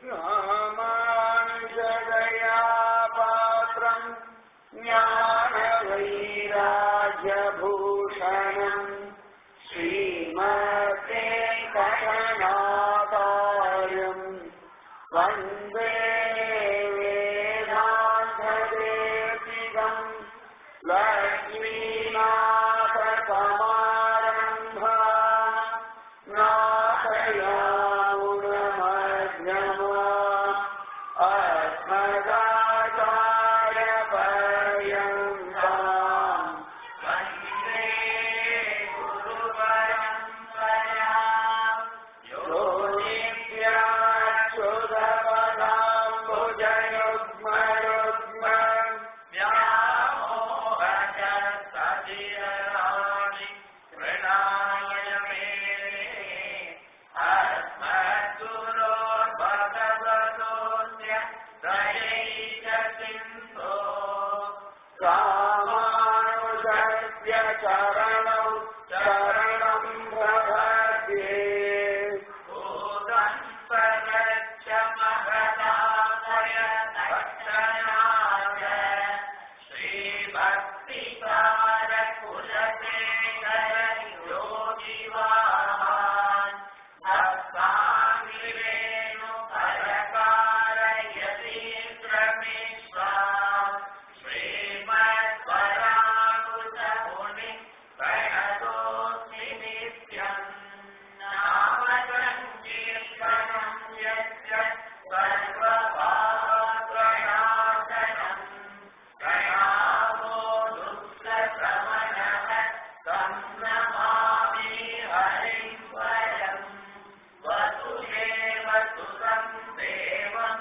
ராமானுஜதயா பாத்திரம் ஞான வைராஜ்யபூஷணம் ஸ்ரீமதே கணநாதாயம் வந்தே வேதாந்ததேசிகம் லக்ஷ்மீநாதசமாரம்பா நாதயாமுனமध्यமா अस्मदाचार्यपर्यन्ताम् वन्दे गुरुपरम्पराम् यो नित्याच्युतपदाम्बुजयुग्मयुग्म व्यामोहजसधिरराणि प्रणाय मेने अस्मद्गुरोर्भगवतोऽस्य दयैकसिन्धो रामानुजस्य चरणौ शरणं प्रपद्ये भूतन्तरच्च महदामय भक्तनाथ श्रीभक्तिकारकुलशेखर योगिवान् भक्ताङ्गिरेणु परकारयतीन्द्रमिश्राम् श्रीमत्पराङ्कुशमुनि प्रणतोऽस्मि नित्यम् नामसङ्कीर्तनं यस्य सर्वपात्रणाशनम् प्रणामो दुःखशमनः तं नमामि हरिं परम् वसुदेव सुतं देवं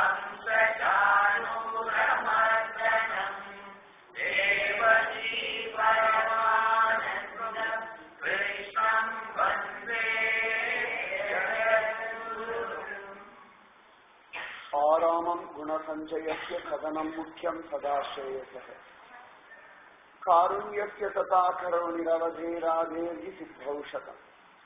कंसचाणूरमर्दनम् देवकी परमानन्दं कृष्णं वन्दे जगद्गुरुम् आरामम् गुणसञ्चयस्य कथनम् मुख्यम् सदा श्रेयसः कारुण्यस्य तथा करुणिरवधे राधेर्हि सिद्धौषधम्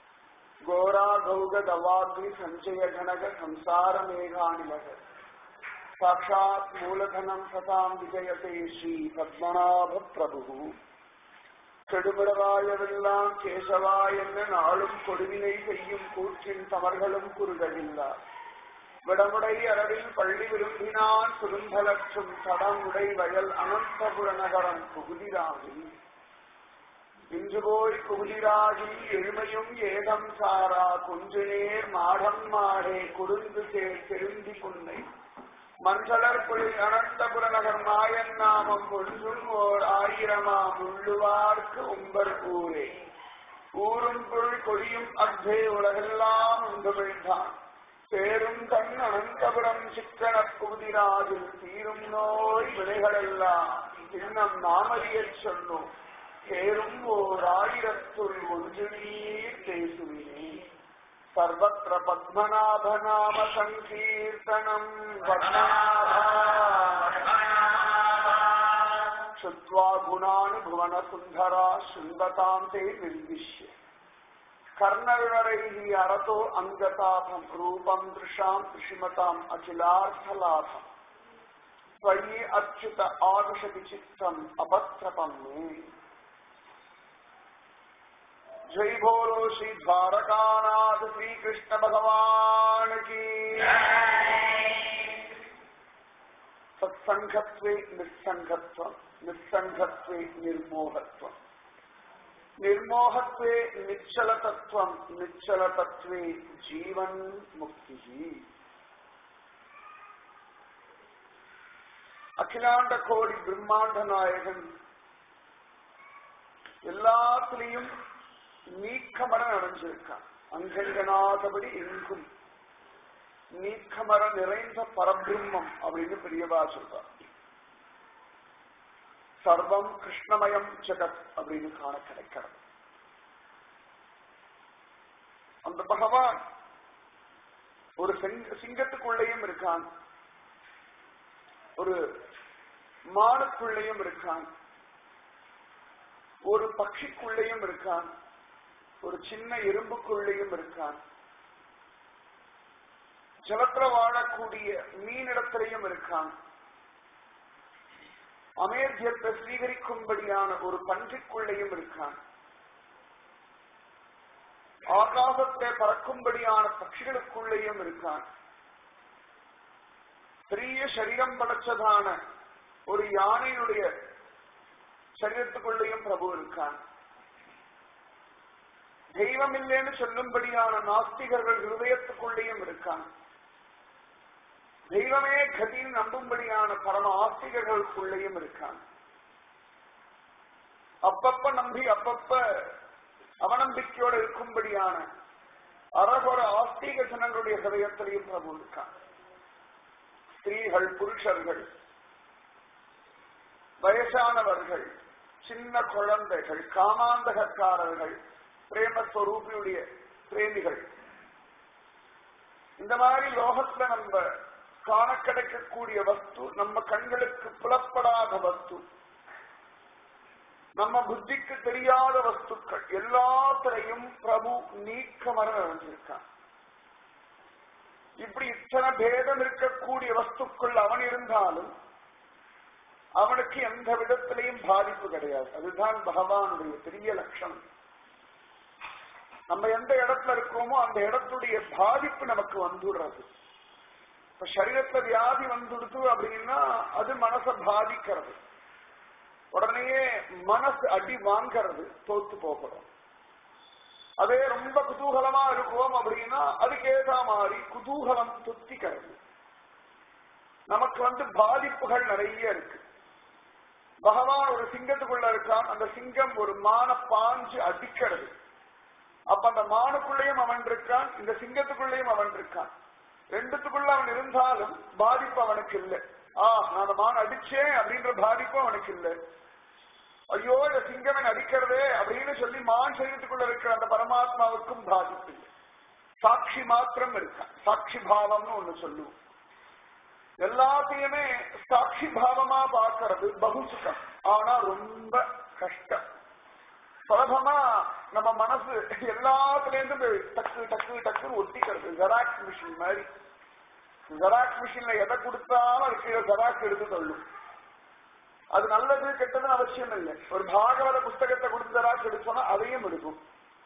घोराघौगदवाग्निसञ्चयघनक संसारमेघानिलः साक्षात् मूलधनम् सताम् विजयते श्रीपद्मनाभप्रभुः கெடுபிடவாயவெல்லாம் கேசவா என்ன நாளும் கொடுவினை செய்யும் கூற்றின் தமர்களும் குறுகவில்லா விடமுடை அரவில் பள்ளி விரும்பினான் சுரும்பலற்றும் தடமுடை வயல் அனந்தபுர நகரம் புகுதிராகி இன்று போய் புகுதிராகி எழுமையும் ஏதம் சாரா குஞ்சு நேர் மாடம் மாடே குறுந்து சேர் திருந்தி புன்னை மஞ்சளர் புலி அனந்தபுர நகர் மாயன் நாமம் ஒன்றும் ஓர் ஆயிரமாம் உள்ளுவார்க்கு உம்பர் ஊரே ஊரும் புல் கொடியும் அக்தே உலகெல்லாம் உண்டுமிழ்ந்தான் பேரும் கண் அனந்தபுரம் சிக்கன புகுதிராஜில் தீரும் நோய் வினைகளெல்லாம் சின்னம் நாமறியச் சொன்னோம் பேரும் ஓர் ஆயிரத்துள் ஒன்று நீர் பேசுவினே सर्वत्र पद्मनाभनाम सङ्कीर्तनम् पद्मनाभा श्रुत्वा गुणानुभुवनसुन्दरा शृण्वताम् ते निर्दिश्य कर्णविवरैः अरतो अङ्गताभम् रूपम् दृशाम् दृशिमताम् अखिलार्थलाभम् त्वयि अच्युत आविशति चित्तम् अपत्रपम् मे जय बोलो श्री द्वारकानाथ श्री कृष्ण भगवान की सत्संगत्वे निस्संगत्व निस्संगत्वे निर्मोहत्व निर्मोहत्वे निश्चलतत्व निश्चलतत्वे जीवन मुक्ति அகிலாண்ட கோடி பிரம்மாண்ட நாயகன் எல்லாத்துலயும் நீக்கமர நடந்திருக்கான் அங்கங்கனாதபடி எங்கும் நீக்கமர நிறைந்த பரபிரம்மம் அப்படின்னு பெரியவா சொல்றார் சர்வம் கிருஷ்ணமயம் ஜெகத் அப்படின்னு காண கிடைக்கிறது அந்த பகவான் ஒரு சிங்க- சிங்கத்துக்குள்ளேயும் இருக்கான் ஒரு மானுக்குள்ளேயும் இருக்கான் ஒரு பட்சிக்குள்ளேயும் இருக்கான் ஒரு சின்ன எறும்புக்குள்ளேயும் இருக்கான் ஜலத்துல வாழக்கூடிய மீனிடத்திலையும் இருக்கான் அமேர்ஜத்தை ஸ்வீகரிக்கும்படியான ஒரு பன்றிக்குள்ளேயும் இருக்கான் ஆகாசத்தை பறக்கும்படியான பட்சிகளுக்குள்ளேயும் இருக்கான் பெரிய சரீரம் படைச்சதான ஒரு யானையினுடைய சரீரத்துக்குள்ளேயும் பிரபு இருக்கான் தெய்வம் இல்லைன்னு சொல்லும்படியான நாஸ்திகர்கள் ஹிருதயத்துக்குள்ளேயும் இருக்கான் தெய்வமே கதின்னு நம்பும்படியான பரம ஆஸ்திகர்களுக்குள்ளேயும் இருக்கான் அப்பப்ப நம்பி அப்பப்ப அவநம்பிக்கையோடு இருக்கும்படியான அரகுர ஆஸ்திக ஜனங்களுடைய ஹதயத்திலையும் பிரபு இருக்கான் ஸ்திரீகள் புருஷர்கள் வயசானவர்கள் சின்ன குழந்தைகள் காமாந்தகக்காரர்கள் பிரேமஸ்வரூபியுடைய பிரேமிகள் இந்த மாதிரி லோகத்துல நம்ம காண கிடைக்கக்கூடிய வஸ்து நம்ம கண்களுக்கு புலப்படாத வஸ்து நம்ம புத்திக்கு தெரியாத வஸ்துக்கள் எல்லாத்திலையும் பிரபு நீக்கமர நிறைஞ்சிருக்கான் இப்படி இத்தனை பேதம் இருக்கக்கூடிய வஸ்துக்கள் அவன் இருந்தாலும் அவனுக்கு எந்த விதத்திலையும் பாதிப்பு கிடையாது அதுதான் பகவானுடைய பெரிய லட்சணம் நம்ம எந்த இடத்துல இருக்கோமோ அந்த இடத்துடைய பாதிப்பு நமக்கு வந்துடுறது இப்ப சரீரத்துல வியாதி வந்துடுது அப்படின்னா அது மனசை பாதிக்கிறது உடனேயே மனசு அடி வாங்கிறது தோத்து போகிறோம் அதே ரொம்ப குதூகலமா இருக்குவோம் அப்படின்னா அதுக்கு ஏதா மாதிரி குதூகலம் துத்திக்கிறது நமக்கு வந்து பாதிப்புகள் நிறைய இருக்கு பகவான் ஒரு சிங்கத்துக்குள்ள இருக்கான் அந்த சிங்கம் ஒரு மான பாஞ்சு அடிக்கிறது அப்ப அந்த மானுக்குள்ளேயும் அவன் இருக்கான் இந்த சிங்கத்துக்குள்ளேயும் அவன் இருக்கான் ரெண்டுத்துக்குள்ள அவன் இருந்தாலும் பாதிப்பு அவனுக்கு இல்லை ஆ நான் அந்த மான் அடிச்சேன் அப்படின்ற பாதிப்பு அவனுக்கு இல்லை ஐயோ இந்த சிங்கமன் அடிக்கிறதே அப்படின்னு சொல்லி மான் சரீரத்துக்குள்ள இருக்கிற அந்த பரமாத்மாவுக்கும் பாதிப்பு இல்லை சாட்சி மாத்திரம் இருக்கான் சாட்சி பாவம்னு ஒண்ணு சொல்லுவோம் எல்லாத்தையுமே சாட்சி பாவமா பார்க்கறது பகுசுகம் ஆனா ரொம்ப கஷ்டம் சுலபமா நம்ம மனசு எல்லாத்துலேருந்து டக்கு டக்கு டக்குன்னு ஒட்டிக்கிறது ஜெராக்ஸ் மிஷின் மாதிரி ஜெராக்ஸ் மிஷின்ல எதை கொடுத்தாலும் அதுக்கு ஜெராக்ஸ் எடுத்து தள்ளும் அது நல்லது கெட்டதுன்னு அவசியம் இல்லை ஒரு பாகவத புஸ்தகத்தை கொடுத்து ஜெராக்ஸ் எடுத்தோம்னா அதையும் எடுக்கும்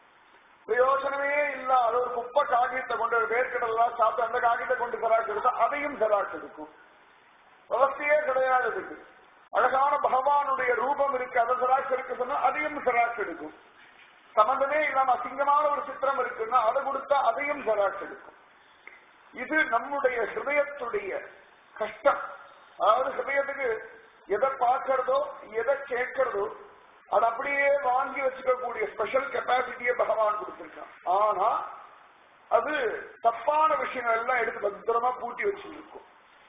பிரயோஜனமே இல்லாத ஒரு குப்பை காகியத்தை கொண்டு ஒரு வேர்க்கடலாம் சாப்பிட்டு அந்த காகியத்தை கொண்டு ஜெராக்ஸ் எடுத்தா அதையும் ஜெராக்ஸ் எடுக்கும் விவசாயே கிடையாது இதுக்கு அழகான பகவானுடைய ரூபம் இருக்கு அதை ஜெராக்ஸ் எடுக்க சொன்னா அதையும் ஜெராக்ஸ் எடுக்கும் சம்பந்தமே இல்லாம அசிங்கமான ஒரு சித்திரம் இருக்குன்னா அதை கொடுத்தா அதையும் ஜெராக்ஸ் எடுக்கும் இது நம்முடைய ஹிருதயத்துடைய கஷ்டம் அதாவது ஹிருதயத்துக்கு எதை பார்க்கறதோ எதை கேட்கறதோ அது அப்படியே வாங்கி வச்சுக்கக்கூடிய ஸ்பெஷல் கெப்பாசிட்டியை பகவான் கொடுத்திருக்கான் ஆனா அது தப்பான விஷயங்கள் எல்லாம் எடுத்து பத்திரமா பூட்டி வச்சிருக்கும்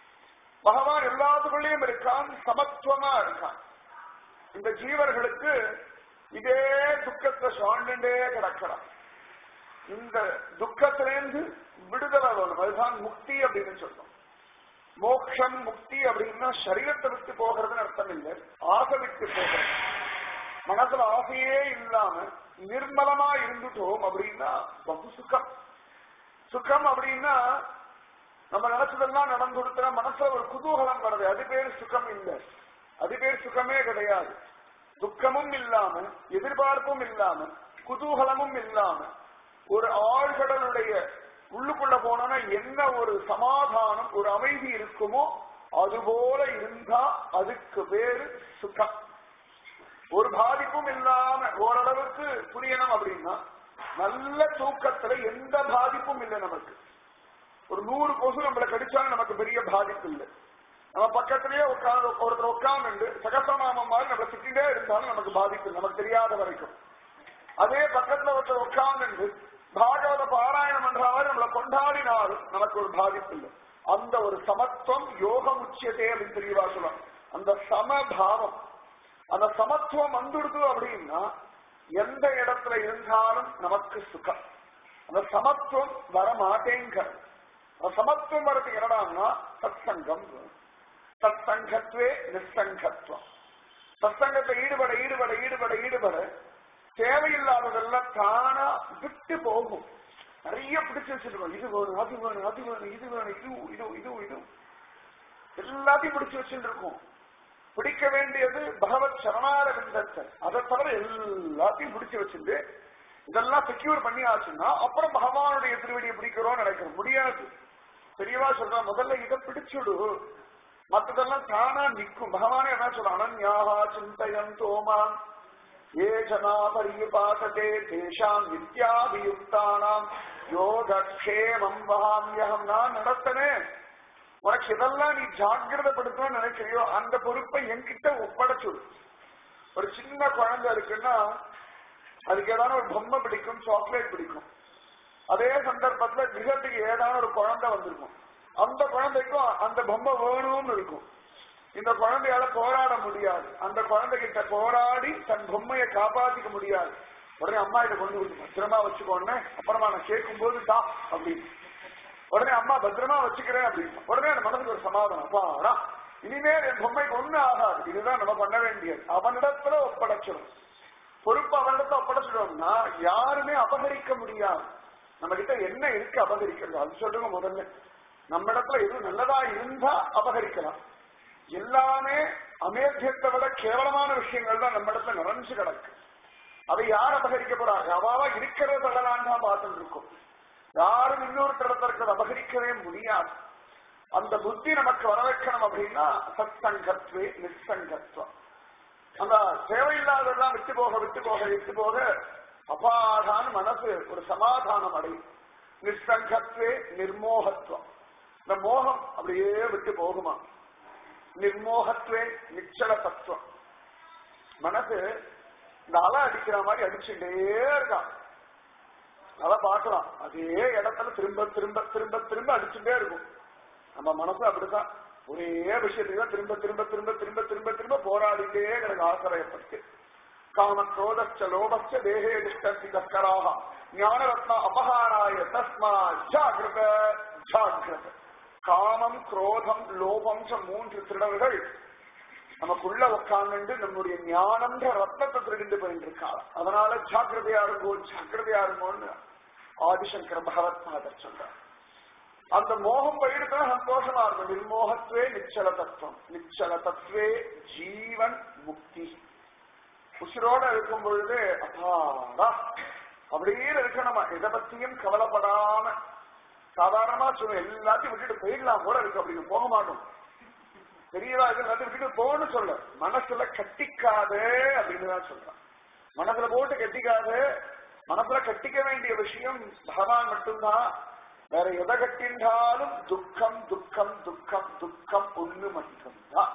பகவான் எல்லாத்துக்குள்ளேயும் இருக்கான் சமத்துவமா இருக்கான் இந்த ஜீவர்களுக்கு இதே துக்கத்தை சுவாண்டுண்டே கிடக்கிறான் இந்த துக்கத்திலேருந்து விடுதலை வேணும் அதுதான் முக்தி அப்படின்னு சொல்றோம் மோக்ஷம் முக்தி அப்படின்னா சரீரத்தை விட்டு போகிறதுன்னு அர்த்தம் இல்லை ஆசை விட்டு போகிறது மனசுல ஆசையே இல்லாம நிர்மலமா இருந்துட்டோம் அப்படின்னா பகு சுகம் சுகம் அப்படின்னா நம்ம நினைச்சதெல்லாம் நடந்து கொடுத்தா மனசுல ஒரு குதூகலம் வருது அது பேர் சுகம் இல்லை அது பேர் சுகமே கிடையாது துக்கமும் இல்லாம எதிர்பார்ப்பும் இல்லாம குதூகலமும் இல்லாம ஒரு ஆழ்கடலுடைய உள்ளுக்குள்ள போனோம்னா என்ன ஒரு சமாதானம் ஒரு அமைதி இருக்குமோ அதுபோல இருந்தா அதுக்கு பேரு சுகம் ஒரு பாதிப்பும் இல்லாம ஓரளவுக்கு புரியணும் அப்படின்னா நல்ல தூக்கத்துல எந்த பாதிப்பும் இல்லை நமக்கு ஒரு நூறு கொசு நம்மளை கடிச்சாலும் நமக்கு பெரிய பாதிப்பு இல்லை நம்ம பக்கத்திலேயே உட்காந்து ஒருத்தர் உட்கார்ந்து சகசநாமம் மாதிரி நம்ம திட்டிலே இருந்தாலும் நமக்கு பாதிப்பு இல்லை, நமக்கு தெரியாத வரைக்கும் அதே பக்கத்துல ஒருத்தர் உட்கார்ந்து பாகவத பாராயணம் என்றாலும் நம்மளை கொண்டாடினாலும் நமக்கு ஒரு பாதிப்பு இல்லை அந்த ஒரு சமத்துவம் யோகம் உச்சியதே அப்படின்னு தெரியவா சொல்லலாம் அந்த சமபாவம் அந்த சமத்துவம் வந்துடுது அப்படின்னா எந்த இடத்துல இருந்தாலும் நமக்கு சுகம் அந்த சமத்துவம் வர மாட்டேங்கிறது அந்த சமத்துவம் வரதுக்கு என்னடான்னா சத் சங்கம் சத் சங்கத்வே நிசங்கத்துவம் சத்சங்கத்தை ஈடுபட ஈடுபட ஈடுபட ஈடுபட தேவையில்லாததெல்லாம் தானா விட்டு போகும் நிறைய பிடிச்சு வச்சிருக்கோம் இது வேணும் அது வேணும் அது வேணும் இது வேணும் இது இது இது இது எல்லாத்தையும் பிடிச்சு வச்சுட்டு இருக்கோம் பிடிக்க வேண்டியது பகவத் சரணார விந்தத்தை அதை தவிர எல்லாத்தையும் பிடிச்சு வச்சிருந்து இதெல்லாம் செக்யூர் பண்ணி ஆச்சுன்னா அப்புறம் பகவானுடைய திருவடியை பிடிக்கிறோம்னு நினைக்கிறோம் முடியாது பெரியவா சொல்றா முதல்ல இதை பிடிச்சுடு மத்ததெல்லாம் தானா நிற்கும் பகவானே என்ன சொல்ற அனன்யாகா சிந்தயம் தோமான் ஏ ஜனா பரியுபாசதே தேஷாம் வித்யாபியுக்தானாம் யோகக்ஷேமம் வகாமியகம் நான் நடத்தனேன் உனக்கு எதெல்லாம் நீ ஜாக்கிரதப்படுத்தணும்னு நினைக்கிறியோ அந்த பொறுப்பை என்கிட்ட ஒப்படைச்சுடு ஒரு சின்ன குழந்தை இருக்குன்னா அதுக்கு ஏதாவது ஒரு பொம்மை பிடிக்கும் சாக்லேட் பிடிக்கும் அதே சந்தர்ப்பத்துல கிரகத்துக்கு ஏதாவது ஒரு குழந்தை வந்திருக்கும் அந்த குழந்தைக்கும் அந்த பொம்மை வேணும்னு இருக்கும் இந்த குழந்தையால போராட முடியாது அந்த குழந்தைகிட்ட போராடி தன் பொம்மையை காப்பாத்திக்க முடியாது உடனே அம்மா கிட்ட கொண்டு கொடுத்து பத்திரமா வச்சுக்கோன்னு அப்புறமா நான் கேட்கும் போது தா அப்படின்னு உடனே அம்மா பத்திரமா வச்சுக்கிறேன் அப்படின்னு உடனே அந்த மனசுக்கு ஒரு சமாதானம் அப்பாடா இனிமேல் என் பொம்மைக்கு ஒண்ணு ஆகாது இதுதான் நம்ம பண்ண வேண்டியது அவனிடத்துல ஒப்படைச்சிடும் பொறுப்பு அவனிடத்துல ஒப்படைச்சிடும்னா யாருமே அபகரிக்க முடியாது நம்ம கிட்ட என்ன இருக்கு அபகரிக்கிறது அது சொல்லுங்க முதல்ல நம்ம இடத்துல எது நல்லதா இருந்தா அபகரிக்கலாம் எல்லாமே அமேத்தியத்தை விட கேவலமான விஷயங்கள் தான் நம்ம இடத்துல நிறைஞ்சு கிடக்கு அதை யார் அபகரிக்க போறாங்க அவாவா இருக்கிறத தள்ளலான்னு தான் பார்த்துட்டு இருக்கோம் யாரும் இன்னொருத்தர் இடத்துல இருக்கிறத அபகரிக்கவே முடியாது அந்த புத்தி நமக்கு வர வைக்கணும் அப்படின்னா சத்சங்கத்வே நிசங்கத்வம் அந்த தேவையில்லாததெல்லாம் விட்டு போக விட்டு போக விட்டு போக அபாதான மனசு ஒரு சமாதானம் அடையும் நிசங்கத்வே நிர்மோகத்துவம் இந்த மோகம் அப்படியே விட்டு போகுமா நிர்மோகத்வே நிச்சல தத்துவம் மனசு இந்த அலை அடிக்கிற மாதிரி அடிச்சுட்டே இருக்கான் அலை பார்க்கலாம் அதே இடத்துல திரும்ப திரும்ப திரும்ப திரும்ப அடிச்சுட்டே இருக்கும் நம்ம மனசு அப்படித்தான் ஒரே விஷயத்துக்கு தான் திரும்ப திரும்ப திரும்ப திரும்ப திரும்ப திரும்ப போராடிட்டே எனக்கு ஆசிரியப்பட்டு காம குரோதச்ச லோபச்ச தேகே திஷ்டந்தி தஸ்கராக ஞானரத்ன அபகாராய தஸ்மா ஜாகிரத ஜாகிரத காமம் குரோதம் லோபம் மூன்று திருடர்கள் நமக்குள்ள உட்கார்ந்து நம்முடைய ஞானம்ன்ற ரத்னத்தை திருடிட்டு போயிட்டு இருக்காங்க அதனால ஜாக்கிரதையா இருங்கோ ஜாக்கிரதையா இருங்கோன்னு ஆதிசங்கர பகவத் மாதர் சொல்றார் அந்த மோகம் போயிடுத்தா சந்தோஷமா இருக்கும் நிர்மோகத்வே நிச்சல தத்துவம் நிச்சல தத்துவே ஜீவன் முக்தி உசிரோட இருக்கும் பொழுது அப்பாடா அப்படியே இருக்கணுமா எதை பத்தியும் கவலைப்படாம சாதாரணமா சொல்லுவோம் எல்லாத்தையும் விட்டுட்டு போயிடலாம் கூட இருக்கு அப்படின்னு போக மாட்டோம் பெரியதா இது எல்லாத்தையும் விட்டுட்டு போன்னு சொல்ல மனசுல கட்டிக்காதே அப்படின்னு தான் சொல்றான் மனசுல போட்டு கட்டிக்காது மனசுல கட்டிக்க வேண்டிய விஷயம் பகவான் மட்டும்தான் வேற எதை கட்டின்றாலும் துக்கம் துக்கம் துக்கம் துக்கம் ஒண்ணு மட்டும்தான்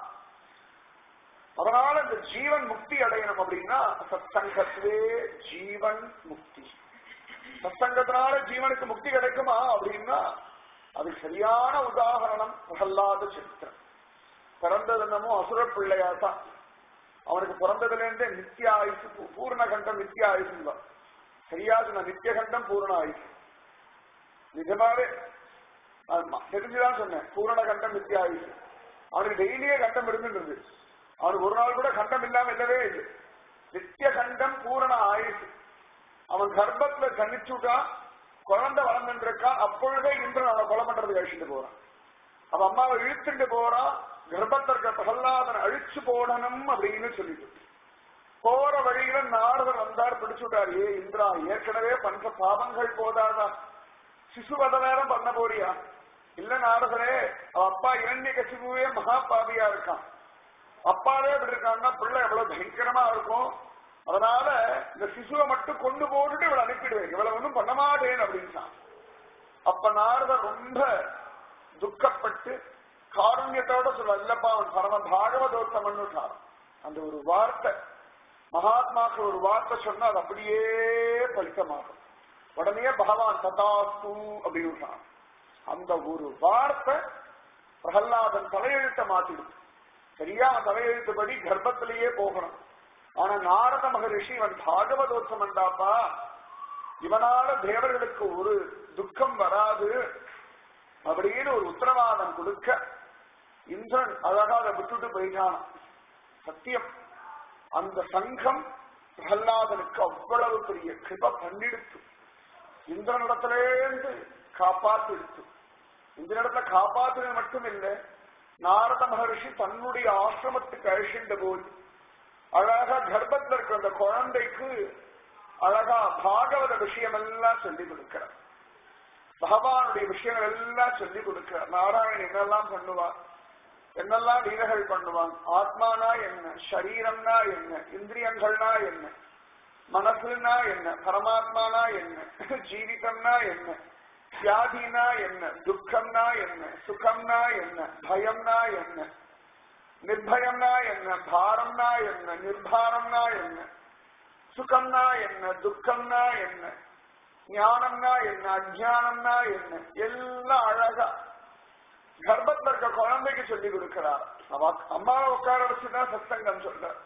அதனால இந்த ஜீவன் முக்தி அடையணும் அப்படின்னா சத்சங்கத்திலே ஜீவன் முக்தி சத்சங்கத்தினால ஜீவனுக்கு முக்தி கிடைக்குமா அப்படின்னா அதுக்கு சரியான உதாகரணம் பிரகல்லாத சரித்திரம் பிறந்தது என்னமோ அசுர பிள்ளையா தான் அவனுக்கு பிறந்ததுல இருந்தே நித்திய ஆயுசு பூ- பூர்ண கண்டம் நித்திய ஆயுசு தான் சரியா சொன்ன நித்திய கண்டம் பூர்ண ஆயுசு நிஜமாவே ஆமா, தெரிஞ்சுதான் சொன்னேன் பூரண கண்டம் நித்திய ஆயுசு அவனுக்கு டெய்லியே கண்டம் இருந்துட்டு அவனுக்கு ஒரு நாள் கூட கண்டம் இல்லாம இல்லவே இல்லை நித்திய கண்டம் பூரண ஆயுசு அவன் கர்ப்பத்துல கண்ணிச்சுட்டான் குழந்தை வளர்ந்துட்டு இருக்கான் அப்பொழுதே இந்திரன் அவனை கொலை பண்றதுக்கு அழிச்சுட்டு போறான் அவன் அம்மாவை இழுத்துட்டு போறான் கர்ப்பத்திற்கு பிரகல்லாதன் அழிச்சு போடணும் அப்படின்னு சொல்லிட்டு போற வழியில நாரதர் வந்தார் பிடிச்சுட்டார் ஏ இந்திரா ஏற்கனவே பண்ற பாவங்கள் போதாதா சிசுவத நேரம் பண்ண போறியா இல்ல நாரதரே அவன் அப்பா இரண்டிய கசிபுவே மகா பாவியா இருக்கான் அப்பாவே இப்படி இருக்கான்னா பிள்ளை எவ்வளவு பயங்கரமா இருக்கும் அதனால இந்த சிசுவை மட்டும் கொண்டு போட்டுட்டு இவளை அனுப்பிடுவேன் இவளை ஒன்றும் பண்ண மாட்டேன் அப்படின்ட்டான் அப்ப நாரதர் ரொம்ப துக்கப்பட்டு காருண்யத்தோட சொல்ல இல்லப்பா அவன் பரம பாகவதோத்தமன்னு அந்த ஒரு வார்த்தை மகாத்மாக்கு ஒரு வார்த்தை சொன்னா அது அப்படியே பலித்தமாகும் உடனே பகவான் ததாஸ்து அப்படின்னு சொன்னான். அந்த ஒரு வார்த்தை பிரகல்லாதன் தலையெழுத்த மாத்திடுச்சு சரியா அவன் தலையெழுத்துப்படி கர்ப்பத்திலேயே போகணும் ஆனா நாரத மகரிஷி இவன் பாகவதோத்தமன்டாப்பா இவனால தேவர்களுக்கு ஒரு துக்கம் வராது அப்படின்னு ஒரு உத்தரவாதம் கொடுக்க இந்திரன் அழகா அதை விட்டுட்டு போயிட்டான் சத்தியம் அந்த சங்கம் பிரகல்லாதனுக்கு அவ்வளவு பெரிய கிருப பண்ணிடுத்து இந்திரனிடத்திலேருந்து காப்பாத்து எடுத்து இந்திரனிடத்துல காப்பாத்துறது மட்டும் இல்ல நாரத மகர்ஷி தன்னுடைய ஆசிரமத்துக்கு அழிச்சுட்டு போய் அழகா கர்ப்பத்துல இருக்கிற அந்த குழந்தைக்கு அழகா பாகவத விஷயம் எல்லாம் சொல்லி கொடுக்கிறார் பகவானுடைய விஷயங்கள் எல்லாம் சொல்லி கொடுக்கிறார் நாராயணன் என்னெல்லாம் பண்ணுவான் என்னெல்லாம் லீலைகள் பண்ணுவான் ஆத்மானா என்ன சரீரம்னா என்ன இந்திரியங்கள்னா என்ன மனசுனா என்ன பரமாத்மானா என்ன ஜீவிதம்னா என்ன வியாதினா என்ன துக்கம்னா என்ன சுகம்னா என்ன பயம்னா என்ன நிர்பயம்னா என்ன பாரம்னா என்ன நிர்பாரம்னா என்ன சுகம்னா என்ன துக்கம்னா என்ன ஞானம்னா என்ன அஜானம்னா என்ன எல்லாம் அழகா கர்ப்பத்துல இருக்க குழந்தைக்கு சொல்லி கொடுக்கிறார் அவ அம்மாவை உட்கார வச்சுதான் சத்சங்கம் சொல்றார்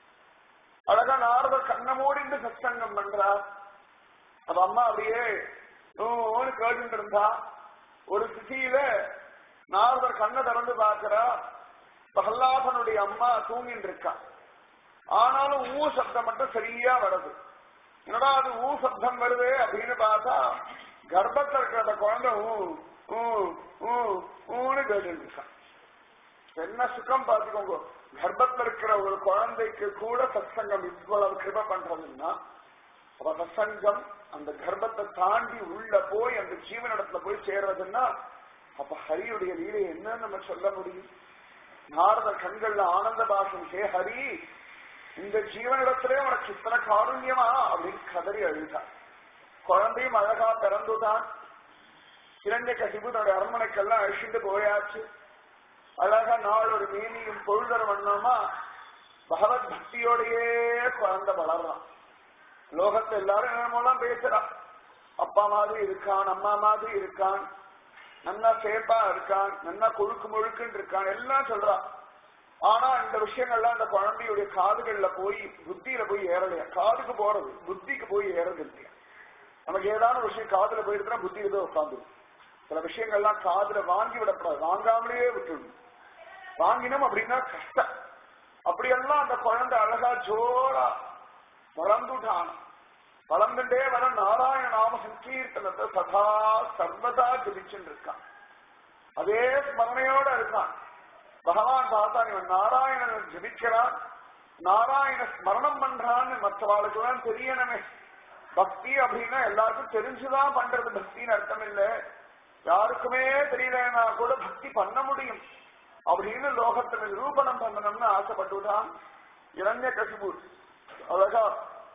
அழகா நாரதர் கண்ணை மூடிண்டு சத்சங்கம் பண்றார் அவ அம்மா அப்படியே நூன்னு கேட்டு இருந்தா ஒரு சிசியில நாரதர் கண்ணை திறந்து பார்க்கிறா பிரகலாதனுடைய அம்மா தூங்கிட்டு இருக்கா ஆனாலும் ஊ சப்தம் மட்டும் சரியா வருது என்னடா அது ஊ சப்தம் வருது அப்படின்னு பார்த்தா கர்ப்பத்துல இருக்கிற அந்த குழந்தை ஊ ஊ ஊ ஊன்னு கேட்டு இருக்கான் என்ன சுகம் பார்த்துக்கோங்க கர்ப்பத்துல இருக்கிற ஒரு குழந்தைக்கு கூட சத்சங்கம் இவ்வளவு கிருப பண்றதுன்னா அப்ப சத்சங்கம் அந்த கர்ப்பத்தை தாண்டி உள்ள போய் அந்த ஜீவனிடத்துல போய் சேர்றதுன்னா அப்ப ஹரியுடைய லீலை என்னன்னு நம்ம சொல்ல முடியும் நாரத கண்கள்ல ஆனந்த பாஷம் ஹே ஹரி இந்த ஜீவனிடத்திலே உனக்கு இத்தனை காருண்யமா அப்படின்னு கதறி அழுதான் குழந்தையும் அழகா பிறந்துதான் இரண்ய கசிபு தன்னுடைய அரண்மனைக்கெல்லாம் அழிச்சுட்டு போயாச்சு அழகா நாள் ஒரு மேனியும் பொழுதர் வண்ணமா பகவத் பக்தியோடையே குழந்தை வளர்றான் லோகத்தை எல்லாரும் என்னமோலாம் பேசுறான் அப்பா மாதிரி இருக்கான் அம்மா மாதிரி இருக்கான் நல்லா சேப்பா இருக்கான் நல்லா கொழுக்கு முழுக்குன்னு இருக்கான் எல்லாம் சொல்றான் ஆனா இந்த விஷயங்கள்லாம் அந்த குழந்தையுடைய காதுகள்ல போய் புத்தியில போய் ஏறலையா காதுக்கு போறது புத்திக்கு போய் ஏறது இல்லையா நமக்கு ஏதாவது ஒரு விஷயம் காதுல போயிருந்தா புத்தியில போய் உட்காந்துரும் சில விஷயங்கள்லாம் காதுல வாங்கி விடக்கூடாது வாங்காமலேயே விட்டுடணும் வாங்கினோம் அப்படின்னா கஷ்டம் அப்படியெல்லாம் அந்த குழந்தை அழகா ஜோரா வளர்ந்துட்டான் வளர்ந்துட்டே வர நாராயண நாம சங்கீர்த்தனத்தை சதா சர்வதா ஜபிச்சுட்டு இருக்கான் அதே ஸ்மரணையோட இருக்கான் பகவான் பார்த்தா இவன் நாராயணன் ஜபிக்கிறான் நாராயண ஸ்மரணம் பண்றான்னு மற்றவாளுக்கு தான் தெரியணுமே பக்தி அப்படின்னா எல்லாருக்கும் தெரிஞ்சுதான் பண்றது பக்தின்னு அர்த்தம் இல்ல யாருக்குமே தெரியலன்னா கூட பக்தி பண்ண முடியும் அப்படின்னு லோகத்துல நிரூபணம் பண்ணணும்னு ஆசைப்பட்டுதான் இளைஞ கசிபு அழகா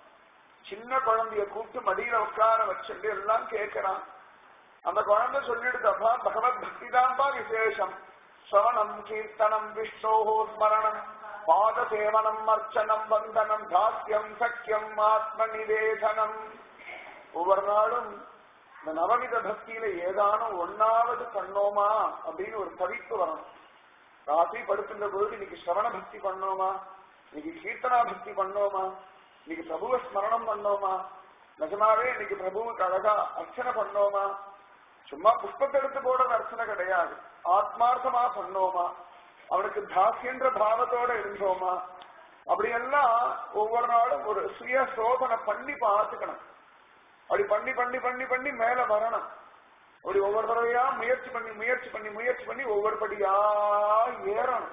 சின்ன குழந்தைய கூப்பிட்டு மடியில உட்கார வச்சுட்டு எல்லாம் கேட்கிறான் அந்த குழந்தை சொல்லிடுதப்பா பகவத் பக்தி தான்பா விசேஷம் ஸ்ரவணம் கீர்த்தனம் விஷ்ணோஹோ ஸ்மரணம் பாத சேவனம் அர்ச்சனம் வந்தனம் தாஸ்யம் சக்கியம் ஆத்ம நிவேதனம் ஒவ்வொரு நாளும் இந்த நவவித பக்தியில ஏதானும் ஒன்னாவது பண்ணோமா அப்படின்னு ஒரு தவிப்பு வரணும் ராத்திரி படுத்துன்ற பொழுது இன்னைக்கு ஸ்ரவண பக்தி பண்ணோமா இன்னைக்கு கீர்த்தனா பக்தி பண்ணோமா இன்னைக்கு பிரபுவ ஸ்மரணம் பண்ணோமா நிஜமாவே இன்னைக்கு பிரபுவுக்கு அழகா அர்ச்சனை பண்ணோமா சும்மா புஷ்பத்தை எடுத்து போடுற அர்ச்சனை கிடையாது ஆத்மார்த்தமா பண்ணோமா அவனுக்கு தாசியன்ற பாவத்தோட இருந்தோமா அப்படியெல்லாம் ஒவ்வொரு நாளும் ஒரு சுய சோதனை பண்ணி பார்த்துக்கணும் அப்படி பண்ணி பண்ணி பண்ணி பண்ணி மேல வரணும் அப்படி ஒவ்வொரு தடவையா முயற்சி பண்ணி முயற்சி பண்ணி முயற்சி பண்ணி ஒவ்வொரு படியா ஏறணும்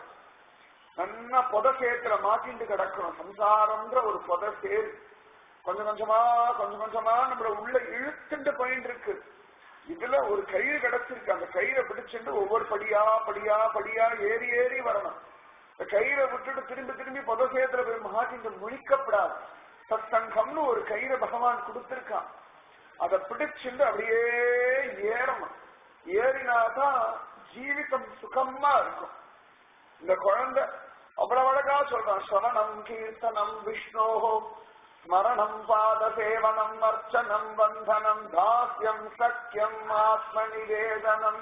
நல்லா பொத சேத்துல மாட்டிட்டு கிடக்கணும் சம்சாரம்ன்ற ஒரு பொத சேர் கொஞ்சம் கொஞ்சமா கொஞ்சம் கொஞ்சமா நம்மள உள்ள இழுத்துட்டு போயிட்டு இருக்கு இதுல ஒரு கயிறு கிடைச்சிருக்கு அந்த கயிறை பிடிச்சிட்டு ஒவ்வொரு படியா படியா படியா ஏறி ஏறி வரணும் இந்த கயிறை விட்டுட்டு திரும்பி திரும்பி பொத சேத்துல போய் மாட்டிட்டு முழிக்கப்படாது சத்சங்கம்னு ஒரு கயிறை பகவான் கொடுத்திருக்கான் அதை பிடிச்சிட்டு அப்படியே ஏறணும் ஏறினாதான் ஜீவிதம் சுகமா இருக்கும் இந்த குழந்தை அவ்வளவு அழகா சொல்றான் ஸ்ரவணம் கீர்த்தனம் விஷ்ணோஹோ ஸ்மரணம் பாத சேவனம் அர்ச்சனம் வந்தனம் தாஸ்யம் சக்கியம் ஆத்ம நிவேதனம்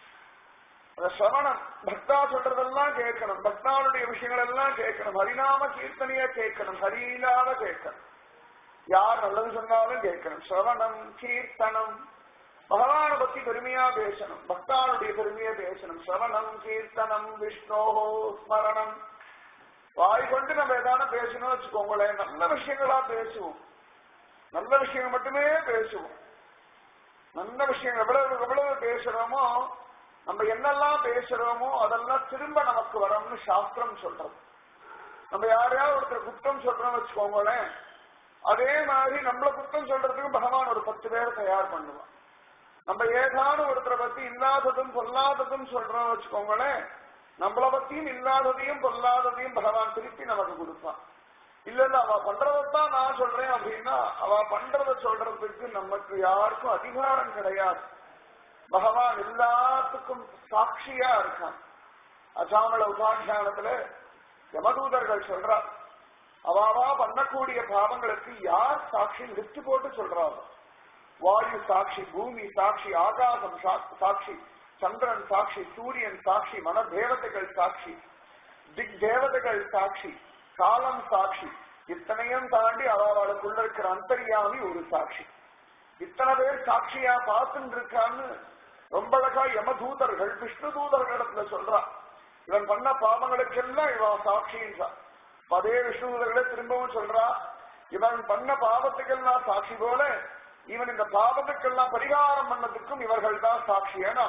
அந்த ஸ்ரவணம் பக்தா சொல்றதெல்லாம் கேட்கணும் பக்தாவுடைய விஷயங்கள் எல்லாம் கேட்கணும் ஹரிநாம கீர்த்தனைய கேட்கணும் ஹரியில்லாத கேட்கணும் யார் நல்லது சொன்னாலும் கேட்கணும் ஸ்ரவணம் கீர்த்தனம் பகவான பத்தி பெருமையா பேசணும் பக்தாளுடைய பெருமையா பேசணும் ஸ்ரவணம் கீர்த்தனம் விஷ்ணோஹோ ஸ்மரணம் வாய் கொண்டு நம்ம ஏதான பேசணும்னு வச்சுக்கோங்களேன் நல்ல விஷயங்களா பேசுவோம் நல்ல விஷயம் மட்டுமே பேசுவோம் நல்ல விஷயம் எவ்வளவு எவ்வளவு பேசுறோமோ நம்ம என்னெல்லாம் பேசுறோமோ அதெல்லாம் திரும்ப நமக்கு வரும்னு சாஸ்திரம் சொல்றது நம்ம யாரையாவது ஒருத்தர் குற்றம் சொல்றோம்னு வச்சுக்கோங்களேன் அதே மாதிரி நம்மள குற்றம் சொல்றதுக்கு பகவான் ஒரு பத்து பேரை தயார் பண்ணுவான் நம்ம ஏதான ஒருத்தரை பத்தி இல்லாததும் பொல்லாததும் சொல்றோம் வச்சுக்கோங்களேன் நம்மள பத்தியும் இல்லாததையும் பொல்லாததையும் பகவான் திருப்பி நமக்கு கொடுப்பான் இல்ல இல்ல அவ பண்றதான் நான் சொல்றேன் அப்படின்னா அவ பண்றத சொல்றதுக்கு நமக்கு யாருக்கும் அதிகாரம் கிடையாது பகவான் எல்லாத்துக்கும் சாட்சியா இருக்கான் அசாமல உபாக்கியானத்துல யமதூதர்கள் சொல்றார் அவாவா பண்ணக்கூடிய பாவங்களுக்கு யார் சாட்சி லிஸ்ட் போட்டு சொல்றாங்க வாயு சாட்சி பூமி சாட்சி ஆகாசம் சா- சாட்சி சந்திரன் சாட்சி சூரியன் சாட்சி மன தேவதைகள் சாட்சி திக் தேவதைகள் சாட்சி காலம் சாட்சி இத்தனையும் தாண்டி அவளுக்குள்ள இருக்கிற அந்தரியாமி ஒரு சாட்சி இத்தனை பேர் சாட்சியா பார்த்துட்டு இருக்கான்னு ரொம்ப அழகா யமதூதர்கள் விஷ்ணு தூதர்களிடத்துல சொல்றா இவன் பண்ண பாவங்களுக்கெல்லாம் இவன் சாட்சின்றா அதே விஷ்ணு தூதர்களை திரும்பவும் சொல்றா இவன் பண்ண பாவத்துக்கெல்லாம் சாட்சி போல இவன் இந்த பாவத்துக்கெல்லாம் பரிகாரம் பண்ணதுக்கும் இவர்கள் தான் சாட்சி ஏன்னா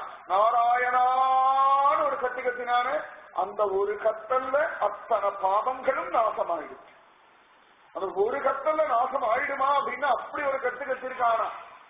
நாராயணான்னு ஒரு கத்து கத்தினானே அந்த ஒரு கத்தல்ல அத்தனை பாவங்களும் நாசமாயிடுச்சு அந்த ஒரு கத்தல்ல நாசம் ஆயிடுமா அப்படின்னா அப்படி ஒரு கத்து கத்திருக்கானா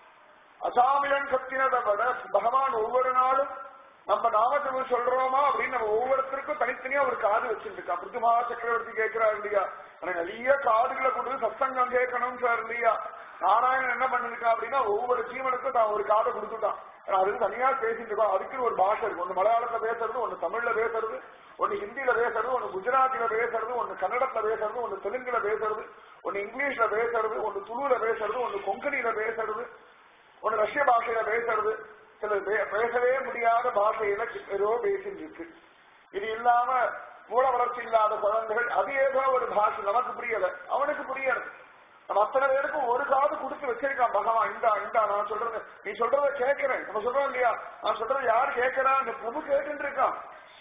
அசாமிலன் கத்தினதை விட பகவான் ஒவ்வொரு நாளும் நம்ம நாமஜபம் சொல்றோமா அப்படின்னு நம்ம ஒவ்வொருத்தருக்கும் தனித்தனியா ஒரு காது வச்சிருக்கான் பிருத்துமா சக்கரவர்த்தி கேட்கிறார் இல்லையா எனக்கு நிறைய காதுகளை கொண்டு சத்சங்கம் கேட்கணும் சார் இல்லையா நாராயணன் என்ன பண்ணிருக்கான் அப்படின்னா ஒவ்வொரு ஜீவனுக்கும் தான் ஒரு காதை கொடுத்துட்டான் ஏன்னா அதுக்கு தனியா பேசிட்டு இருக்கோம் அதுக்கு ஒரு பாஷை இருக்கு ஒன்னு மலையாளத்துல பேசுறது ஒன்னு தமிழ்ல பேசுறது ஒன்னு ஹிந்தியில பேசுறது ஒன்னு குஜராத்தில பேசுறது ஒன்னு கன்னடத்துல பேசுறது ஒன்னு தெலுங்குல பேசுறது ஒன்னு இங்கிலீஷ்ல பேசுறது ஒன்னு துளுல பேசுறது ஒன்னு கொங்கணியில பேசுறது ஒன்னு ரஷ்ய பாஷையில பேசுறது சில பே- பேசவே முடியாத பாஷையில ஏதோ பேசிட்டு இருக்கு இது இல்லாம மூல வளர்ச்சி இல்லாத குழந்தைகள் அது ஏதோ ஒரு பாஷை நமக்கு புரியல அவனுக்கு புரியல நம்ம அத்தனை பேருக்கும் ஒரு காது கொடுத்து வச்சிருக்கான் பகவான் இந்தா இந்தா நான் சொல்றது நீ சொல்றத கேட்கிறேன் நம்ம சொல்றோம் இல்லையா நான் சொல்றது யாரு கேட்கிறா இந்த பிரபு கேட்டுட்டு இருக்கான்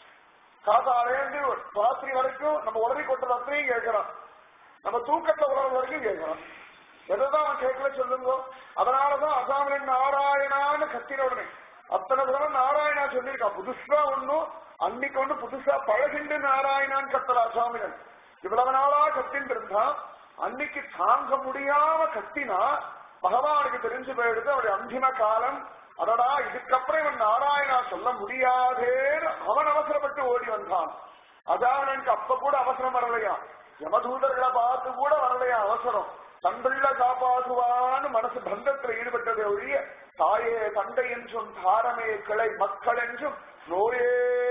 காசாலேந்து ராத்திரி வரைக்கும் நம்ம உடனே கொட்டது அத்தனையும் கேட்கிறான் நம்ம தூக்கத்தை உணர்வு வரைக்கும் கேட்கிறோம் எதைதான் அவன் கேட்கல சொல்லுங்க அதனாலதான் அசாமலின் நாராயணான்னு கத்தின உடனே அத்தனை தடவை நாராயணா சொல்லியிருக்கான் புதுசா ஒண்ணும் அன்னைக்கு ஒண்ணு புதுசா பழகிண்டு நாராயணான்னு கத்தல அசாமிலன் இவ்வளவு நாளா கத்தின்னு இருந்தான் அன்னைக்கு தாங்க முடியாம கத்தினா பகவானுக்கு தெரிஞ்சு போயிடுது அவருடைய அந்திம காலம் அதடா இதுக்கப்புறம் இவன் நாராயணா சொல்ல முடியாதேன்னு அவன் அவசரப்பட்டு ஓடி வந்தான் அசாமனுக்கு அப்ப கூட அவசரம் வரலையா யமதூதர்களை பார்த்து கூட வரலையா அவசரம் தன் பிள்ளை காப்பாற்றுவான்னு மனசு பந்தத்துல ஈடுபட்டதை ஒழிய தாயே தந்தை என்றும் தாரமே கிளை மக்கள் என்றும் நோயே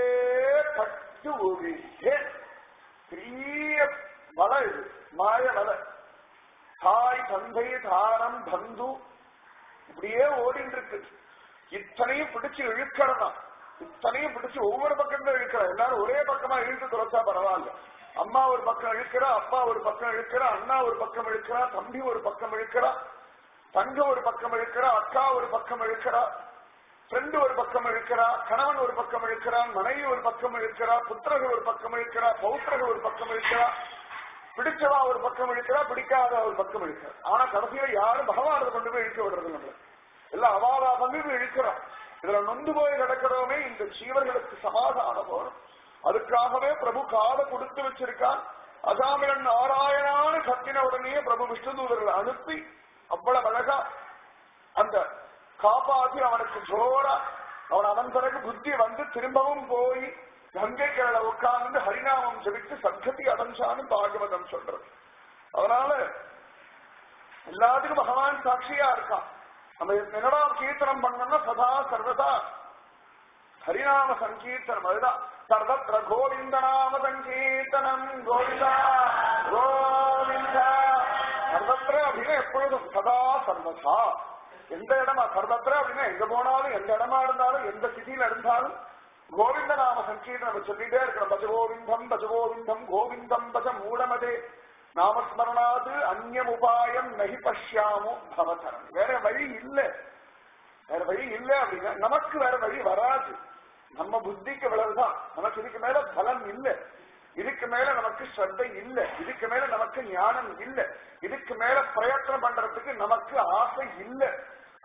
பட்டு ஓடியே பெரிய வலை இது மாய வலை தாய் தந்தை தாரம் பந்து இப்படியே ஓடிட்டு இருக்கு இத்தனையும் பிடிச்சு இழுக்கிறதான் இத்தனையும் பிடிச்சு ஒவ்வொரு பக்கம் தான் இழுக்கிற எல்லாரும் ஒரே பக்கமா இழுத்து துரைச்சா பரவாயில்ல அம்மா ஒரு பக்கம் இழுக்கிறா அப்பா ஒரு பக்கம் இழுக்கிறா அண்ணா ஒரு பக்கம் இழுக்கிறா தம்பி ஒரு பக்கம் இழுக்கிறா தங்க ஒரு பக்கம் இழுக்கிறா அக்கா ஒரு பக்கம் இழுக்கிறா ஃப்ரெண்டு ஒரு பக்கம் இழுக்கிறா கணவன் ஒரு பக்கம் இழுக்கிறான் மனைவி ஒரு பக்கம் இழுக்கிறா புத்திரர்கள் ஒரு பக்கம் இழுக்கிறா பௌத்திரர்கள் ஒரு பக்கம் இழுக்கிறா பிடிச்சவா ஒரு பக்கம் இழுக்கிறா பிடிக்காத ஒரு பக்கம் இழுக்கிறா ஆனா கடைசியில யாரும் பகவானத்தை கொண்டு போய் இழுக்க விடுறது நம்மள எல்லாம் அவாதா பங்கு இழுக்கிறோம் இதுல நொந்து போய் கிடக்கிறோமே இந்த ஜீவர்களுக்கு சமாதானம் வரும் அதுக்காகவே பிரபு காதை கொடுத்து வச்சிருக்கான் அசாமிரன் நாராயணான்னு கத்தின உடனே பிரபு விஷ்ணு தூதர்களை அனுப்பி அவ்வளவு அழகா அந்த காப்பாற்றி அவனுக்கு ஜோரா அவன் அவன் பிறகு புத்தி வந்து திரும்பவும் போய் கங்கை கீழ உட்கார்ந்து ஹரிநாமம் ஜெபித்து சத்கதி அடைஞ்சான்னு பாகவதம் சொல்றது அதனால எல்லாத்துக்கும் பகவான் சாட்சியா இருக்கான் நம்ம என்னடா கீர்த்தனம் பண்ணோம்னா சதா சர்வதா ஹரிநாம சங்கீர்த்தனம் அதுதான் சர்வத்திர கோவிந்த நாம சங்கீர்த்தனம் கோவிந்தா கோவிந்தா சர்வத்திர அப்படின்னா எப்பொழுதும் சதா சர்வதா எந்த இடமா சர்வத்திர அப்படின்னா எங்க போனாலும் எந்த இடமா இருந்தாலும் எந்த சிதியில இருந்தாலும் கோவிந்த நாம சங்கீர்த்தனம் நம்ம சொல்லிட்டே இருக்கிறோம் பஜ கோவிந்தம் பஜ கோவிந்தம் கோவிந்தம் பஜ மூடமதே நாமஸ்மரணாது அந்நியம் உபாயம் நகி பஷ்யாமோ பவதரம் வேற வழி இல்ல வேற வழி இல்ல அப்படின்னா நமக்கு வேற வழி வராது நம்ம புத்திக்கு இவ்வளவுதான் நமக்கு இதுக்கு மேல பலம் இல்ல இதுக்கு மேல நமக்கு ஸ்ரத்தை இல்ல இதுக்கு மேல நமக்கு ஞானம் இல்ல இதுக்கு மேல பிரயத்தனம் பண்றதுக்கு நமக்கு ஆசை இல்ல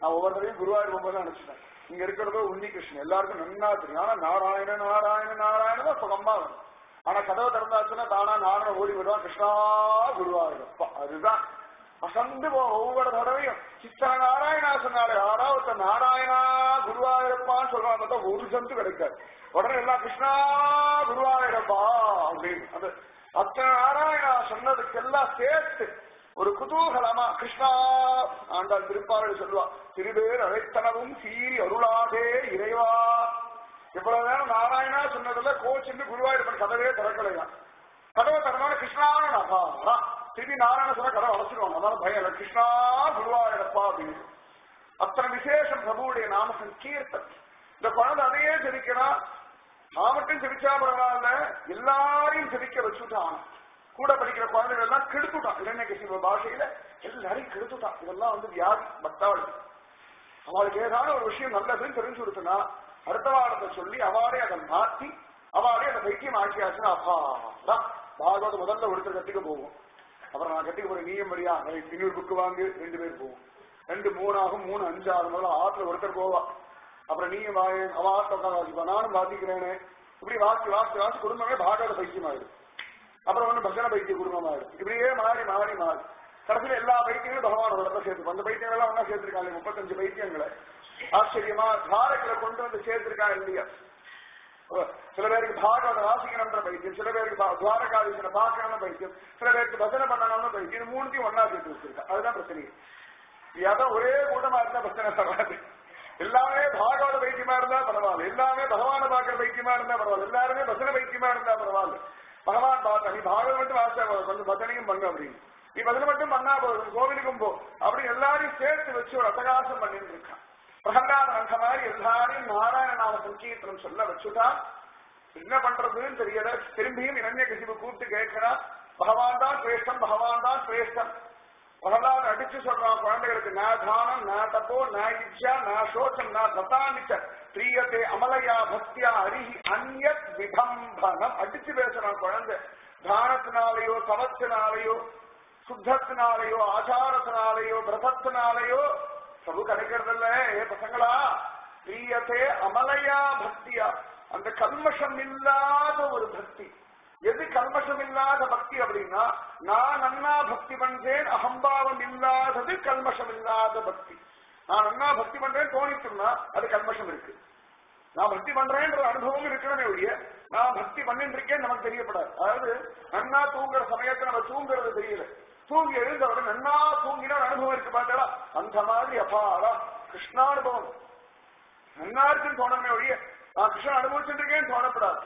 நான் ஒவ்வொரு தடையும் குருவாயூர் போகும்போது நினைச்சிட்டேன் இங்க இருக்கிறதோ உன்னி கிருஷ்ணன் எல்லாருக்கும் நன்னா தெரியும் ஆனா நாராயண நாராயண நாராயண தான் சுகமா வரும் ஆனா கதவை திறந்தாச்சுன்னா தானா நாராயண ஓடி விடுவான் கிருஷ்ணா குருவாயூரப்பா அதுதான் அசந்து போ ஒவ்வொரு தடவையும் சித்தன நாராயணா சொன்னாலே யாராவது நாராயணா குருவாயூரப்பான்னு சொல்றாங்க பார்த்தா ஒரு சந்து கிடைக்காது உடனே எல்லாம் கிருஷ்ணா குருவாயூரப்பா அப்படின்னு அந்த அத்தனை நாராயணா சொன்னதுக்கெல்லாம் சேர்த்து ஒரு குதூகலமா கிருஷ்ணா ஆண்டாள் திருப்பாவளி சொல்லுவா திருவேர் அழைத்தனவும் சீரி அருளாதே இறைவா இவ்வளவு நேரம் நாராயணா சொன்னதுல கோச்சின்னு குருவாயூரப்பன் கதவே திறக்கலையா கதவை திறந்தாலும் கிருஷ்ணான நகாரா திருப்பி நாராயண சொன்ன கதவை அடைச்சிருவாங்க அதனால பயம் இல்லை கிருஷ்ணா குருவாயூரப்பா அப்படின்னு அத்தனை விசேஷம் பிரபுவுடைய நாம சங்கீர்த்தம் இந்த குழந்தை அதையே ஜெபிக்கிறான் நான் மட்டும் ஜெபிச்சா பரவாயில்ல எல்லாரையும் ஜெபிக்க வச்சுட்டான் கூட படிக்கிற குழந்தைகள் எல்லாம் கெடுத்துட்டான் இளைஞர் பாஷையில எல்லாரையும் கெடுத்துட்டான் இதெல்லாம் வந்து வியாதி பக்தாவளி அவளுக்கு ஏதாவது ஒரு விஷயம் நல்லதுன்னு தெரிஞ்சு கொடுத்தனா அடுத்த வாரத்தை சொல்லி அவாடே அதை மாத்தி அவாடே அதை பைத்தியம் ஆக்கியாச்சுன்னா அப்பா பாகவத முதல்ல ஒருத்தர் கத்துக்க போவோம் அப்புறம் நான் கட்டிக்க போற நீயும் மரியா இன்னொரு புக்கு வாங்கு ரெண்டு பேர் போவோம் ரெண்டு மூணாகும் மூணு அஞ்சாகும் முதல்ல ஆத்துல ஒருத்தர் போவா அப்புறம் நீயும் வாங்க அவ ஆத்த உட்காந்து வாசிப்பா நானும் வாசிக்கிறேனே இப்படி வாசி வாசி வாசி குடும்பமே பாகவத பைத்தியம் ஆயிடும் அப்புறம் வந்து பஜன பைத்திய குடும்பம் ஆயிடும் இப்படியே மாறி மாறி மாறி கடைசியில் எல்லா பைத்தியங்களும் பகவானோட தான் சேர்த்து அந்த பைத்தியங்கள் எல்லாம் ஒன்னா சேர்த்திருக்காங்க முப்பத்தஞ்சு பைத்தியங்களை ஆச்சரியமா தாரகளை கொண்டு வந்து சேர்த்திருக்காங்க இல்லையா சில பேருக்கு பாகவத வாசிக்கணும்ன்ற பைத்தியம் சில பேருக்கு பா- துவாரகாதீசனை பார்க்கணும்னு பைத்தியம் சில பேருக்கு பஜனை பண்ணணும்னு பைத்தியம் இது மூணுத்தையும் ஒன்னா சேர்த்து வச்சிருக்கா அதுதான் பிரச்சனை இது அதான் ஒரே கூட்டமா இருந்தா பிரச்சனை வராது எல்லாமே பாகவத பைத்தியமா இருந்தா பரவாயில்ல எல்லாமே பகவான பார்க்கிற பைத்தியமா இருந்தா பரவாயில்ல எல்லாருமே பஜனை பைத்தியமா இருந்தா பரவாயில்ல பகவான் பார்த்தா நீ பாகவத மட்டும் வாசிச்சா போதும் கொஞ்சம் பஜனையும் பண்ணு அப்படின்னு நீ பஜனை மட்டும் பண்ணா போதும் கோவிலுக்கும் போ அப்படி எல்லாரையும் சேர்த்து வச்சு ஒரு அட்டகாசம் பண்ணிட்டு இருக்கான் பிரகலாதன் அந்த மாதிரி எல்லாரையும் நாராயண நாம சங்கீர்த்தனம் சொல்ல வச்சுட்டான் என்ன பண்றதுன்னு தெரியல திரும்பியும் இளைஞ கசிவு கூப்பிட்டு கேட்கிறா பகவான் தான் சிரேஷ்டம் பகவான் தான் சிரேஷ்டம் பிரகலாத் அடிச்சு சொல்றான் குழந்தைகளுக்கு ந தானம் ந தப்போ ந இச்சா ந சோச்சம் ந தத்தானிச்ச பிரியத்தை அமலையா பக்தியா அருகி அந்யத் விடம்பனம் அடிச்சு பேசுறான் குழந்தை தானத்தினாலேயோ தவத்தினாலேயோ சுத்தத்தினாலேயோ ஆச்சாரத்தினாலேயோ பிரதத்தினாலேயோ பிரபு கிடைக்கிறதில்ல ஏ பசங்களா பிரியத்தே அமலையா பக்தியா அந்த கல்மஷம் இல்லாத ஒரு பக்தி எது கல்மஷம் இல்லாத பக்தி அப்படின்னா நான் நன்னா பக்தி பண்றேன் அகம்பாவம் இல்லாதது கல்மஷம் இல்லாத பக்தி நான் நன்னா பக்தி பண்றேன் தோணித்தோம்னா அது கல்மஷம் இருக்கு நான் பக்தி பண்றேன்ற அனுபவம் இருக்கணுமே ஒழிய நான் பக்தி பண்ணிட்டு இருக்கேன் நமக்கு தெரியப்படாது அதாவது நன்னா தூங்குற சமயத்துல நம்ம தூங்குறது தெரியல தூங்கி எழுந்தவுடன் நன்னா தூங்கின ஒரு அனுபவம் இருக்கு பார்த்தா அந்த மாதிரி அப்பாடா கிருஷ்ணானுபவம் நன்னா இருக்குன்னு தோணணுமே ஒழிய நான் கிருஷ்ணன் அனுபவிச்சுட்டு இருக்கேன்னு தோணப்படாது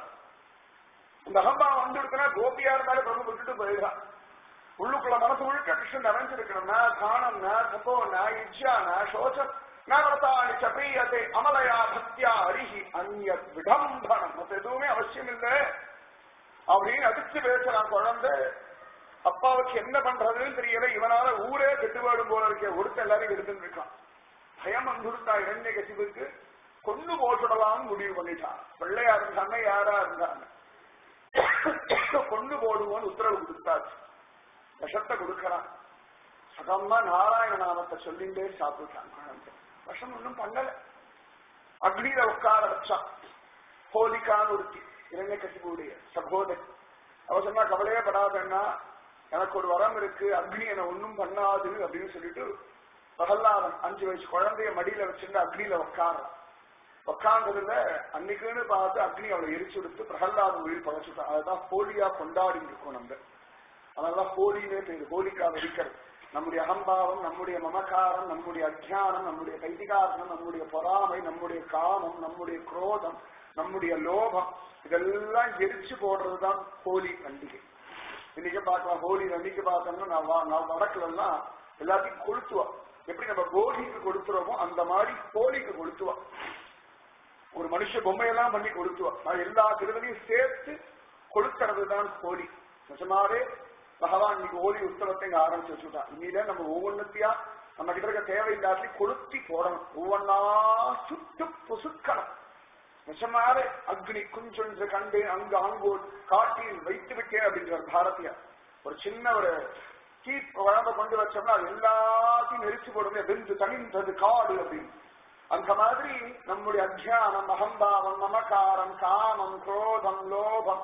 இந்த அகம்பாவம் வந்து இருக்குன்னா கோபியா இருந்தாலும் பிரபு விட்டுட்டு போயிடுறான் உள்ளுக்குள்ள மனசு முழுக்க கிருஷ்ணன் நிறைஞ்சிருக்கணும் ந தானம் ந தப்போ ந இச்சா ந சோச்சம் ந வரதாணி சபீயத்தை அமலையா பக்தியா அரிஹி அந்நிய விடம்பனம் மத்த எதுவுமே அவசியம் இல்லை அப்படின்னு அடிச்சு பேசுறான் குழந்தை அப்பாவுக்கு என்ன பண்றதுன்னு தெரியல இவனால ஊரே கெட்டுவாடும் போல இருக்க ஒருத்த எல்லாரையும் எடுத்துட்டு இருக்கான் பயம் வந்துருத்தா இரண்ய கசிவுக்கு கொண்டு போட்டுடலாம்னு முடிவு பண்ணிட்டான் பிள்ளையா இருந்தாங்க யாரா இருந்தாங்க கொண்டு போடுவோன்னு உத்தரவு கொடுத்தாச்சு விஷத்தை கொடுக்கறான் சகமா நாராயண நாமத்தை சொல்லிண்டே சாப்பிட்டான் குழந்தை விஷம் ஒன்றும் பண்ணல அக்னியில உட்கார வச்சான் ஹோலிகான்னு ஒருத்தி இளைஞ கசிபுடைய சகோதரி அவ சொன்னா கவலையே படாதன்னா எனக்கு ஒரு வரம் இருக்கு அக்னி என்ன ஒன்றும் பண்ணாது அப்படின்னு சொல்லிட்டு பிரகல்லாதன் அஞ்சு வயசு குழந்தைய மடியில வச்சிருந்து அக்னியில உட்காரான் உட்கார்ந்ததுல அன்னைக்குன்னு பார்த்து அக்னி அவளை எரிச்சு விடுத்து பிரகல்லாதன் உயிர் பழச்சுட்டான் அதுதான் ஹோலியா கொண்டாடி இருக்கோம் நம்ம அதனாலதான் ஹோலினே பேரு ஹோலிக்கா வெடிக்கிறது நம்முடைய அகம்பாவம் நம்முடைய மமகாரம் நம்முடைய அஜ்ஞானம் நம்முடைய கைதிகாரணம் நம்முடைய பொறாமை நம்முடைய காமம் நம்முடைய குரோதம் நம்முடைய லோகம் இதெல்லாம் எரிச்சு போடுறதுதான் ஹோலி பண்டிகை இன்னைக்கு பார்க்கலாம் ஹோலி அன்னைக்கு பார்த்தோம்னா நான் வா- நான் வடக்குல எல்லாம் எல்லாத்தையும் கொளுத்துவா எப்படி நம்ம கோலிக்கு கொடுத்துறோமோ அந்த மாதிரி ஹோலிக்கு கொளுத்துவா ஒரு மனுஷ பொம்மையெல்லாம் பண்ணி கொளுத்துவா நான் எல்லா திருவிலையும் சேர்த்து கொளுத்துறது தான் ஹோலி நிஜமாவே பகவான் இன்னைக்கு ஹோலி உற்சவத்தை இங்க ஆரம்பிச்சு வச்சுட்டான் இனியில நம்ம ஒவ்வொன்றுத்தையா நம்ம கிட்ட இருக்க தேவையில்லாட்டி கொளுத்தி போடணும் ஒவ்வொன்னா சுட்டு பொசுக்கணும் நிஜமாவே அக்னி குஞ்சொன்று கண்டு அங்கு அங்கோல் காட்டில் வைத்து விட்டேன் அப்படின்றார் பாரதியார் ஒரு சின்ன ஒரு தீ குழம்ப கொண்டு வச்சோம்னா அது எல்லாத்தையும் எரிச்சு போடுமே வெந்து தனிந்தது காடு அப்படின்னு அந்த மாதிரி நம்முடைய அத்தியானம் அகம்பாவம் மமகாரம் காமம் குரோதம் லோபம்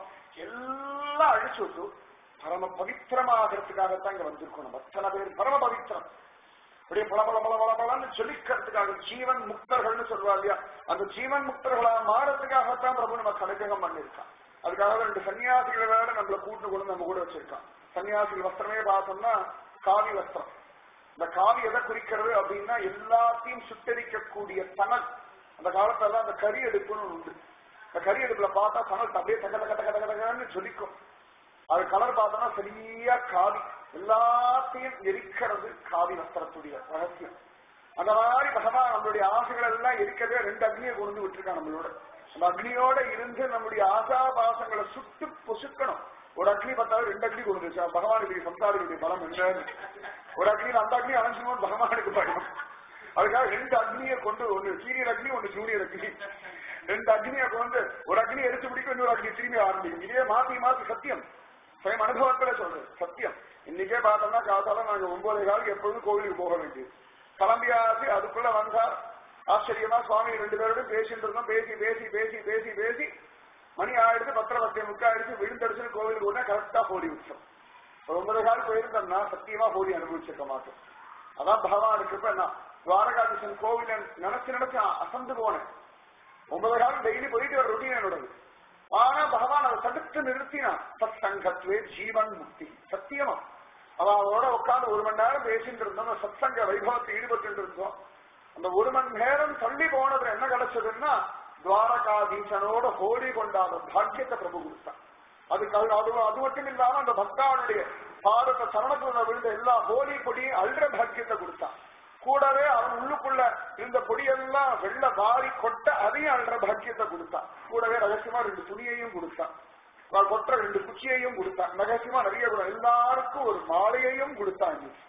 எல்லாம் அழிச்சு விட்டு பரம பவித்திரமாகிறதுக்காகத்தான் இங்க வந்திருக்கோம் நம்ம அத்தனை பேர் பரம பவித்திரம் அப்படியே பல பல பல பல பலன்னு ஜொலிக்கிறதுக்காக ஜீவன் முக்தர்கள்னு சொல்றா இல்லையா அந்த ஜீவன் முக்தர்களா மாறதுக்காகத்தான் பிரபு நம்ம கனுகிரகம் பண்ணிருக்கான் அதுக்காக ரெண்டு சன்னியாசிகளை வேற நம்மள கூட்டு கொண்டு நம்ம கூட வச்சிருக்கான் சன்னியாசிகள் வஸ்திரமே பார்த்தோம்னா காவி வஸ்திரம் இந்த காவி எதை குறிக்கிறது அப்படின்னா எல்லாத்தையும் சுட்டரிக்கக்கூடிய தனல் அந்த காலத்துல அந்த கறி எடுப்புன்னு உண்டு இந்த கறி அடுப்புல பார்த்தா தனல் அப்படியே தக தக தக தக தகன்னு ஜொலிக்கும் அது கலர் பார்த்தோம்னா சரியா காவி எல்லாத்தையும் எரிக்கிறது காவி வஸ்திரத்துடைய ரகசியம் அந்த மாதிரி பகவான் நம்மளுடைய ஆசைகள் எல்லாம் எரிக்கவே ரெண்டு அக்னியை கொண்டு வந்து விட்டுருக்கான் நம்மளோட அந்த அக்னியோட இருந்து நம்முடைய ஆசாபாசங்களை சுட்டு பொசுக்கணும் ஒரு அக்னி பார்த்தாலும் ரெண்டு அக்னி கொண்டு வச்சா பகவானுக்கு சம்சாரிகளுடைய பலம் என்னன்னு ஒரு அக்னியில் அந்த அக்னி அணைஞ்சுமோன்னு பகவானுக்கு பயம் அதுக்காக ரெண்டு அக்னியை கொண்டு ஒன்னு சீனியர் அக்னி ஒன்னு ஜூனியர் அக்னி ரெண்டு அக்னியை கொண்டு ஒரு அக்னி எரிச்சு பிடிக்கும் இன்னொரு அக்னி திரும்பி ஆரம்பிக்கும் இதே மாத்தி மாத்தி சத்தியம் சுயம் அனுபவத்துல சொல்றேன் சத்தியம் இன்னைக்கே பார்த்தோம்னா காத்தால நாங்க ஒன்பதே காலுக்கு எப்பொழுதும் கோவிலுக்கு போக வேண்டியது கிளம்பியாச்சு அதுக்குள்ள வந்தார் ஆச்சரியமா சுவாமி ரெண்டு பேரோட பேசிட்டு இருந்தோம் பேசி பேசி பேசி பேசி பேசி மணி ஆயிடுச்சு பத்திர பத்தியம் முக்காயிடுச்சு விழுந்தடிச்சு கோவிலுக்கு உடனே கரெக்டா ஹோலி உற்சவம் ஒரு ஒன்பது கால் போயிருந்தோம்னா சத்தியமா ஹோலி அனுபவிச்சிருக்க மாட்டோம் அதான் பகவானுக்கு இப்ப நான் துவாரகாதீசன் கோவில நினைச்சு நினைச்சு அசந்து போனேன் ஒன்பது காலம் டெய்லி போயிட்டு ஒரு ரொட்டீன் என்னோடது ஆனா பகவான் அதை தடுத்து நிறுத்தினான் சத் சங்கத்வே ஜீவன் முக்தி சத்தியமா அவனோட உட்கார்ந்து ஒரு மணி நேரம் பேசிட்டு இருந்தோம் அந்த சத்சங்க வைபவத்தை ஈடுபட்டு இருந்தோம் அந்த ஒரு மணி நேரம் தள்ளி போனதுல என்ன கிடைச்சதுன்னா துவாரகாதீசனோட ஹோலி கொண்டாட பாக்கியத்தை பிரபு கொடுத்தான் அதுக்கு அது அது அது மட்டும் இல்லாம அந்த பக்தாவுடைய பாரத சரணத்துல விழுந்த எல்லா ஹோலி பொடியும் அல்ற பாக்கியத்தை கொடுத்தான் கூடவே அவன் உள்ளுக்குள்ள இருந்த பொடியெல்லாம் வெள்ள வாரி கொட்ட அதையும் அல்ற பாக்கியத்தை கொடுத்தான் கூடவே ரகசியமா ரெண்டு துணியையும் கொடுத்தான் அவன் கொட்ட ரெண்டு குச்சியையும் கொடுத்தான் ரகசியமா நிறைய கூட எல்லாருக்கும் ஒரு மாலையையும் கொடுத்தான் இன்னைக்கு.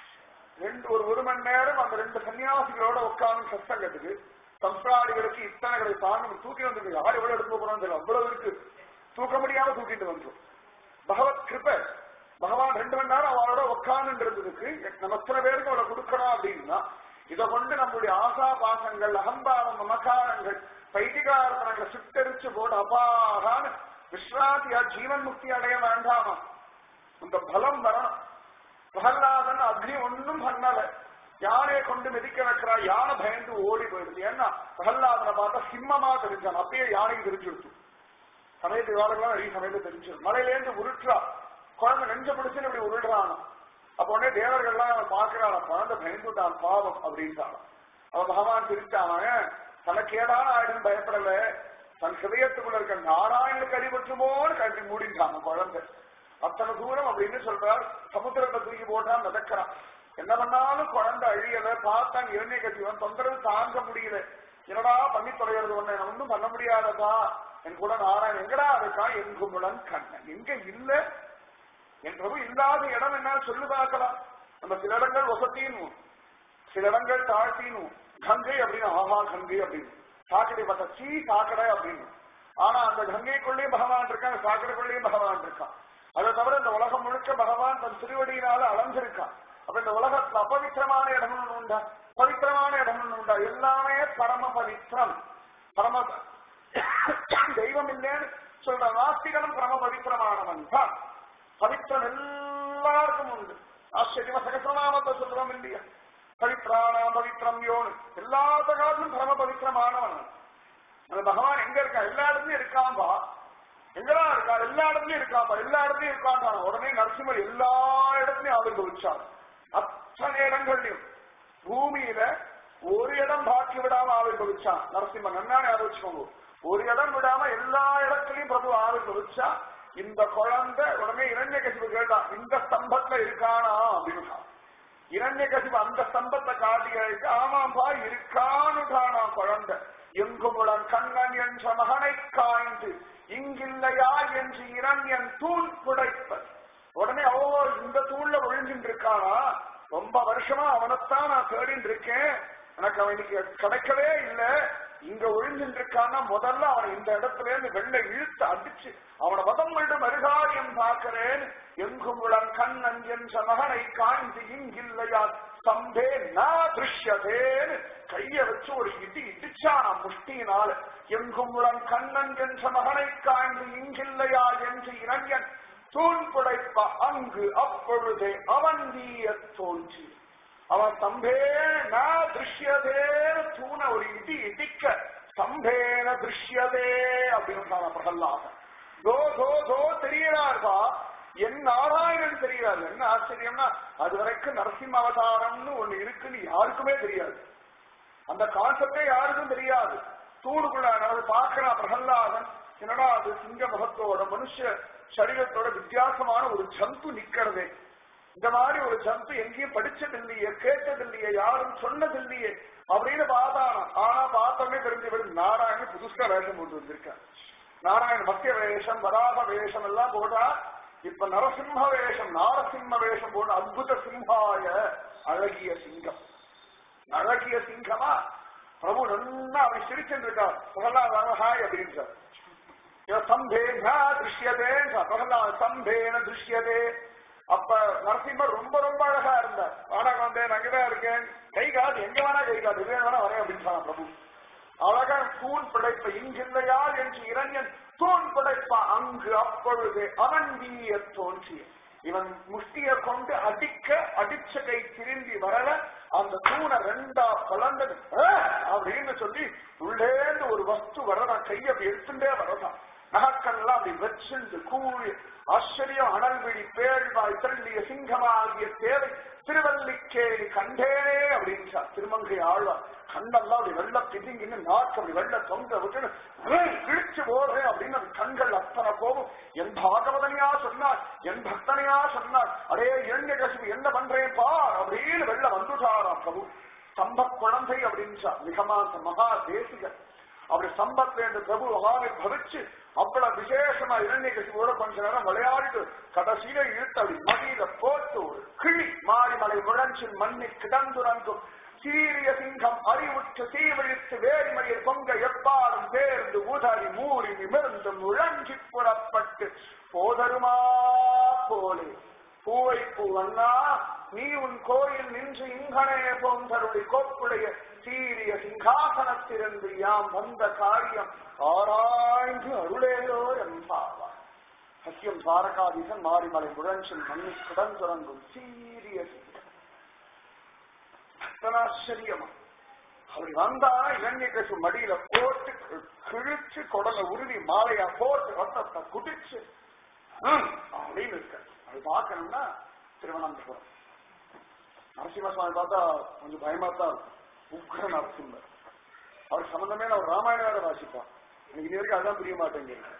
ரெண்டு ஒரு ஒரு மணி நேரம் அந்த ரெண்டு சன்னியாசிகளோட உட்கார்ந்து சத்சங்கத்துக்கு சம்சாரிகளுக்கு இத்தனை கடை தாங்க தூக்கி வந்திருக்கு யார் எவ்வளவு எடுத்து போறோம் தெரியல அவ்வளவு இருக்கு தூக்க முடியாம தூக்கிட்டு வந்தோம் பகவத் கிருப பகவான் ரெண்டு மணி நேரம் அவளோட உட்கார்ந்து இருந்ததுக்கு நம்ம எத்தனை பேருக்கு அவளை கொடுக்கணும் அப்படின்னா இதை கொண்டு நம்மளுடைய ஆசா பாசங்கள் அகம்பாவம் மமகாரங்கள் பைதிகார்த்தனங்களை சுட்டரிச்சு போட்டு அபாகான விஸ்ராந்தியா ஜீவன் முக்தி அடைய வேண்டாமா அந்த பலம் வரணும் பிரகலாதன் அக்னி ஒன்னும் பண்ணல யானையை கொண்டு மிதிக்க வைக்கிறா யானை பயந்து ஓடி போயிடுது ஏன்னா பிரகலாதனை பார்த்தா சிம்மமா தெரிஞ்சான் அப்பயே யானைக்கு தெரிஞ்சுடுச்சு சமயத்து காலங்களாம் நிறைய சமயத்துல தெரிஞ்சிடும் மலையிலேருந்து உருட்டுறா குழந்தை நெஞ்ச பிடிச்சுன்னு இப்படி உருடுறான் அப்ப உடனே தேவர்கள்லாம் அவன் பாக்குறான் குழந்தை பயந்துட்டான் பாவம் அப்படின்ட்டான் அவன் பகவான் சிரிச்சான் தனக்கு ஏதான ஆயிடும் பயப்படல தன் ஹிருதயத்துக்குள்ள இருக்க நாராயணுக்கு அடிபட்டுமோன்னு கட்டி மூடிட்டான் குழந்தை அத்தனை தூரம் அப்படின்னு சொல்றார் சமுத்திரத்தை தூக்கி போட்டான் மிதக்கிறான் என்ன பண்ணாலும் குழந்தை அழியல பார்த்தான் இளைஞ கட்டிவன் தொந்தரவு தாங்க முடியல என்னடா பண்ணி தொலைகிறது ஒண்ணு நான் ஒன்றும் பண்ண முடியாததா என் கூட நாராயணன் எங்கடா இருக்கா என் கும்புடன் கண்ணன் எங்க இல்ல என் பிரபு இல்லாத இடம் என்ன சொல்லு பார்க்கலாம் நம்ம சில இடங்கள் வசத்தினும் சில இடங்கள் தாழ்த்தினும் கங்கை அப்படின்னு ஆஹா கங்கை அப்படின்னு சாக்கடை பார்த்தா சீ சாக்கடை அப்படின்னு ஆனா அந்த கங்கைக்குள்ளேயும் பகவான் இருக்கான் சாக்கடைக்குள்ளேயும் பகவான் இருக்கான் அதை தவிர இந்த உலகம் முழுக்க பகவான் தன் திருவடியினால அளந்திருக்கான் அப்ப இந்த உலகத்துல அபவித்திரமான இடம் ஒண்ணு உண்டா பவித்திரமான இடம் ஒண்ணு உண்டா எல்லாமே பரம பவித்திரம் பரம தெய்வம் இல்லைன்னு சொல்ற நாஸ்திகனும் பரம பவித்திரமானவன் தான் பவித்திரம் எல்லாருக்கும் உண்டு ஆச்சரியமா சகசிரநாமத்தை சொல்றோம் இல்லையா பவித்ராணா பவித்ரம் யோனு எல்லா காலத்திலும் பரம பவித்திரமானவன் அந்த பகவான் எங்க இருக்கா எல்லா இடத்துலயும் இருக்காம்பா எங்கடா இருக்கா எல்லா இடத்துலயும் இருக்காம்பா எல்லா இடத்துலயும் இருக்கான் உடனே நரசிம்மர் எல்லா இடத்துலயும் ஆவிர்வவிச்சார் அத்தனை இடங்கள்லயும் பூமியில ஒரு இடம் பாக்கி விடாம ஆவிர்வவிச்சான் நரசிம்மன் நன்னானே ஆலோசிக்கோங்க ஒரு இடம் விடாம எல்லா இடத்துலயும் பிரபு ஆவிர்வவிச்சா இந்த குழந்தை உடனே இரண்ய கசிவு கேட்டான் இந்த ஸ்தம்பத்துல இருக்கானா அப்படின்னு இரண்ய கசிவு அந்த ஸ்தம்பத்தை காட்டி அழைத்து ஆமாம்பா இருக்கானுட்டானா குழந்தை எங்குமுடன் கண்ணன் என்ற மகனை காய்ந்து இங்கில்லையா என்று இரண்யன் தூள் புடைப்ப உடனே ஓ இந்த தூள்ல ஒழிஞ்சுட்டு இருக்கானா ரொம்ப வருஷமா அவனைத்தான் நான் தேடிட்டு இருக்கேன் எனக்கு அவன் இன்னைக்கு கிடைக்கவே இல்லை இங்க ஒழிஞ்சுட்டு இருக்கான்னா முதல்ல அவனை இந்த இடத்துல இருந்து வெள்ளை இழுத்து அடிச்சு அவனை வதம் விடும் அருகாரியம் பார்க்கிறேன் எங்கும் உளன் கண்ணன் என்ற மகனை காண்பி இங்கில்லையா சம்பே நா திருஷ்யதேன் கைய வச்சு ஒரு இடி இடிச்சான முஷ்டியினால எங்கும் உளன் கண்ணன் என்ற மகனை காண்பி இங்கில்லையா என்று இளைஞன் தூண் புடைப்ப அங்கு அப்பொழுதே அவன் வீய தோன்றி அவன் சம்பேன திருஷ்யதே தூண ஒரு இடி இடிக்க சம்பேன திருஷ்யதே அப்படின்னு சொன்னான் பிரகல்லாதன் தோ தோ தோ தெரியறாருப்பா என் நாராயணன் தெரியாது என்ன ஆச்சரியம்னா அது வரைக்கும் நரசிம்ம அவதாரம்னு ஒண்ணு இருக்குன்னு யாருக்குமே தெரியாது அந்த கான்செப்டே யாருக்கும் தெரியாது தூணுக்குள்ள அதாவது பார்க்கிறான் பிரகல்லாதன் என்னடா அது சிங்க முகத்தோட மனுஷ சரீரத்தோட வித்தியாசமான ஒரு ஜந்து நிக்கிறதே இந்த மாதிரி ஒரு ஜந்து எங்கேயும் படிச்சதில்லையே கேட்டதில்லையே யாரும் சொன்னதில்லையே அப்படின்னு பார்த்தானா ஆனா பார்த்தோன்னே தெரிஞ்சு விடும் நாராயணன் புதுசா வேஷம் போட்டு வந்திருக்கார் நாராயண மத்திய வேஷம் வராக வேஷம் எல்லாம் போட்டா இப்ப நரசிம்ம வேஷம் நாரசிம்ம வேஷம் போட்டு அத்புத சிம்ஹாய அழகிய சிங்கம் அழகிய சிங்கமா பிரபு நல்லா அவன் சிரிச்சுட்டு இருக்கார் பிரகலாத் ஹாய் அப்படின்றார் சம்பேன திருஷ்யதே பிரகலாத் சம்பேன திருஷ்யதே அப்ப நரசிம்மர் ரொம்ப ரொம்ப அழகா இருந்தார் வாடகை வந்தேன் அங்கதான் இருக்கேன் கை காது எங்க வேணா கை காது இது வேணா வரேன் அப்படின்னு சொன்னான் பிரபு அழகா தூண் படைப்ப இங்கில்லையா என்று இளைஞன் தூண் படைப்ப அங்கு அப்பொழுது அவன் வீய தோன்றிய இவன் முஷ்டிய கொண்டு அடிக்க அடிச்ச கை திரும்பி வரல அந்த தூணை ரெண்டா பலந்தது அப்படின்னு சொல்லி உள்ளேந்து ஒரு வஸ்து வரதான் கையை அப்படி எடுத்துட்டே வரதான் நகக்கெல்லாம் அப்படி வச்சிருந்து கூழி ஆச்சரியம் அனல்விழி பேழ்வாய் தள்ளிய சிங்கமாகிய தேவை திருவல்லிக்கேணி கண்டேனே அப்படின்னு திருமங்கை ஆழ்வார் கண்ணெல்லாம் அப்படி வெள்ள பிதிங்கின்னு நாக்கு அப்படி வெள்ள தொங்க விட்டு கிழிச்சு போடுறேன் அப்படின்னு அந்த கண்கள் அத்தனை போகும் என் பாகவதனையா சொன்னார் என் பக்தனையா சொன்னார் அடே எண்ணெய் கசிவு என்ன பண்றேன் பார் அப்படின்னு வெள்ள வந்துட்டாராம் பிரபு சம்ப குழந்தை அப்படின்னு மிகமாந்த மகா தேசிகர் அப்படி சம்பத் வேண்டு பிரபு மகாவை பவிச்சு அவ்வளவு விசேஷமா இரண்டை கசிவோட கொஞ்ச நேரம் விளையாடிட்டு கடைசியில இழுத்து அப்படி மடியில போட்டு ஒரு கிளி மாரிமலை முழஞ்சில் மண்ணி கிடந்துறங்கும் சீரிய சிங்கம் அறிவுற்று தீவிழித்து வேரிமலையில் பொங்க எப்பாடும் பேர்ந்து உதறி மூறி நிமிர்ந்து முழங்கி புறப்பட்டு போதருமா போலே பூவை பூவண்ணா நீ உன் கோயில் நின்று இங்கனே போந்தருளி கோப்புடைய சீரிய சிங்காசனத்திலிருந்து யாம் வந்த காரியம் ஆராய்ந்து அருளேலோ என்பாவா சத்தியம் துவாரகாதீசன் மாரிமலை முழஞ்சில் மண்ணி கிடந்துறங்கும் சீரிய சிங்கம் அத்தனாச்சரியமா அப்படி வந்தா இலங்கை கசு மடியில போட்டு கிழிச்சு குடல உருவி மாலையா போட்டு ரத்தத்தை குடிச்சு அப்படின்னு இருக்க அது பார்க்கணும்னா திருவனந்தபுரம் நரசிம்ம சுவாமி பார்த்தா கொஞ்சம் பயமா தான் இருக்கும் உக்ர நரசிம்மர் அவர் சம்பந்தமே அவர் ராமாயண வேற வாசிப்பார் எனக்கு இது வரைக்கும் அதான் புரிய மாட்டேங்குது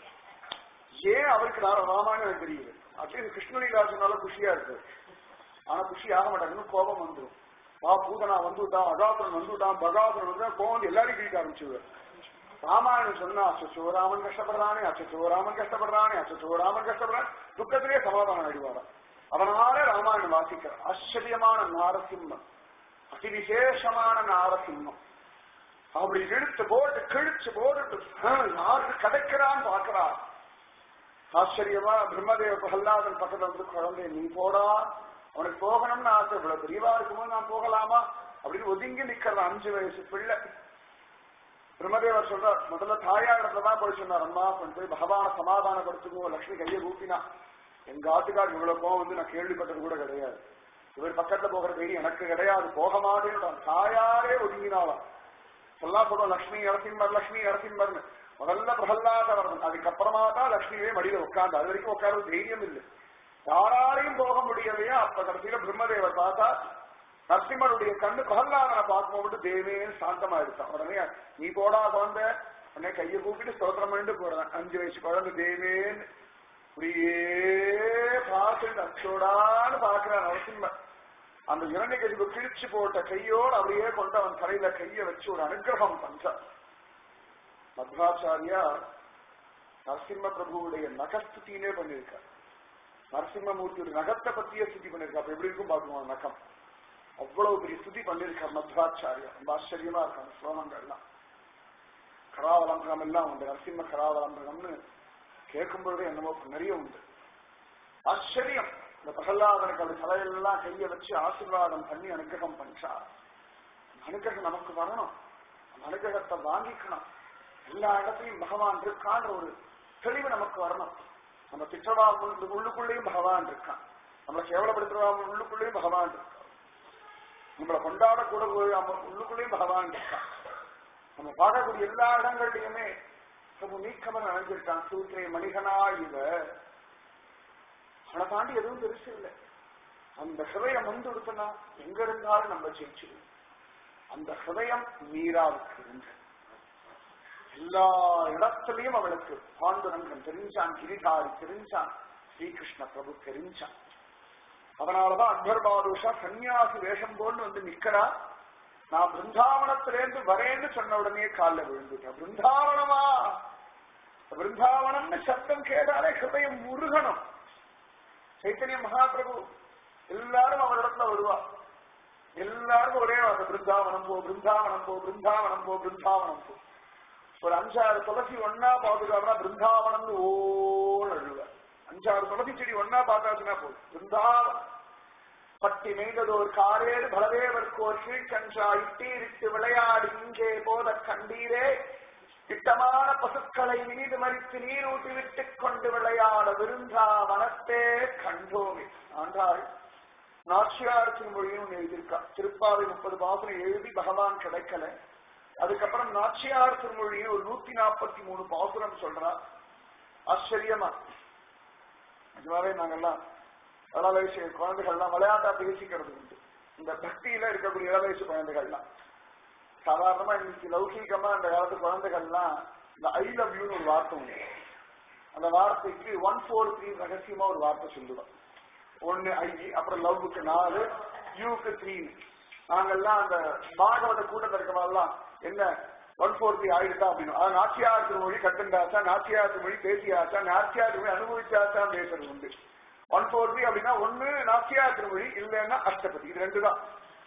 ஏன் அவருக்கு நான் ராமாயணம் எனக்கு தெரியுது அட்லீஸ்ட் கிருஷ்ணலீலா சொன்னால குஷியா இருக்கு ஆனா குஷி ஆக மாட்டாங்க கோபம் வந்துடும் வா பூதனா வந்துட்டான் அகாசுரன் வந்துட்டான் பகாசுரன் வந்து கோவம் வந்து எல்லாரையும் கிழிக்க ஆரம்பிச்சுவார் ராமாயணம் சொன்னா அச்சோ ராமன் கஷ்டப்படுறானே அச்சோ ராமன் கஷ்டப்படுறானே அச்சோ ராமன் கஷ்டப்படுறான் துக்கத்திலே சமாதானம் அடிவாராம் அவனால ராமாயணம் வாசிக்கிறார் ஆச்சரியமான நாரசிம்மம் அதி விசேஷமான நாரசிம்மம் அப்படி இழுத்து போட்டு கிழிச்சு போட்டு யாருக்கு கிடைக்கிறான்னு பாக்குறார் ஆச்சரியமா பிரம்மதேவ பிரகல்லாதன் பக்கத்துல வந்து குழந்தை நீ போடா அவனுக்கு போகணும்னு ஆசை இவ்வளவு பெரியவா இருக்கும்போது நான் போகலாமா அப்படின்னு ஒதுங்கி நிக்கிற அஞ்சு வயசு பிள்ளை பிரம்மதேவர் சொல்றார் முதல்ல தாயா இடத்துலதான் போய் சொன்னார் அம்மா கொண்டு போய் பகவான சமாதானப்படுத்துக்கோ லட்சுமி கையை ஊட்டினா எங்க ஆட்டுக்கார் இவ்வளவு கோவம் வந்து நான் கேள்விப்பட்டது கூட கிடையாது இவர் பக்கத்துல போகிற தைரியம் எனக்கு கிடையாது போக மாட்டேன் தாயாரே ஒதுங்கினாலாம் சொல்லா சொல்றோம் லட்சுமி நரசிம்மர் லட்சுமி நரசிம்மர்னு முதல்ல பிரகல்லாத வரணும் அதுக்கப்புறமா தான் லட்சுமியே மடியில உட்கார்ந்து அது வரைக்கும் உட்கார்றது தைரியம் இல்லை யாராலையும் போக முடியலையா அப்ப கடைசியில பிரம்மதேவர் பார்த்தா நரசிம்மருடைய கண்ணு பிரகல்லாதனை பார்க்கும்போது தேவேன்னு சாந்தமா இருக்கான் உடனே நீ போடா குழந்தை உடனே கையை கூப்பிட்டு ஸ்தோத்திரம் பண்ணிட்டு போறேன் அஞ்சு வயசு குழந்தை தேவேன்னு இப்படியே பார்த்துட்டு அச்சோடான்னு பார்க்கிறான் நரசிம்மர் அந்த இரண்டை கதிவு கிழிச்சு போட்ட கையோடு அப்படியே கொண்டு அவன் தலையில கைய வச்சு ஒரு அனுகிரகம் பண்றான் மத்வாச்சாரியா நரசிம்ம பிரபுவுடைய நகஸ்துதினே பண்ணிருக்கார் நரசிம்மமூர்த்தியோட நகத்தை பத்தியே ஸ்துதி பண்ணிருக்கா அப்ப எப்படி இருக்கும் பாக்குவோம் நகம் அவ்வளவு பெரிய ஸ்துதி பண்ணிருக்கார் மத்வாச்சாரியா ரொம்ப ஆச்சரியமா இருக்காங்க ஸ்லோகங்கள்லாம் கராவலம்பரம் எல்லாம் உண்டு நரசிம்ம கராவலம்பரம்னு கேட்கும் பொழுதே என்னமோ நிறைய உண்டு ஆச்சரியம் இந்த பிரகலாதனுக்கு அப்படி தலையெல்லாம் கைய வச்சு ஆசீர்வாதம் பண்ணி அனுகிரகம் பண்றார் அந்த அனுகிரகம் நமக்கு வரணும் அந்த அனுகிரகத்தை வாங்கிக்கணும் எல்லா இடத்துலயும் பகவான் இருக்கான்ற ஒரு தெளிவு நமக்கு வரணும் நம்ம திட்டவா உள்ளுக்குள்ளேயும் பகவான் இருக்கான் நம்மளை கேவலப்படுத்துறவா உள்ளுக்குள்ளேயும் பகவான் இருக்கான் நம்மளை கொண்டாடக்கூட அவன் உள்ளுக்குள்ளேயும் பகவான் இருக்கான் நம்ம பார்க்கக்கூடிய எல்லா இடங்கள்லயுமே பிரபு நீக்கமன் அணைஞ்சிருக்கான் சூத்திரை மணிகனா இவ அவனை தாண்டி எதுவும் பெருசு இல்லை அந்த ஹிருதயம் வந்து கொடுத்தனா எங்க இருந்தாலும் நம்ம ஜெயிச்சிருவோம் அந்த ஹிருதயம் மீராவுக்கு இருந்து எல்லா இடத்துலயும் அவளுக்கு பாண்டுரங்கன் தெரிஞ்சான் கிரிதாரி தெரிஞ்சான் ஸ்ரீகிருஷ்ண பிரபு தெரிஞ்சான் அதனாலதான் அக்பர் பாதுஷா சன்னியாசி வேஷம் போன்னு வந்து நிக்கிறா நான் பிருந்தாவனத்திலேருந்து வரேன்னு சொன்ன உடனே காலில் விழுந்துட்டேன் பிருந்தாவனமா பிருந்தாவனம்னு சப்தம் கேட்டாலே ஹிருதயம் முருகணும் சைத்தன்ய மகாபிரபு எல்லாரும் அவரிடத்துல வருவா எல்லாருக்கும் ஒரே வார்த்தை பிருந்தாவனம் போ பிருந்தாவனம் போ பிருந்தாவனம் போ பிருந்தாவனம் போ ஒரு அஞ்சாறு துளசி ஒன்னா பாதுகாப்புனா பிருந்தாவனம்னு ஓன்னு அழுவார் அஞ்சாறு துளசி செடி ஒன்னா பார்த்தாச்சுன்னா போதும் பிருந்தாவனம் பட்டி மெய்ததோர் காரேறு பலதேவர்க்கோர் கீழ்கன்றா இட்டீரிட்டு விளையாடி இங்கே போத கண்டீரே திட்டமான பசுக்களை மீது மறித்து நீரூட்டி விட்டுக் கொண்டு விளையாட விருந்தா வனத்தே கண்டோமே ஆண்டாள் நாச்சியார் திருமொழியும் ஒண்ணு எழுதியிருக்கா திருப்பாவை முப்பது பாசனம் எழுதி பகவான் கிடைக்கல அதுக்கப்புறம் நாச்சியார் திருமொழியும் ஒரு நூத்தி நாற்பத்தி மூணு பாசுரம் சொல்றா ஆச்சரியமா நிஜமாவே நாங்கெல்லாம் இள வயசு குழந்தைகள்லாம் விளையாட்டா பேசிக்கிறது உண்டு இந்த பக்தியில இருக்கக்கூடிய இள வயசு குழந்தைகள்லாம் சாதாரணமா இன்னைக்கு லௌகீகமா அந்த காலத்து குழந்தைகள்லாம் இந்த ஐ லவ் யூன்னு ஒரு வார்த்தை உண்டு அந்த வார்த்தைக்கு ஒன் ஃபோர் த்ரீ ரகசியமா ஒரு வார்த்தை சொல்லுவோம் ஒன்னு ஐ அப்புறம் லவ்வுக்கு நாலு யூக்கு த்ரீ நாங்கெல்லாம் அந்த பாகவத கூட்டத்தில் இருக்கவெல்லாம் என்ன ஒன் ஃபோர் த்ரீ ஆயிடுதா அப்படின்னு அது நாச்சியார் திருமொழி கட்டுண்டாச்சா நாச்சியார் திருமொழி பேசியாச்சா நாச்சியார் திருமொழி அனுபவிச்சாச்சா பேசுறது உண்டு ஒன் ஃபோர் த்ரீ அப்படின்னா ஒன்னு நாச்சியார் திருமொழி இல்லைன்னா அஷ்டபதி இது ரெண்டு தான்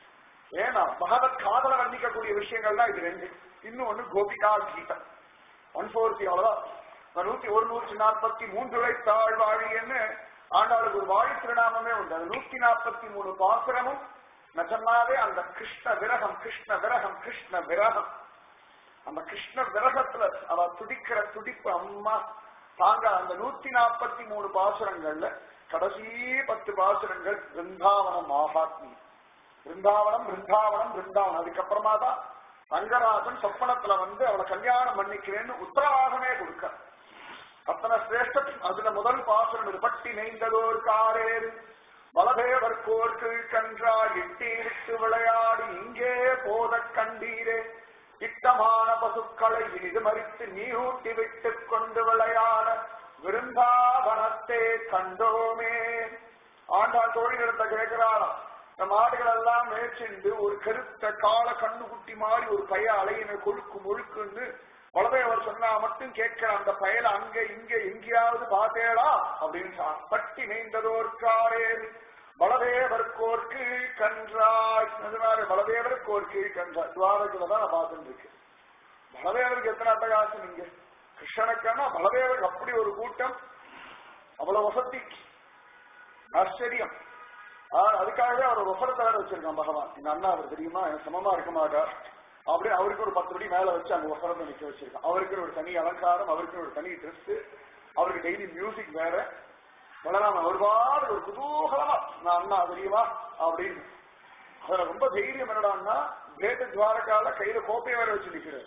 ஏன்னா பகவத் காதல வர்ணிக்கக்கூடிய விஷயங்கள் தான் இது ரெண்டு இன்னும் ஒண்ணு கோபிகா கீதம் ஒன் ஃபோர் த்ரீ அவ்வளவுதான் நூத்தி ஒரு நூற்றி நாற்பத்தி மூன்று தாழ்வாழின்னு ஆண்டாளுக்கு ஒரு வாழி திருநாமமே உண்டு அது நூத்தி நாற்பத்தி மூணு பாசுரமும் நிஜமாவே அந்த கிருஷ்ண விரகம் கிருஷ்ண விரகம் கிருஷ்ண விரகம் அந்த கிருஷ்ண விரகத்துல அவ துடிக்கிற துடிப்பு அம்மா தாங்க அந்த நூத்தி நாற்பத்தி மூணு பாசுரங்கள்ல கடைசி பத்து பாசுரங்கள் பிருந்தாவனம் மகாத்மி பிருந்தாவனம் பிருந்தாவனம் பிருந்தாவனம் அதுக்கப்புறமா தான் ரங்கராஜன் சொப்பனத்துல வந்து அவளை கல்யாணம் பண்ணிக்கிறேன்னு உத்தரவாதமே கொடுக்க அத்தனை சிரேஷ்ட அதுல முதல் பாசுரம் இது பட்டி நெய்ந்ததோர் காரேறு பலதேவர் கோர் கீழ்கன்றா இட்டீரிட்டு விளையாடி இங்கே போத கண்டீரே இட்டமான பசுக்களை இனிது மறித்து நீரூட்டி விட்டுக் கொண்டு விளையாட விருந்தாவனத்தே கண்டோமே ஆண்டாள் தோழிகளிடத்த கேட்கிறாளாம் இந்த மாடுகள் எல்லாம் மேய்ச்சிண்டு ஒரு கருத்த கால கண்ணுக்குட்டி மாதிரி ஒரு பைய அலையின கொழுக்கு முழுக்குன்னு பலதையவர் சொன்னா மட்டும் கேட்கிற அந்த பயல அங்க இங்க எங்கேயாவது பார்த்தேடா அப்படின்னு சொன்னார். பட்டி மேய்ந்ததோர்க்காரே பலதேவர் கோர்க்கு கன்றாய் அதனால பலதேவர் கோர்க்கு கன்றாய் துவாரத்துல தான் நான் பார்த்துட்டு இருக்கேன் பலதேவருக்கு எத்தனை அட்டகாசம் இங்க கிருஷ்ணனுக்கான பலதேவருக்கு அப்படி ஒரு கூட்டம் அவ்வளவு வசதி ஆச்சரியம் ஆஹ் அதுக்காகவே அவர் ஒசரத்தை வேற வச்சிருக்கான் பகவான் எங்க அண்ணா அவர் தெரியுமா எனக்கு சமமா இருக்க மாட்டார் அப்படியே அவருக்கு ஒரு பத்து படி மேல வச்சு அங்க ஒசரத்தை நிக்க வச்சிருக்கான் அவருக்கு ஒரு தனி அலங்காரம் அவருக்கு ஒரு தனி ட்ரெஸ் அவருக்கு டெய்லி மியூசிக் வேற பலராம ஒருபாடு ஒரு குதூகலமா நான் அண்ணா தெரியுமா அப்படின்னு அதுல ரொம்ப தைரியம் என்னடான்னா கேட்டு துவாரக்கால கையில கோப்பையை வேற வச்சு நிக்கிறார்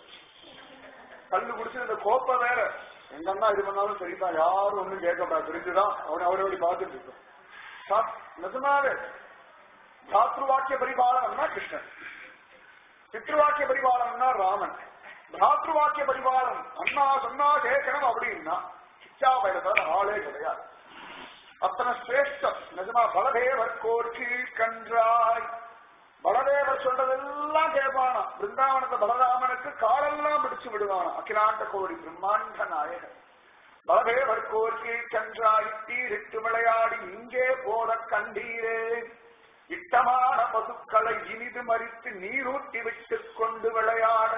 கல்லு குடிச்சு அந்த கோப்பை வேற எங்க அண்ணா இது பண்ணாலும் சரிதான் யாரும் ஒண்ணும் கேட்கப்படாது தெரிஞ்சுதான் அவனை அவரோட பார்த்துட்டு இருக்கோம் சா- நிஜமாவே தாத்ருவாக்கிய பரிபாலனம்னா கிருஷ்ணன் பித்ருவாக்கிய பரிபாலனம்னா ராமன் தாத்ருவாக்கிய பரிபாலனம் அண்ணா சொன்னா கேட்கணும் அப்படின்னா சிச்சா பயிரத்தால் ஆளே கிடையாது அத்தனை சிரேஷ்டம் நிஜமா பலதேவர் கோர்க்கு கன்றாய் பலதேவர் சொல்றதெல்லாம் கேட்பானா பிருந்தாவனத்தை பலராமனுக்கு காலெல்லாம் பிடிச்சு விடுவானா அகிலாண்ட கோடி பிரம்மாண்ட நாயகன் பலதேவர் கோர்க்கு கன்றாய் தீரிட்டு விளையாடி இங்கே போத கண்டீரே இட்டமான பசுக்களை இனிது மறித்து நீரூட்டி விட்டுக் கொண்டு விளையாட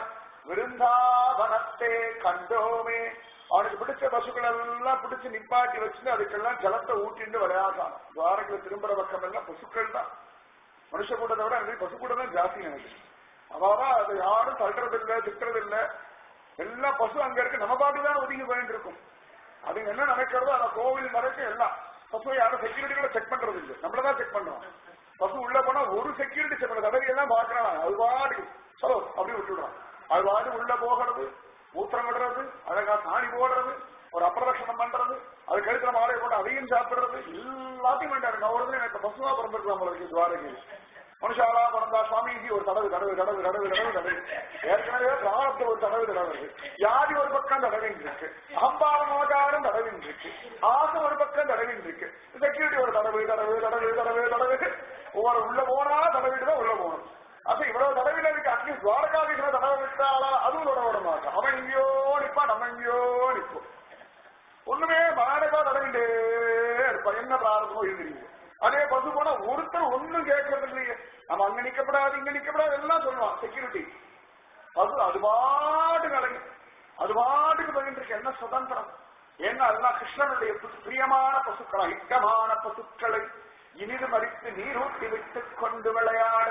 விருந்தாவனத்தே கண்டோமே அவனுக்கு பிடிச்ச பசுக்கள் எல்லாம் பிடிச்சு நிப்பாட்டி வச்சுட்டு அதுக்கெல்லாம் ஜலத்தை ஊட்டிட்டு விளையாடுறான் துவாரத்துல திரும்புற பக்கம் எல்லாம் பசுக்கள் தான் மனுஷ கூட்டத்தை விட எனக்கு பசு கூட்டம் தான் ஜாஸ்தி எனக்கு அவாவா அது யாரும் தள்ளுறது இல்ல திட்டுறது இல்ல எல்லா பசு அங்க இருக்கு நம்ம பாட்டு தான் ஒதுங்கி போயிட்டு இருக்கும் அது என்ன நினைக்கிறதோ அந்த கோவில் வரைக்கும் எல்லாம் பசு யாரும் செக்யூரிட்டி கூட செக் பண்றது இல்லை நம்மளதான் செக் பண்றோம் பசு உள்ள போனா ஒரு செக்யூரிட்டி செக் பண்ண தடவை எல்லாம் பாக்குறான் அது பாட்டுக்கு சோ அப்படி விட்டுடுறான் அது பாட்டு உள்ள போகிறது மூத்திரம் விடுறது அழகா சாணி போடுறது ஒரு அப்பிரதட்சணம் பண்றது அது கழுத்துல மாலை போட்டு அதையும் சாப்பிடுறது எல்லாத்தையும் வேண்டாரு நான் ஒரு எனக்கு பசுவா பிறந்திருக்கலாம் போல இருக்கு துவாரகையில் மனுஷாலா பிறந்தா சுவாமிஜி ஒரு தடவு தடவு தடவு தடவு தடவு தடவு ஏற்கனவே பிராரப்த ஒரு தடவு தடவு வியாதி ஒரு பக்கம் தடவின் இருக்கு அம்பாவம் அவதாரம் தடவின் இருக்கு ஆசை ஒரு பக்கம் தடவின் இருக்கு செக்யூரிட்டி ஒரு தடவு தடவு தடவு தடவு தடவு ஒவ்வொரு உள்ள போனா தடவிட்டு தான் உள்ள போகணும் அப்ப இவ்வளவு தடவில இருக்கு அட்லீஸ்ட் துவாரகாதீஸ்வர தடவை விட்டாலா அதுவும் தொட விட மாட்டான் அவன் எங்கேயோ நிப்பான் நம்ம எங்கேயோ நிற்போம் ஒண்ணுமே மாடகா தடவிண்டே இருப்பான் என்ன பிராரதமோ எழுதுறீங்க அதே பசு போனா ஒருத்தர் ஒண்ணும் கேட்கறது இல்லையே நம்ம அங்க நிக்கப்படாது இங்க நிக்கப்படாது எல்லாம் சொல்லுவான் செக்யூரிட்டி பசு அது பாட்டு நடக்கு அது பாட்டுக்கு போயிட்டு இருக்கு என்ன சுதந்திரம் ஏன்னா அதெல்லாம் கிருஷ்ணனுடைய பு- பிரியமான பசுக்களா இக்கமான பசுக்களை இனிது மறித்து நீரூட்டி விட்டுக் கொண்டு விளையாட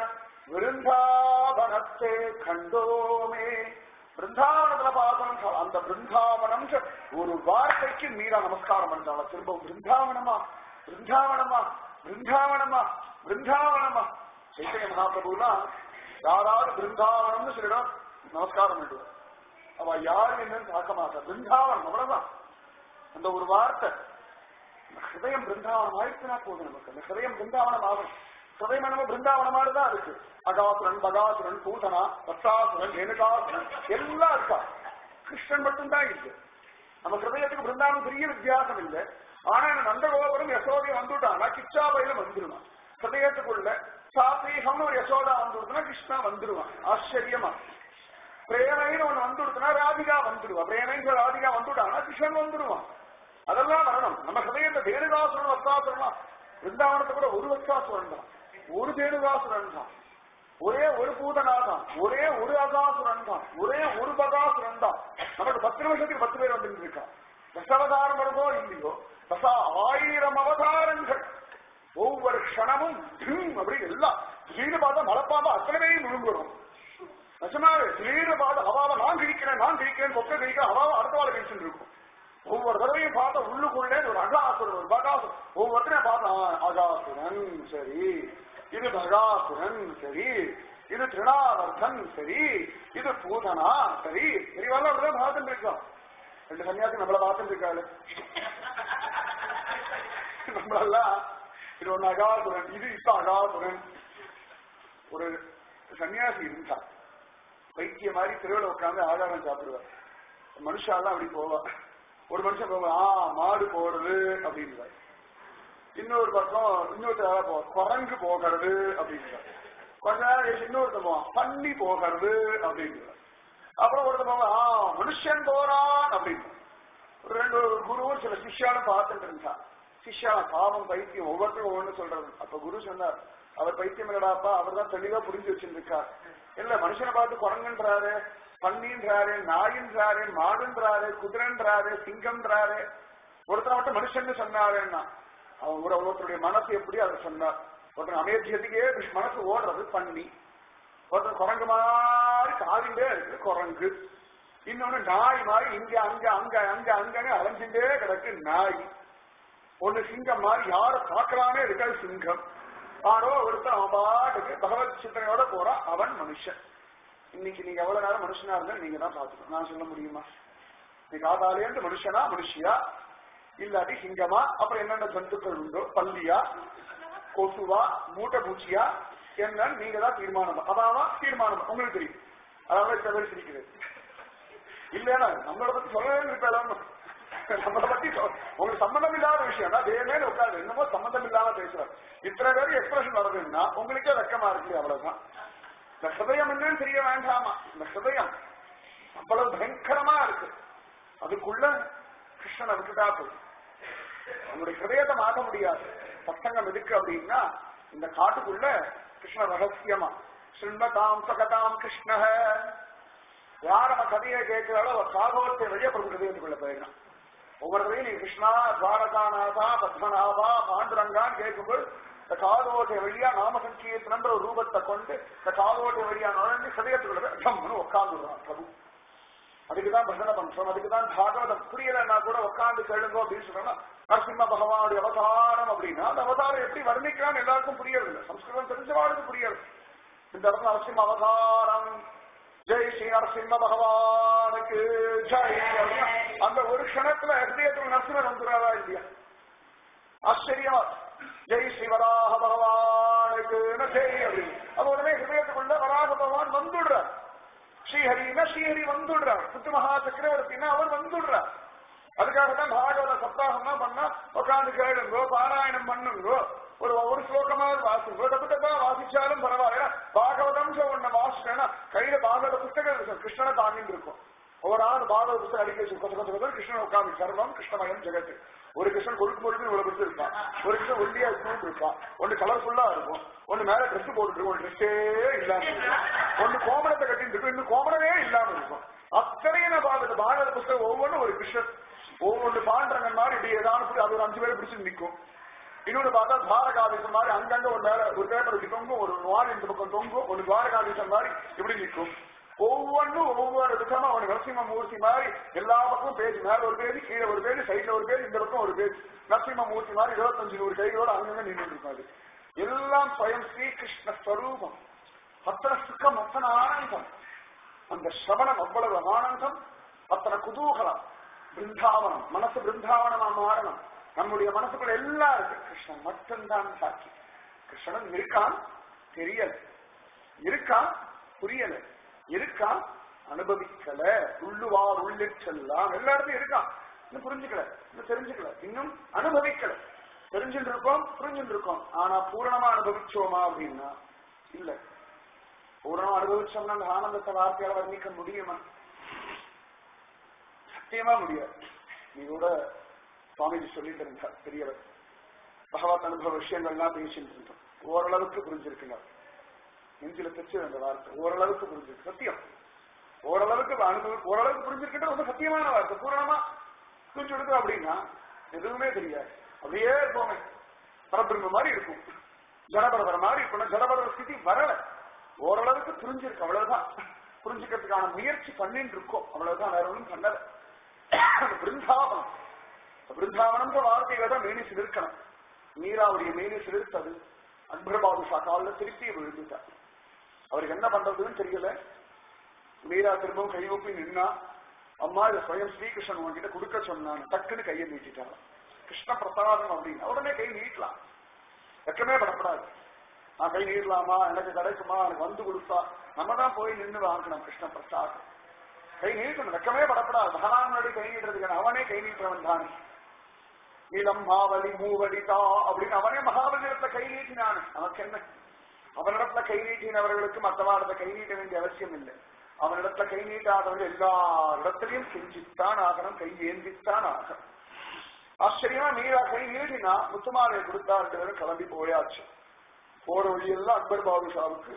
விருந்தாவனத்தை கண்டோமே பிருந்தாவனத்துல பார்த்தோம் அந்த பிருந்தாவனம் ஒரு வார்த்தைக்கு மீரா நமஸ்காரம் பண்றாங்க திரும்ப பிருந்தாவனமா பிருந்தாவனமா பிருந்தாவனமா பிருந்தாவனமா சைத்தன்ய மகாபிரபுலாம் யாராவது பிருந்தாவனம்னு சொல்லிடும் நமஸ்காரம் பண்ணுவோம் அவ யாரு என்னன்னு பார்க்க மாட்டா பிருந்தாவனம் அவ்வளவுதான் அந்த ஒரு வார்த்தை இந்த ஹிருதயம் பிருந்தாவனம் ஆயிடுச்சுனா போதும் நமக்கு அந்த ஹிருதயம் பிருந்தாவனம் ஆகும் ஹிருதயம் நம்ம பிருந்தாவனமாடு தான் இருக்கு அகாசுரன் பகாசுரன் பூதனா வத்சாசுரன் ரேணுகாசுரன் எல்லாம் இருக்கா கிருஷ்ணன் மட்டும்தான் இருக்கு நம்ம ஹிருதயத்துக்கு பிருந்தாவனம் பெரிய வித்தியாசம் இல்லை ஆனா இந்த நந்தகோபுரம் யசோதையும் வந்துட்டானா கிச்சாபையில வந்துருவான் ஹிருதயத்துக்குள்ள சாத்வீகம்னு ஒரு யசோதா வந்துடுதுன்னா கிருஷ்ணா வந்துருவான் ஆச்சரியமா பிரேமைன்னு ஒண்ணு வந்துடுதுன்னா ராதிகா வந்துடுவா பிரேமைன்னு ராதிகா வந்துட்டானா கிருஷ்ணன் வந்துடுவான் அதெல்லாம் வரணும் நம்ம ஹிருதயத்தை தேனுகாசுரன் வத்தாசுரனா பிருந்தாவனத்தை கூட ஒரு வத்தாசுரன் தான் ஒரு தேனுகாசுரன் தான் ஒரே ஒரு பூதனா தான் ஒரே ஒரு அகாசுரன் தான் ஒரே ஒரு பகாசுரன் தான் நமக்கு பத்து நிமிஷத்துக்கு பத்து பேர் வந்துட்டு இருக்கான் தசாவதாரம் வருதோ இல்லையோ தசா ஆயிரம் அவதாரங்கள் ஒவ்வொரு க்ஷணமும் டிம் அப்படி எல்லாம் திடீர்னு பார்த்தா மலைப்பாம்பா அத்தனை பேரையும் முழுங்குறோம் நிஜமாவே திடீர்னு பார்த்து அவாவை நான் கிழிக்கிறேன் நான் கிழிக்கிறேன் கொக்க கிழிக்கிறேன் அவாவை அடுத்த வாழை கிழிச்சுட்டு இருக்கும் ஒவ்வொரு தடவையும் பார்த்தா உள்ளுக்குள்ளே ஒரு அகாசுரன் ஒரு பகாசுரன் ஒவ்வொருத்தரையும் பார்த்தா ஆ, அகாசுரன் சரி இது பகாசுரன் சரி இது திருணாவர்த்தன் சரி இது பூதனா சரி பெரியவாள் அப்படிதான் பார்த்துட்டு இருக்கோம் ரெண்டு சன்னியாசி நம்மள பார்த்துட்டு இருக்காரு நம்மளெல்லாம் இது ஒண்ணு அகாசுரன் இது இப்ப அகாசுரன் ஒரு சன்னியாசி இருந்தா பைத்திய மாதிரி தெருவில் உட்காந்து ஆகாரம் சாப்பிடுவார் மனுஷாலாம் அப்படி போவா ஒரு மனுஷன் போவா ஆ மாடு போடுறது அப்படின்றார் இன்னொரு பக்கம் இன்னொருத்தர் போ குரங்கு போகிறது அப்படின்றார் கொஞ்ச நேரம் கழிச்சு இன்னொருத்தர் போவான் பன்னி போகிறது அப்படின்றார் அப்புறம் ஒருத்தர் போவா ஆ மனுஷன் போறான் அப்படின்னு ஒரு ரெண்டு குருவும் சில சிஷ்யாலும் பார்த்துட்டு இருந்தா சிஷ்யால பாவம் பைத்தியம் ஒவ்வொருத்தரும் ஒவ்வொன்று சொல்றது அப்ப குரு சொன்னார் அவர் பைத்தியம் இல்லடாப்பா அவர் தான் தெளிவா புரிஞ்சு வச்சிருக்கார் இல்ல மனுஷனை பார்த்து குரங்குன்றாரு பன்னின்றாரு நாயின்றாரு மாடுன்றாரு குதிரைன்றாரு சிங்கம்ன்றாரு ஒருத்தர் மட்டும் மனுஷன் சொன்னாருன்னா அவன் ஒரு ஒருத்தருடைய மனசு எப்படி அதை சொன்னார் ஒருத்தர் அமேத்தியத்துக்கே மனசு ஓடுறது பண்ணி ஒருத்தர் குரங்கு மாதிரி காதிண்டே இருக்கு குரங்கு இன்னொன்னு நாய் மாதிரி இங்க அங்க அங்க அங்க அங்கன்னு அலைஞ்சுட்டே கிடக்கு நாய் ஒண்ணு சிங்கம் மாதிரி யார பாக்கலாமே இருக்காது சிங்கம் ஆரோ ஒருத்தன் அவன் பாட்டுக்கு பகவத் சிந்தனையோட போறான் அவன் மனுஷன் இன்னைக்கு நீங்க எவ்வளவு நேரம் மனுஷனா இருந்தா நீங்க தான் பாத்துக்கணும் நான் சொல்ல முடியுமா நீ காதாலேருந்து மனுஷனா மனுஷியா இல்லாட்டி சிங்கமா அப்புறம் என்னென்ன ஜந்துக்கள் உண்டோ பல்லியா கொசுவா மூட்டை பூச்சியா என்னன்னு நீங்க தான் தீர்மானம் அதாவா தீர்மானம் உங்களுக்கு தெரியும் அதாவது சில பேர் சிரிக்கிறது இல்லைன்னா நம்மளை பத்தி சொல்லவே இருக்கலாம் நம்மளை பத்தி சொ- உங்களுக்கு சம்பந்தம் இல்லாத விஷயம் தான் அதே மேல உட்காரு என்னமோ சம்பந்தம் இல்லாம பேசுறாரு இத்தனை பேர் எக்ஸ்பிரஷன் வருதுன்னா உங்களுக்கே வெக்கமா இருக்கு அவ்வளவுதான் இந்த ஹிருதயம் என்னன்னு தெரிய வேண்டாமா இந்த ஹிருதயம் அவ்வளவு பயங்கரமா இருக்கு அதுக்குள்ள கிருஷ்ணனை விட்டுட்டா போதும் உங்களுடைய ஹிருதயத்தை மாற்ற முடியாது சத்தங்கம் எதுக்கு அப்படின்னா இந்த காட்டுக்குள்ள கிருஷ்ண ரகசியமா ஸ்ருண்மதாம் சகதாம் கிருஷ்ண யார் நம்ம கதையை கேட்கிறாளோ அவ காகவத்தை வழியா பிரபு ஹிருதயத்துக்குள்ள போயிடலாம் ஒவ்வொரு தடையும் நீ கிருஷ்ணா துவாரகாநாதா பத்மநாபா பாண்டுரங்கான்னு கேட்கும்போது இந்த காதோட்டை வழியா நாம சங்கீர்த்தனன்ற ஒரு ரூபத்தை கொண்டு இந்த காதோட்டை வழியா நுழைஞ்சு ஹிருதயத்துக்குள்ள போய் ஜம்முன்னு உட்காந்துடுறான் பிரபு அதுக்குதான் பஜனை பண்றோம் அதுக்குதான் பாகவதம் புரியலன்னா கூட உட்காந்து கேளுங்க அப்படின்னு சொன்னா நரசிம்ம பகவானுடைய அவதாரம் அப்படின்னா அந்த அவதாரம் எப்படி வர்ணிக்கலாம்னு எல்லாருக்கும் புரியறது இல்லை சம்ஸ்கிருதம் தெரிஞ்சவாளுக்கு புரியறது இந்த இடத்துல நரசிம்ம அவதாரம் ஜெய் ஸ்ரீ நரசிம்ம பகவானுக்கு ஜெய் அப்படின்னா அந்த ஒரு க்ஷணத்துல ஹிருதயத்துல நரசிம்மர் வந்துடுறாரா இல்லையா ஆச்சரியமா ஜெய் ஸ்ரீ வராக பகவானுக்கு ஜெய் அப்படின்னு அப்ப உடனே ஹிருதயத்துக்குள்ள வராக பகவான் வந்துடுறார் ஸ்ரீஹரினா ஸ்ரீஹரி வந்துடுறார் புத்து மகா சக்கரவர்த்தினா அவர் வந்துடுறார் அதுக்காக தான் பாகவத சப்தாகமா பண்ணா உட்காந்து கேளுங்கோ பாராயணம் பண்ணுங்கோ ஒரு ஒரு ஸ்லோகமாவது வாசிங்கோ தப்பு தப்பா வாசிச்சாலும் பரவாயில்ல பாகவதம் ஒண்ணு வாசிச்சேன்னா கையில பாகவத புஸ்தகம் இருக்கும் கிருஷ்ணனை தாங்கிட்டு இருக்கும் ஒரு ஆள் பாகவத புஸ்தகம் அடிக்க வச்சு கொச்ச கொச்ச கொச்ச கிருஷ்ணன் உட்காந்து சர்வம் கிருஷ்ணமயம் ஜெகத்து ஒரு கிருஷ்ணன் கொழுக்கு கொழுக்கு இவ்வளவு பெருசு இருப்பான் ஒரு கிருஷ்ணன் ஒல்லியா இருக்கணும் இருப்பான் ஒன்னு கலர்ஃபுல்லா இருக்கும் ஒன்னு மேல ட்ரெஸ் போட்டுட்டு இருக்கும் ஒரு ட்ரெஸ்ஸே இல்லாம இருக்கும் ஒன்னு கோமணத்தை கட்டிட்டு இருக்கும் இன்னும் கோமணமே இல்லாம இருக்கும் அத்தனையும் நான் பாக்குறது பாகவத புஸ்தகம் ஒவ்வொன்றும் ஒரு கிருஷ்ணன் ஒவ்வொன்று பாண்டரங்கன் மாதிரி இப்படி ஏதாவது அது ஒரு அஞ்சு பேர் பிடிச்சு நிற்கும் இன்னொன்னு பார்த்தா துவாரகாதீசன் மாதிரி அங்கங்க ஒரு மேல ஒரு பேப்பர் இப்படி தொங்கும் ஒரு வால் இந்த பக்கம் தொங்கும் ஒரு துவாரகாதீசன் மாதிரி இப்படி நிற்கும் ஒவ்வொன்றும் ஒவ்வொரு விதமா ஒரு நரசிம்ம மூர்த்தி மாதிரி எல்லா பக்கமும் பேஜ் மேல ஒரு பேஜ் கீழே ஒரு பேஜ் சைட்ல ஒரு பேஜ் இந்த பக்கம் ஒரு பேஜ் நரசிம்ம மூர்த்தி மாதிரி இருபத்தஞ்சு நூறு கைகளோட அங்கங்க நின்று இருப்பாரு எல்லாம் ஸ்வயம் ஸ்ரீகிருஷ்ண ஸ்வரூபம் அத்தனை சுக்கம் அத்தனை ஆனந்தம் அந்த சிரவணம் அவ்வளவு ஆனந்தம் அத்தனை குதூகலம் பிருந்தாவனம் மனசு பிருந்தாவனமா மாறணும் நம்முடைய மனசுக்குள்ள எல்லாம் இருக்கு கிருஷ்ணன் மட்டும்தான் சாட்சி கிருஷ்ணன் இருக்கான் தெரியல இருக்கான் புரியல இருக்கான் அனுபவிக்கல உள்ளுவார் உள்ளிட்டெல்லாம் எல்லா இடத்தையும் இருக்கான் இன்னும் புரிஞ்சுக்கல இன்னும் தெரிஞ்சுக்கல இன்னும் அனுபவிக்கல தெரிஞ்சுட்டு இருக்கோம் புரிஞ்சுட்டு இருக்கோம் ஆனா பூரணமா அனுபவிச்சோமா அப்படின்னா இல்ல பூரணமா அனுபவிச்சோம்னா அந்த ஆனந்தத்தை வார்த்தையால வர்ணிக்க முடியுமா சத்தியமா முடியாது நீ கூட சுவாமிஜி சொல்லிட்டு இருந்தார் பெரியவர் பகவத் அனுபவ விஷயங்கள்லாம் பேசிட்டு இருந்தோம் ஓரளவுக்கு புரிஞ்சிருக்கிறார் நெஞ்சில தச்சு அந்த வார்த்தை ஓரளவுக்கு புரிஞ்சிருக்கு சத்தியம் ஓரளவுக்கு அனுபவம் ஓரளவுக்கு புரிஞ்சிருக்கிட்ட ரொம்ப சத்தியமான வார்த்தை பூரணமா புரிஞ்சு கொடுக்கும் அப்படின்னா எதுவுமே தெரியாது அப்படியே இருப்போமே பரபிரம்ம மாதிரி இருக்கும் ஜடபரதர மாதிரி இருக்கணும் ஜடபரத ஸ்திதி வரல ஓரளவுக்கு புரிஞ்சிருக்கு அவ்வளவுதான் புரிஞ்சுக்கிறதுக்கான முயற்சி பண்ணிட்டு இருக்கோம் அவ்வளவுதான் வேற ஒன்றும் பண்ணல பிருந்தாவனம் பிருந்தாவனம்ன்ற வார்த்தையில தான் மேனி சிலிர்க்கணும் மீராவுடைய மேனி சிலிர்த்தது அக்பரபாதுஷா காலில் திருப்பி விழுந்துட்டார் அவருக்கு என்ன பண்றதுன்னு தெரியல மீரா திரும்பவும் கைகூப்பி நின்னா அம்மா இதை ஸ்வயம் ஸ்ரீகிருஷ்ணன் உங்ககிட்ட கொடுக்க சொன்னான் டக்குன்னு கையை நீட்டிட்டாங்க கிருஷ்ண பிரசாதம் அப்படின்னு உடனே கை நீட்டலாம் வெக்கமே படப்படாது நான் கை நீட்டலாமா எனக்கு கிடைக்குமா எனக்கு வந்து கொடுத்தா நம்ம தான் போய் நின்று வாங்கணும் கிருஷ்ண பிரசாதம் கை நீட்டணும் வெக்கமே படப்படாது பகவானுடைய கை நீட்டுறதுக்கு அவனே கை நீட்டுறவன் தானே நீலம் மாவலி மூவடிதா அப்படின்னு அவனே மகாபலிடத்துல கை நீட்டினான் நமக்கு என்ன அவனிடத்துல கை நீட்டினவர்களுக்கு மற்றவாடத்தை கை நீட்ட வேண்டிய அவசியம் இல்லை அவனிடத்துல கை நீட்டாதவர்கள் எல்லா இடத்திலையும் செஞ்சுத்தான் ஆகணும் கை ஏந்தித்தான் ஆகணும் ஆச்சரியமா மீரா கை நீட்டினா முத்துமாலையை கொடுத்தா ரெண்டு பேரும் கிளம்பி போயாச்சு போற வழியெல்லாம் அக்பர் பாதுஷாவுக்கு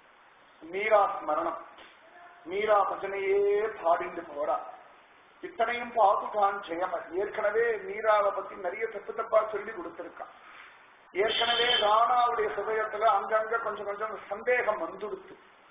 மீரா ஸ்மரணம் மீரா பஜனையே பாடிண்டு போறா இத்தனையும் பார்த்துட்டான் ஜெயமர் ஏற்கனவே மீராவை பத்தி நிறைய தப்பு தப்பா சொல்லி கொடுத்திருக்கான் ஏற்கனவே ராணாவுடைய ஹிருதயத்துல அங்கங்க கொஞ்சம் கொஞ்சம் சந்தேகம் வந்துடுத்து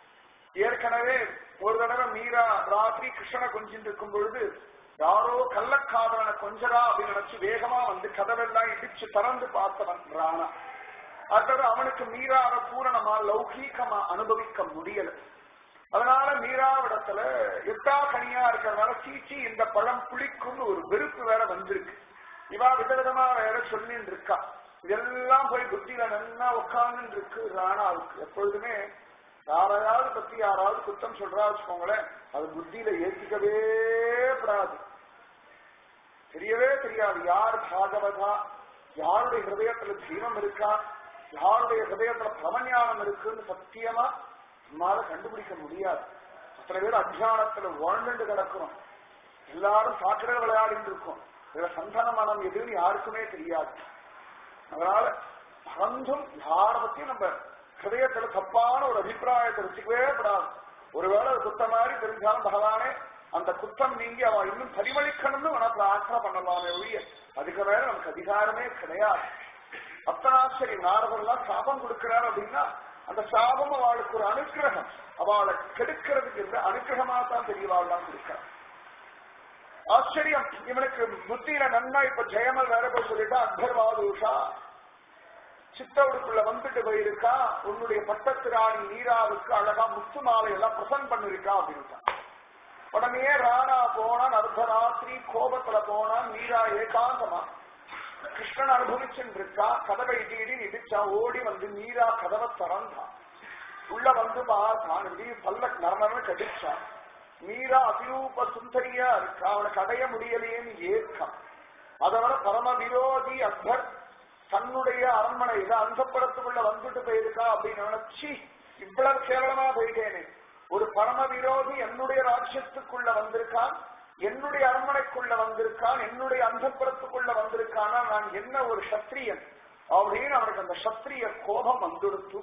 ஏற்கனவே ஒரு தடவை மீரா ராத்திரி கிருஷ்ணனை கொஞ்சிட்டு இருக்கும் பொழுது யாரோ கள்ளக்காதலனை கொஞ்சரா அப்படின்னு நினைச்சு வேகமா வந்து கதவெல்லாம் இடிச்சு திறந்து பார்த்தவன் ராணா அதோட அவனுக்கு மீராவை பூரணமா லௌகீகமா அனுபவிக்க முடியல அதனால மீராவிடத்துல எட்டா கனியா இருக்கிறதுனால சீச்சி இந்த பழம் புளிக்கும்னு ஒரு வெறுப்பு வேற வந்திருக்கு இவா விதவிதமா வேற சொல்லின்னு இருக்கா இதெல்லாம் போய் புத்தியில நல்லா உட்கார்ந்து இருக்கு ராணாவுக்கு எப்பொழுதுமே யாரையாவது பத்தி யாராவது குத்தம் சொல்றா வச்சுக்கோங்களேன் அது புத்தியில ஏற்றிக்கவே படாது தெரியவே தெரியாது யார் பாகவதா யாருடைய ஹிருதயத்துல ஜீவம் இருக்கா யாருடைய ஹிருதயத்துல பிரமஞானம் இருக்குன்னு சத்தியமா நம்மால கண்டுபிடிக்க முடியாது அத்தனை பேர் அத்தியானத்துல வாழ்ந்துட்டு கிடக்கிறோம் எல்லாரும் சாக்கடை விளையாடிட்டு இருக்கோம் இதுல சந்தன மனம் எதுன்னு யாருக்குமே தெரியாது அதனால மறந்தும் யார பத்தியும் நம்ம ஹிருதயத்துல தப்பான ஒரு அபிப்பிராயத்தை வச்சுக்கவே கூடாது ஒருவேளை அது குத்த மாதிரி தெரிஞ்சாலும் பகவானே அந்த குற்றம் நீங்கி அவ இன்னும் பரிமளிக்கணும்னு உனக்கு பிரார்த்தனை பண்ணலாமே ஒழிய அதுக்கு மேல நமக்கு அதிகாரமே கிடையாது அத்தனாச்சரி நாரதெல்லாம் சாபம் கொடுக்கிறார் அப்படின்னா அந்த சாபம் அவளுக்கு ஒரு அனுக்கிரகம் அவளை கெடுக்கிறதுக்கு இல்லை அனுக்கிரகமா தான் தெரியவாள்லாம் கொடுக்கிறார் ஆச்சரியம் இவனுக்கு புத்தியில நன்னா இப்ப ஜெயமல் வேற போய் சொல்லிட்டா அக்பர்வாதூஷா சித்தவருக்குள்ள வந்துட்டு போயிருக்கா உன்னுடைய பட்டத்து ராணி நீராவுக்கு அழகா முத்து மாலை எல்லாம் பிரசன்ட் பண்ணிருக்கா அப்படின்ட்டான் உடனே ராணா போனான் அர்த்தராத்திரி கோபத்துல போனான் நீரா ஏகாந்தமா கிருஷ்ணன் அனுபவிச்சுட்டு இருக்கா கதவை இடி இடி இடிச்சா ஓடி வந்து நீரா கதவை திறந்தான் உள்ள வந்து பார்த்தான் இப்படி பல்ல நரநரன்னு கடிச்சான் மீரா அதிரூப சுந்தரியா இருக்கா அவனுக்கு அடைய முடியலையேன்னு ஏக்கம் அதோட பரம விரோதி அக்பர் தன்னுடைய அரண்மனையில அந்தப்படத்துக்குள்ள வந்துட்டு போயிருக்கா அப்படின்னு நினைச்சு இவ்வளவு கேவலமா போயிட்டேனே ஒரு பரம விரோதி என்னுடைய ராஜ்யத்துக்குள்ள வந்திருக்கான் என்னுடைய அரண்மனைக்குள்ள வந்திருக்கான் என்னுடைய அந்தப்புறத்துக்குள்ள வந்திருக்கானா நான் என்ன ஒரு சத்திரியன் அப்படின்னு அவனுக்கு அந்த சத்திரிய கோபம் வந்துடுத்து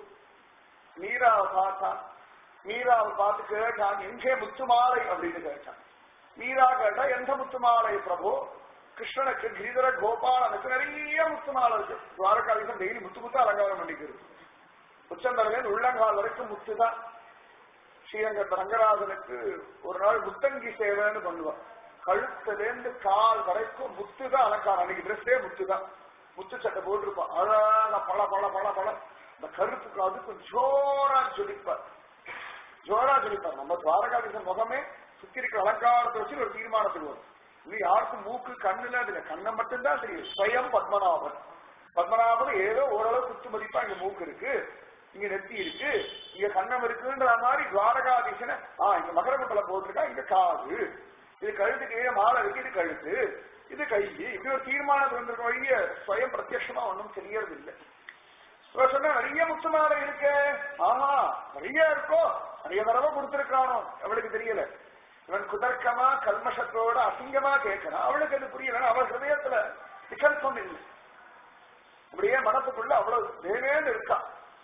மீராவை பார்த்தான் மீராவை பார்த்து கேட்டான் எங்கே முத்துமாலை அப்படின்னு கேட்டான் மீரா கேட்டா எந்த முத்துமாலை பிரபு கிருஷ்ணனுக்கு கிரிதர கோபாலனுக்கு நிறைய முத்துமாலை இருக்கு துவாரகாலிசம் டெய்லி முத்து முத்து அலங்காரம் பண்ணிக்கிறது உச்சந்தரவேன் உள்ளங்கால் வரைக்கும் முத்து தான் ஸ்ரீரங்கத்த ரங்கராஜனுக்கு ஒரு நாள் முத்தங்கி சேவைன்னு பண்ணுவான் கழுத்துலேருந்து கால் வரைக்கும் முத்து தான் அலங்காரம் அன்னைக்கு ட்ரெஸ்ஸே முத்து தான் முத்து சட்டை போட்டிருப்பான் அழகா பல பல பல பல இந்த கருப்புக்கு அதுக்கும் ஜோரா ஜொலிப்பார் ஜோரா ஜொலிப்பார் நம்ம துவாரகாதீசன் முகமே சுத்தி இருக்கிற அலங்காரத்தை வச்சு ஒரு தீர்மானத்துக்கு வரும் இன்னும் யாருக்கும் மூக்கு கண்ணுல அதுல கண்ணை மட்டும்தான் தெரியும் ஸ்வயம் பத்மநாபன் பத்மநாபன் ஏதோ ஓரளவு குத்து மதிப்பா இங்க மூக்கு இருக்கு இங்க நெத்தி இருக்கு இங்க கண்ணம் இருக்குன்ற மாதிரி துவாரகாதீசன ஆ இங்க மகரகுண்டல போட்டிருக்கா இங்க காது இது கழுத்து கீழே மாலை இருக்கு இது கழுத்து இது கை இப்படி ஒரு தீர்மானத்தில் வந்திருக்க வழிய ஸ்வயம் பிரத்யட்சமா ஒன்றும் தெரியறது இல்லை இவர் சொன்ன நிறைய முத்து மாலை இருக்கு ஆமா நிறைய இருக்கோ நிறைய தடவை கொடுத்திருக்கானோ அவளுக்கு தெரியல இவன் குதர்க்கமா கல்மஷத்தோட அசிங்கமா கேட்கறான் அவளுக்கு அது புரியல அவள் ஹிருதயத்துல விகல்பம் இல்லை அப்படியே மனசுக்குள்ள அவ்வளவு தேவேன்னு இருக்கா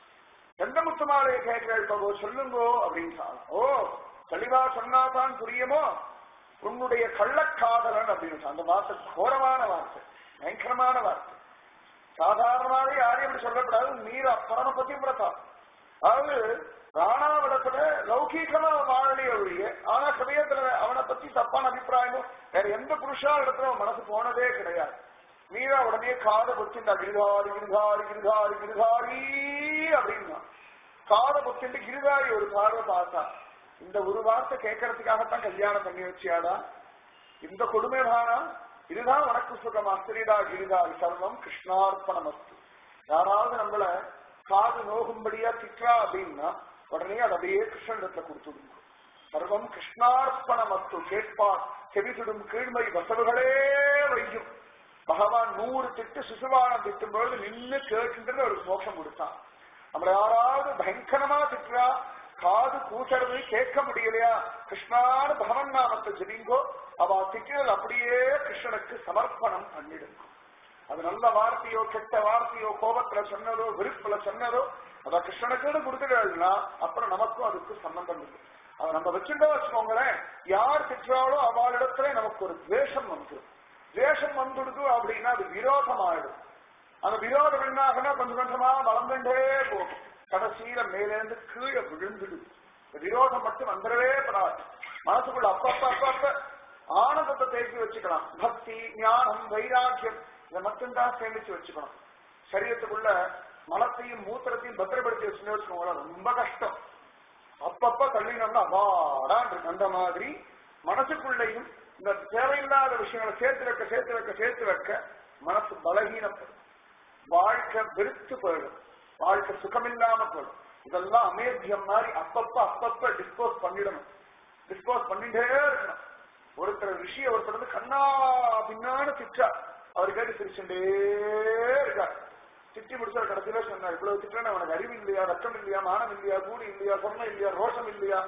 எந்த முத்து மாலையை கேட்கிறேன் பிரபு சொல்லுங்கோ அப்படின்னு சொன்னான். ஓ தெளிவா சொன்னாதான் புரியுமோ உன்னுடைய கள்ளக்காதலன் அப்படின்னு சொன்னான். அந்த வார்த்தை கோரமான வார்த்தை பயங்கரமான வார்த்தை சாதாரணமாவே யாரையும் இப்படி சொல்லக்கூடாது மீரா பரம பதிவிரதா அதாவது ராணாவிடத்துல லௌகீகமா அவன் வாழலையே ஒழிய ஆனா ஹிருதயத்துல அவனை பத்தி தப்பான அபிப்பிராயமும் வேற எந்த புருஷா இடத்துல அவன் மனசு போனதே கிடையாது மீரா உடனே காதை பொத்திண்டா கிரிதாரி கிரிதாரி கிரிதாரி கிரிதாரி அப்படின்னா காதை பொத்திண்டு கிரிதாரி ஒரு பார்வை பார்த்தா இந்த ஒரு வார்த்தை கேட்கறதுக்காகத்தான் கல்யாணம் பண்ணி வச்சியாடா இந்த கொடுமை தானா இதுதான் உனக்கு சுகமா ஸ்ரீடா கிரிதாரி சர்வம் கிருஷ்ணார்ப்பணமஸ்து யாராவது நம்மள காது நோகும்படியா திட்டா அப்படின்னா உடனே அதை அப்படியே கிருஷ்ணனிடத்துல கொடுத்துடுங்க சர்வம் கிருஷ்ணார்ப்பணமஸ்து கேட்பார் செவிசுடும் கீழ்மை வசவுகளே வையும் பகவான் நூறு திட்டு சிசுவானம் திட்டும் பொழுது நின்று கேட்டுன்றது அவருக்கு மோட்சம் கொடுத்தான் நம்மள யாராவது பயங்கரமா திட்டுறா காது கூசறது கேட்க முடியலையா கிருஷ்ணான்னு பகவன் நாமத்தை ஜெபிங்கோ அவ திட்டுறது அப்படியே கிருஷ்ணனுக்கு சமர்ப்பணம் பண்ணிடுங்க அது நல்ல வார்த்தையோ கெட்ட வார்த்தையோ கோபத்துல சொன்னதோ விருப்புல சொன்னதோ அத கிருஷ்ணனுக்குன்னு கொடுத்துட்டாள்னா அப்புறம் நமக்கும் அதுக்கு சம்பந்தம் இல்லை அதை நம்ம வச்சுட்டா வச்சுக்கோங்களேன் யார் திட்டுறாளோ அவளிடத்துல நமக்கு ஒரு துவேஷம் வந்துடும் துவேஷம் வந்துடுது அப்படின்னா அது விரோதம் ஆயிடும் அந்த விரோதம் என்ன ஆகுனா கொஞ்சம் கொஞ்சமா வளர்ந்துட்டே போகும் கடைசியில மேலேருந்து கீழே விழுந்துடுது இந்த விரோதம் மட்டும் வந்துடவே படாது மனசுக்குள்ள அப்பப்ப அப்பப்ப ஆனந்தத்தை தேக்கி வச்சுக்கலாம் பக்தி ஞானம் வைராக்கியம் இதை மட்டும்தான் சேமிச்சு வச்சுக்கணும் சரீரத்துக்குள்ள மலத்தையும் மூத்திரத்தையும் பத்திரப்படுத்தி வச்சுன்னு வச்சுக்கோங்களேன் ரொம்ப கஷ்டம் அப்பப்ப தள்ளினோம்னா அவாடான் இருக்கு அந்த மாதிரி மனசுக்குள்ளேயும் இந்த தேவையில்லாத விஷயங்களை சேர்த்து வைக்க சேர்த்து வைக்க சேர்த்து வைக்க மனசு பலகீனப்படும் வாழ்க்கை வெறுத்து போயிடும் வாழ்க்கை சுகமில்லாம போயிடும் இதெல்லாம் அமேத்தியம் மாதிரி அப்பப்ப அப்பப்ப டிஸ்போஸ் பண்ணிடணும் டிஸ்போஸ் பண்ணிட்டே இருக்கணும் ஒருத்தர் ரிஷிய ஒருத்தர் வந்து கண்ணா பின்னான்னு திட்டா அவர் கேட்டு சிரிச்சுட்டே இருக்கார் திட்டி முடிச்சா கடைசியில சொன்னார் இவ்வளவு திட்டா அவனுக்கு அறிவு இல்லையா ரத்தம் இல்லையா மானம் இல்லையா கூடி இல்லையா சொர்ணம் இல்லையா ரோஷம் இல்லையா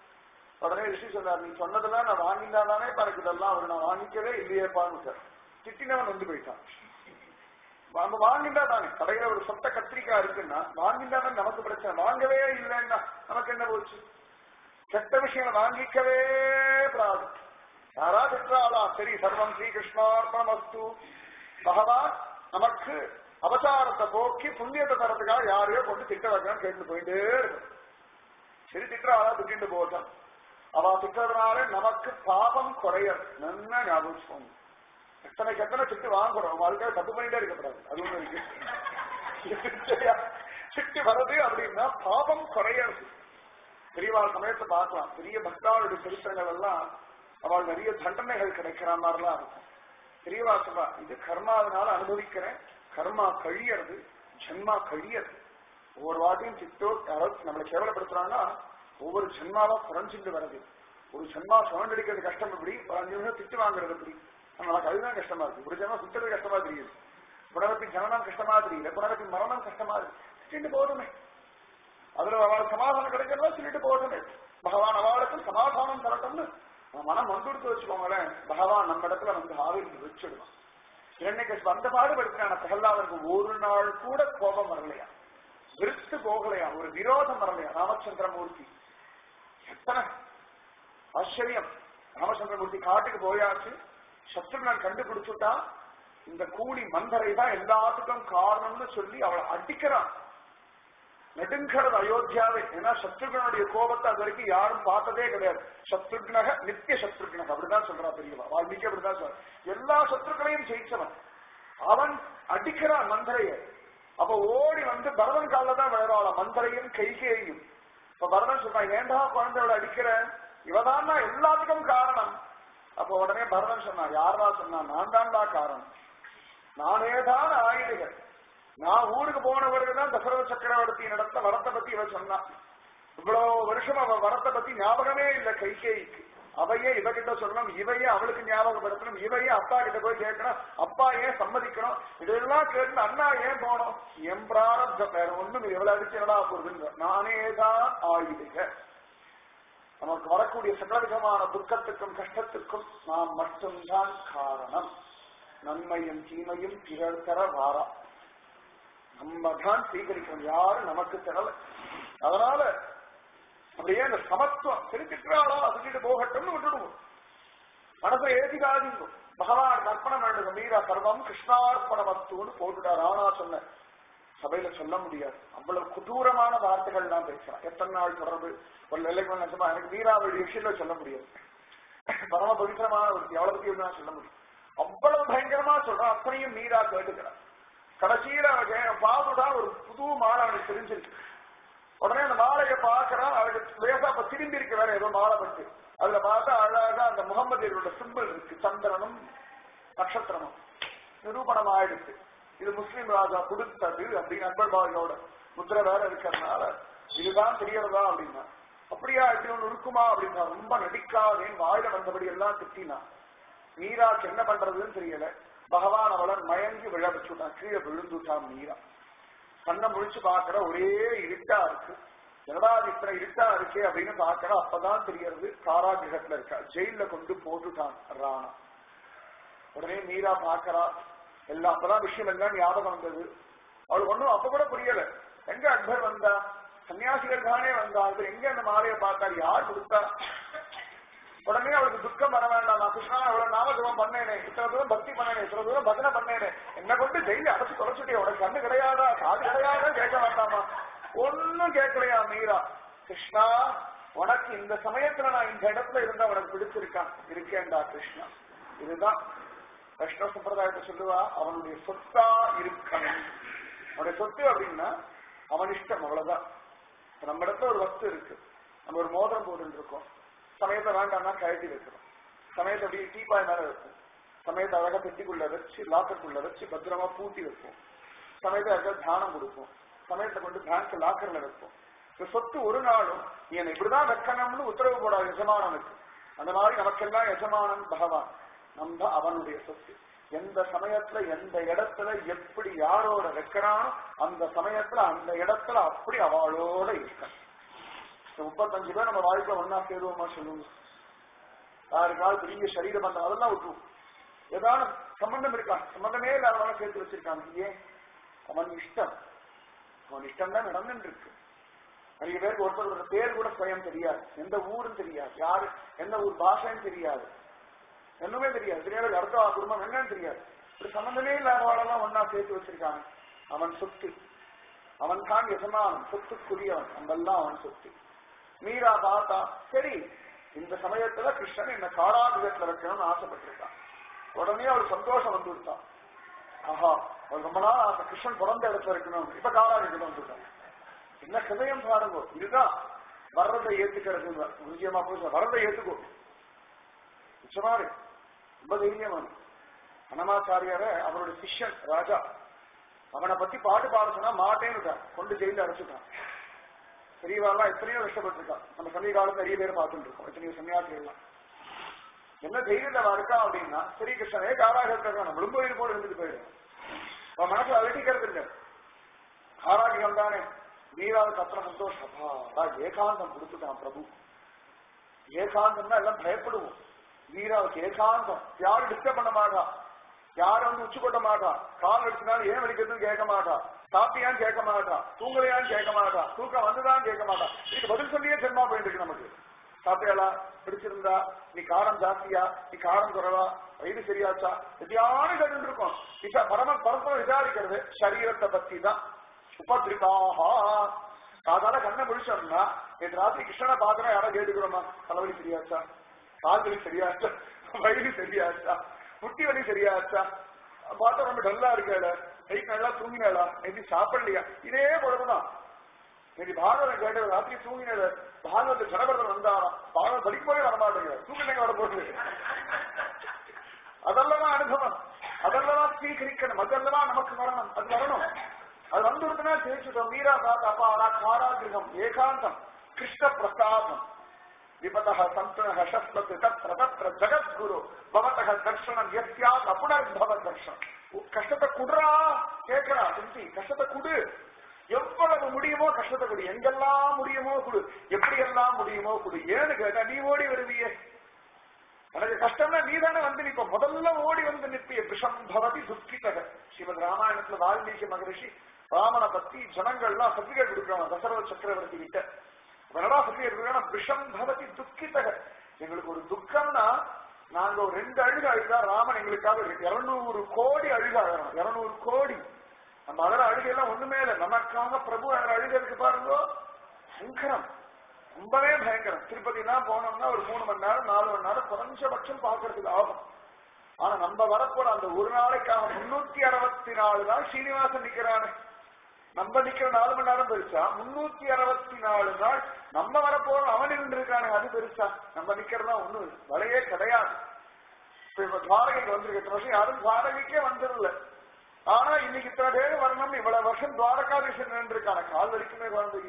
உடனே ரிஷி சொன்னார் நீ சொன்னதெல்லாம் நான் வாங்கினா தானே எனக்கு இதெல்லாம் அவர் நான் வாங்கிக்கவே இல்லையேப்பான்னு சார் திட்டினவன் வந்து போயிட்டான் நம்ம வாங்கிட்டா தானே கடையில ஒரு சொத்த கத்திரிக்காய் இருக்குன்னா வாங்கிட்டா தான் நமக்கு பிரச்சனை வாங்கவே இல்லைன்னா நமக்கு என்ன போச்சு கெட்ட விஷயங்களை வாங்கிக்கவே கூடாது யாரா திட்டாளா சரி சர்வம் ஸ்ரீகிருஷ்ணார்ப்பணமஸ்து பகவான் நமக்கு அவசாரத்தை போக்கி புண்ணியத்தை தரத்துக்காக யாரையோ கொண்டு திட்ட வைக்கணும் கேட்டு போயிட்டே இருக்கும் சரி திட்டுறாளா திட்டிட்டு போட்டோம் அவ திட்டுறதுனால நமக்கு பாபம் குறையர் நல்லா ஞாபகம் வச்சுக்கோங்க எத்தனைக்கு எத்தனை திட்டு வாங்குறோம் வாழ்க்கை தப்பு பண்ணிட்டே இருக்கக்கூடாது அது ஒண்ணு இருக்கு சரியா? திட்டு வருது அப்படின்னா பாபம் குறையறது பெரியவாள் சமயத்தை பார்க்கலாம் பெரிய பக்தாவுடைய சரித்திரங்கள் எல்லாம் அவள் நிறைய தண்டனைகள் கிடைக்கிற மாதிரிலாம் இருக்கும் பெரியவா சொல்றா இது கர்மாவினால அனுபவிக்கிறேன் கர்மா கழியறது ஜென்மா கழியறது ஒவ்வொரு வாட்டியும் திட்டோ யாராவது நம்மளை கேவலப்படுத்துறாங்கன்னா ஒவ்வொரு ஜென்மாவா குறைஞ்சிட்டு வருது ஒரு ஜென்மா சுழண்டடிக்கிறது கஷ்டம் எப்படி ஒரு அஞ்சு நிமிஷம் திட்டு வாங்குறது எப்படி நமக்கு அதுதான் கஷ்டமா இருக்கு ஒரு ஜென்மா சுத்துறது கஷ்டமா தெரியுது புனரப்பி ஜனனம் கஷ்டமா தெரியல புனரப்பி மரணம் கஷ்டமா இருக்கு திட்டு போதுமே அதுல அவளுக்கு சமாதானம் கிடைக்கிறதா சொல்லிட்டு போகட்டுமே பகவான் அவளுக்கும் சமாதானம் தரட்டும்னு நம்ம மனம் வந்துடுத்து வச்சுக்கோங்களேன் பகவான் நம்ம இடத்துல வந்து ஆவிர்ந்து வச்சுடுவான் இரண்யகசிபு அந்த பாடுபடுத்தினான பிரகலாதனுக்கு ஒரு நாள் கூட கோபம் வரலையா விருத்து போகலையா ஒரு விரோதம் வரலையா ராமச்சந்திரமூர்த்தி எத்தனை ஆச்சரியம் ராமச்சந்திரமூர்த்தி காட்டுக்கு போயாச்சு சத்ருகன் கண்டுபிடிச்சுட்டா இந்த கூலி மந்தரை தான் எல்லாத்துக்கும் காரணம்னு சொல்லி அவளை அடிக்கிறான் நெடுங்கிறது அயோத்தியாவே ஏன்னா சத்ருகனுடைய கோபத்தை அது வரைக்கும் யாரும் பார்த்ததே கிடையாது சத்ருக்னக நித்திய சத்ருக்னக அப்படிதான் சொல்றா பெரியவா வால்மீகி அப்படிதான் சொல்ற எல்லா சத்ருக்களையும் ஜெயிச்சவன் அவன் அடிக்கிறான் மந்தரைய அப்ப ஓடி வந்து பரதன் காலில் தான் விளையாட மந்தரையும் கைகேயும் இப்ப பரதன் சொல்றான் ஏண்டா குழந்தையோட அடிக்கிற இவதான் எல்லாத்துக்கும் காரணம் அப்ப உடனே பரதன் சொன்னான் யாரா சொன்னா நான் தான்டா காரணம் நானே தான் ஆயுடுகள் நான் ஊருக்கு போன பிறகுதான் தசரத சக்கரவர்த்தி நடத்த வரத்தை பத்தி இவ சொன்னான் இவ்வளவு வருஷம் அவ வரத்தை பத்தி ஞாபகமே இல்ல கைகேயிக்கு அவையே இவகிட்ட சொல்லணும் இவையே அவளுக்கு ஞாபகப்படுத்தணும் இவையே அப்பா கிட்ட போய் கேட்கணும் அப்பா ஏன் சம்மதிக்கணும் இதெல்லாம் கேட்டு அண்ணா ஏன் போனோம் என் பிராரப்தம் வேற ஒண்ணும் இவ்வளவு அடிச்சுடா போகுதுங்க நானே தான் ஆயுடுக நமக்கு வரக்கூடிய சகல விதமான துக்கத்துக்கும் கஷ்டத்துக்கும் நாம் மட்டும்தான் காரணம் நன்மையும் தீமையும் திகழ் தர வாரா நம்ம தான் சீகரிக்கணும் யாரும் நமக்கு தரல அதனால அப்படியே அந்த சமத்துவம் திருச்சிற்றாளோ அதுக்கிட்டு போகட்டும்னு விட்டுடுவோம் மனசை ஏற்றிக்காதீங்க பகவான் அர்ப்பணம் வேண்டுங்க மீரா சர்வம் கிருஷ்ணார்ப்பணமத்துன்னு போட்டுட்டார் ஆனா சொன்ன சபையில சொல்ல முடியாது அவ்வளவு கொடூரமான வார்த்தைகள் தான் பேசுறான் எத்தனை நாள் தொடர்பு ஒரு நிலைக்கு நிஜமா எனக்கு மீராவுடைய விஷயத்துல சொல்ல முடியாது பரம பவித்திரமான ஒரு எவ்வளவு பத்தி நான் சொல்ல முடியும் அவ்வளவு பயங்கரமா சொல்றான் அத்தனையும் மீரா கேட்டுக்கிறான் கடைசியில அவன் பாதுதான் ஒரு புது மாலை அவனுக்கு தெரிஞ்சிருக்கு உடனே அந்த மாலையை பார்க்கறான் அவனுக்கு லேசா அப்ப திரும்பி இருக்கு வேற ஏதோ மாலை பட்டு அதுல பார்த்தா அழகா அந்த முகமதியரோட சிம்பிள் இருக்கு சந்திரனும் நட்சத்திரமும் நிரூபணம் ஆயிடுச்சு இது முஸ்லீம் ராஜா கொடுத்தது அப்படின்னு அக்பர் பாயோட முத்திரை வேற இருக்கிறதுனால இதுதான் தெரியறதா அப்படின்னா அப்படியா இப்படி ஒண்ணு இருக்குமா அப்படின்னா ரொம்ப நடிக்காதேன்னு வாயில வந்தபடி எல்லாம் திட்டினான் மீராக்கு என்ன பண்றதுன்னு தெரியல பகவான் அவளை மயங்கி விழ வச்சுட்டான் கீழே விழுந்துட்டான் மீரா கண்ணை முழிச்சு பாக்குற ஒரே இருட்டா இருக்கு என்னடா இது இத்தனை இருட்டா இருக்கே அப்படின்னு பாக்குற அப்பதான் தெரியறது காராகிரகத்துல இருக்கா ஜெயில கொண்டு போட்டுட்டான் ராணா உடனே மீரா பாக்குறா எல்லாம் அப்பதான் விஷயம் எல்லாம் ஞாபகம் வந்தது அவளுக்கு ஒண்ணும் அப்ப கூட புரியல எங்க அக்பர் வந்தா சன்னியாசிகள் தானே வந்தா அது எங்க அந்த மாலையை பார்த்தாரு யார் கொடுத்தா உடனே அவளுக்கு துக்கம் வர வேண்டாமா கிருஷ்ணா அவ்வளவு நாமஜபம் பண்ணேனே இத்தனை தூரம் பக்தி பண்ணேனே இத்தனை தூரம் பஜனை பண்ணேனே என்ன கொண்டு டெய்லி அடைச்சு தொலைச்சுட்டே உனக்கு கண்ணு கிடையாதா காது கிடையாதா கேட்க வேண்டாமா ஒன்னும் கேட்கலையா மீரா கிருஷ்ணா உனக்கு இந்த சமயத்துல நான் இந்த இடத்துல இருந்தா உனக்கு பிடிச்சிருக்கான் இருக்கேன்டா கிருஷ்ணா இதுதான் வைஷ்ணவ சம்பிரதாயத்தை சொல்லுவா அவனுடைய சொத்தா இருக்கணும் அவனுடைய சொத்து அப்படின்னா அவன் இஷ்டம் அவ்வளவுதான் இப்ப நம்ம இடத்துல ஒரு வஸ்து இருக்கு நம்ம ஒரு மோதிரம் போட்டு இருக்கோம் சமயத்தை வேண்டாம்னா கழட்டி வைக்கிறோம் சமயத்தை அப்படியே டீப்பாய் மேல வைப்போம் சமயத்தை அழகா பெட்டிக்குள்ள வச்சு லாக்கருக்குள்ள வச்சு பத்திரமா பூட்டி வைப்போம் சமயத்தை அழகா தானம் கொடுப்போம் சமயத்தை கொண்டு பேங்க் லாக்கர்ல வைப்போம் இந்த சொத்து ஒரு நாளும் நீ என்னை இப்படிதான் வைக்கணும்னு உத்தரவு போடாது எஜமானனுக்கு அந்த மாதிரி நமக்கெல்லாம் எஜமானன் பகவான் நம்ம அவனுடைய சொத்து எந்த சமயத்துல எந்த இடத்துல எப்படி யாரோட வைக்கிறானோ அந்த சமயத்துல அந்த இடத்துல அப்படி அவளோட இருக்கணும் இந்த முப்பத்தஞ்சு பேர் நம்ம வாழ்க்கை ஒன்னா சேருவோமா சொல்லுங்க யாருக்காவது பெரிய சரீர பந்தம் அதெல்லாம் விட்டுருவோம் ஏதாவது சம்பந்தம் இருக்கா சம்பந்தமே இல்லாதவன சேர்த்து வச்சிருக்காங்க ஏன் அவன் இஷ்டம் அவன் இஷ்டம் தான் நடந்துட்டு இருக்கு நிறைய பேருக்கு ஒருத்தர் பேர் கூட சுயம் தெரியாது எந்த ஊரும் தெரியாது யாரு எந்த ஊர் பாஷைன்னு தெரியாது என்னமே தெரியாது தெரியாது அடுத்த குடும்பம் என்னன்னு தெரியாது இப்படி சம்பந்தமே இல்லாதவாளெல்லாம் ஒன்னா சேர்த்து வச்சிருக்காங்க அவன் சொத்து அவன் தான் எஜமானன் சொத்துக்குரியவன் நம்மெல்லாம் அவன் சொத்து மீரா பார்த்தா சரி இந்த சமயத்துல கிருஷ்ணன் என்ன காராகிரகத்துல வைக்கணும்னு ஆசைப்பட்டிருக்கான் உடனே அவள் சந்தோஷம் வந்து விட்டான் ஆஹா அவள் ரொம்ப நாள் ஆசை கிருஷ்ணன் பிறந்த இடத்துல இருக்கணும் இப்ப காராகிரகம் வந்துட்டான் என்ன ஹிருதயம் பாருங்க இதுதான் வர்றதை ஏத்துக்கிறது நிச்சயமா போய் வர்றதை ஏத்துக்கோ நிச்சயமாரு ரொம்ப தைரியமான அனமாச்சாரியார அவருடைய சிஷ்யன் ராஜா அவனை பத்தி பாட்டு பாட சொன்னா மாட்டேன்னுட்டான் கொண்டு ஜெயில அடைச்சுட்டான் பெரியவாள்லாம் எத்தனையோ கஷ்டப்பட்டிருக்கான் நம்ம சமீப காலத்துல நிறைய பேர் பார்த்துட்டு இருக்கோம் எத்தனையோ சன்னியாசிகள்லாம் என்ன தைரியத்துல இருக்கா அப்படின்னா ஸ்ரீகிருஷ்ணனே காராகிருக்கான் நம்மளும் போயிட்டு போல இருந்துட்டு போயிடும் அவன் மனசுல அலட்டிக்கிறது இல்லை காராகிரம் தானே நீராவுக்கு அத்தனை சந்தோஷம் அப்பா ஏகாந்தம் கொடுத்துட்டான் பிரபு ஏகாந்தம்னா எல்லாம் பயப்படுவோம் வீராவுக்கு ஏகாந்தம் யாரும் டிஸ்டர்ப் பண்ண மாட்டா யாரும் வந்து உச்சி கொட்ட மாட்டா கால் அடிச்சினாலும் ஏன் வலிக்கிறதுன்னு கேட்க மாட்டா சாப்பிட்டியான்னு கேட்க மாட்டா தூங்கலையான்னு கேட்க மாட்டா தூக்கம் வந்துதான் கேட்க மாட்டா இதுக்கு பதில் சொல்லியே ஜென்மா போயிட்டு இருக்கு நமக்கு சாப்பிட்டியாளா பிடிச்சிருந்தா நீ காரம் ஜாஸ்தியா நீ காரம் குறைவா வயிறு சரியாச்சா எதையான கேட்டு இருக்கோம் விசா பரம பரஸ்பரம் விசாரிக்கிறது சரீரத்தை பத்தி தான் உபதிரிகாஹா சாதாரண கண்ணை முடிச்சோம்னா நேற்று ராத்திரி கிருஷ்ணனை பாக்குறோம் யாரோ கேட்டுக்கிறோமா தலைவலி சரியாச்சா கால் வலி சரியாச்சா வயிறு சரியாச்சா முட்டி வலி சரியாச்சா பார்த்தா ரொம்ப டல்லா இருக்காள நைட் நல்லா தூங்கினாளா நேற்று சாப்பிடலையா இதே குழம்புதான் நேற்று பாகவதம் கேட்டது ராத்திரி தூங்கினது பாகவத ஜனபரதன் வந்தாராம் பாகவதம் படிக்கவே வரமாட்டேங்க தூங்கினங்க வர போகுது அதெல்லாம் அனுபவம் அதெல்லாம் ஸ்வீகரிக்கணும் அதெல்லாம் நமக்கு வரணும் அது வரணும் அது வந்துருதுன்னா தெரிஞ்சுட்டோம் மீரா சாத் அபாரா காராகிரகம் ஏகாந்தம் கிருஷ்ண பிரசாதம் விபதः சந்தனः ஷஸ்வத் தத்ர தத்ர ஜகத்குரு பவதः தர்ஷனம் எஸ்யாத் அப்புனர்பவ தர்ஷனம் கஷ்டத்தை குடுறா கேட்கிறா சிந்தி கஷ்டத்தை குடு எவ்வளவு முடியுமோ கஷ்டத்தை குடு எங்கெல்லாம் முடியுமோ குடு எப்படி எல்லாம் முடியுமோ குடு ஏன்னு கேட்டா நீ ஓடி வருவியே எனக்கு கஷ்டம்னா நீ தானே வந்து நிப்ப முதல்ல ஓடி வந்து நிப்பிய விஷம் பவதி துக்கிதக ஸ்ரீமத் ராமாயணத்துல வால்மீகி மகரிஷி ராமனை பத்தி ஜனங்கள்லாம் சர்டிபிகேட் கொடுக்குறாங்க தசரத சக்கரவர்த்தி கிட்ட என்னடா சர்டிபிகேட் கொடுக்குறாங்க விஷம் பவதி துக்கிதக எங்களுக்கு ஒரு துக்கம்னா நாங்க ஒரு ரெண்டு அழுக அழுதா ராமன் எங்களுக்காக இருநூறு கோடி அழுக அழகணும் இருநூறு கோடி நம்ம அழற அழுகையெல்லாம் ஒண்ணுமே இல்லை நமக்காக பிரபு அழற அழுக இருக்கு பாருங்க பயங்கரம் ரொம்பவே பயங்கரம் திருப்பதினா போனோம்னா ஒரு மூணு மணி நேரம் நாலு மணி நேரம் குறைஞ்சபட்சம் பாக்குறதுக்கு ஆகும் ஆனா நம்ம வரப்போற அந்த ஒரு நாளைக்காக முன்னூத்தி அறுபத்தி நாலு நாள் சீனிவாசன் நிக்கிறானே நம்ம நிக்கிற நாலு மணி நேரம் பெருசா முன்னூத்தி அறுபத்தி நாலு நாள் நம்ம வரப்போறோம் அவன் இருந்து இருக்கானே அது பெருசா நம்ம நிக்கிறதா ஒண்ணு வலையே கிடையாது இப்ப இப்ப துவாரகைக்கு வந்திருக்க இத்தனை வருஷம் யாரும் துவாரகைக்கே வந்துடல ஆனா இன்னைக்கு இத்தனை பேர் வரணும் இவ்வளவு வருஷம் துவாரகாதீசன் நின்று இருக்கான கால் வரைக்குமே குழந்தைக்கு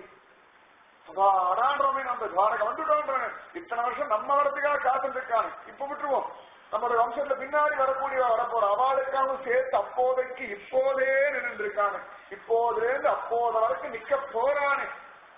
அடான்றோமே நம்ம துவாரகை வந்துட்டோம் இத்தனை வருஷம் நம்ம வரதுக்காக காத்துட்டு இருக்கானு இப்ப விட்டுருவோம் நம்மளுடைய வம்சத்துல பின்னாடி வரக்கூடிய வரப்போற அவளுக்காக சேர்த்து அப்போதைக்கு இப்போதே நின்று இருக்கானு இப்போதுலேருந்து அப்போது வரைக்கும் நிக்க போறானே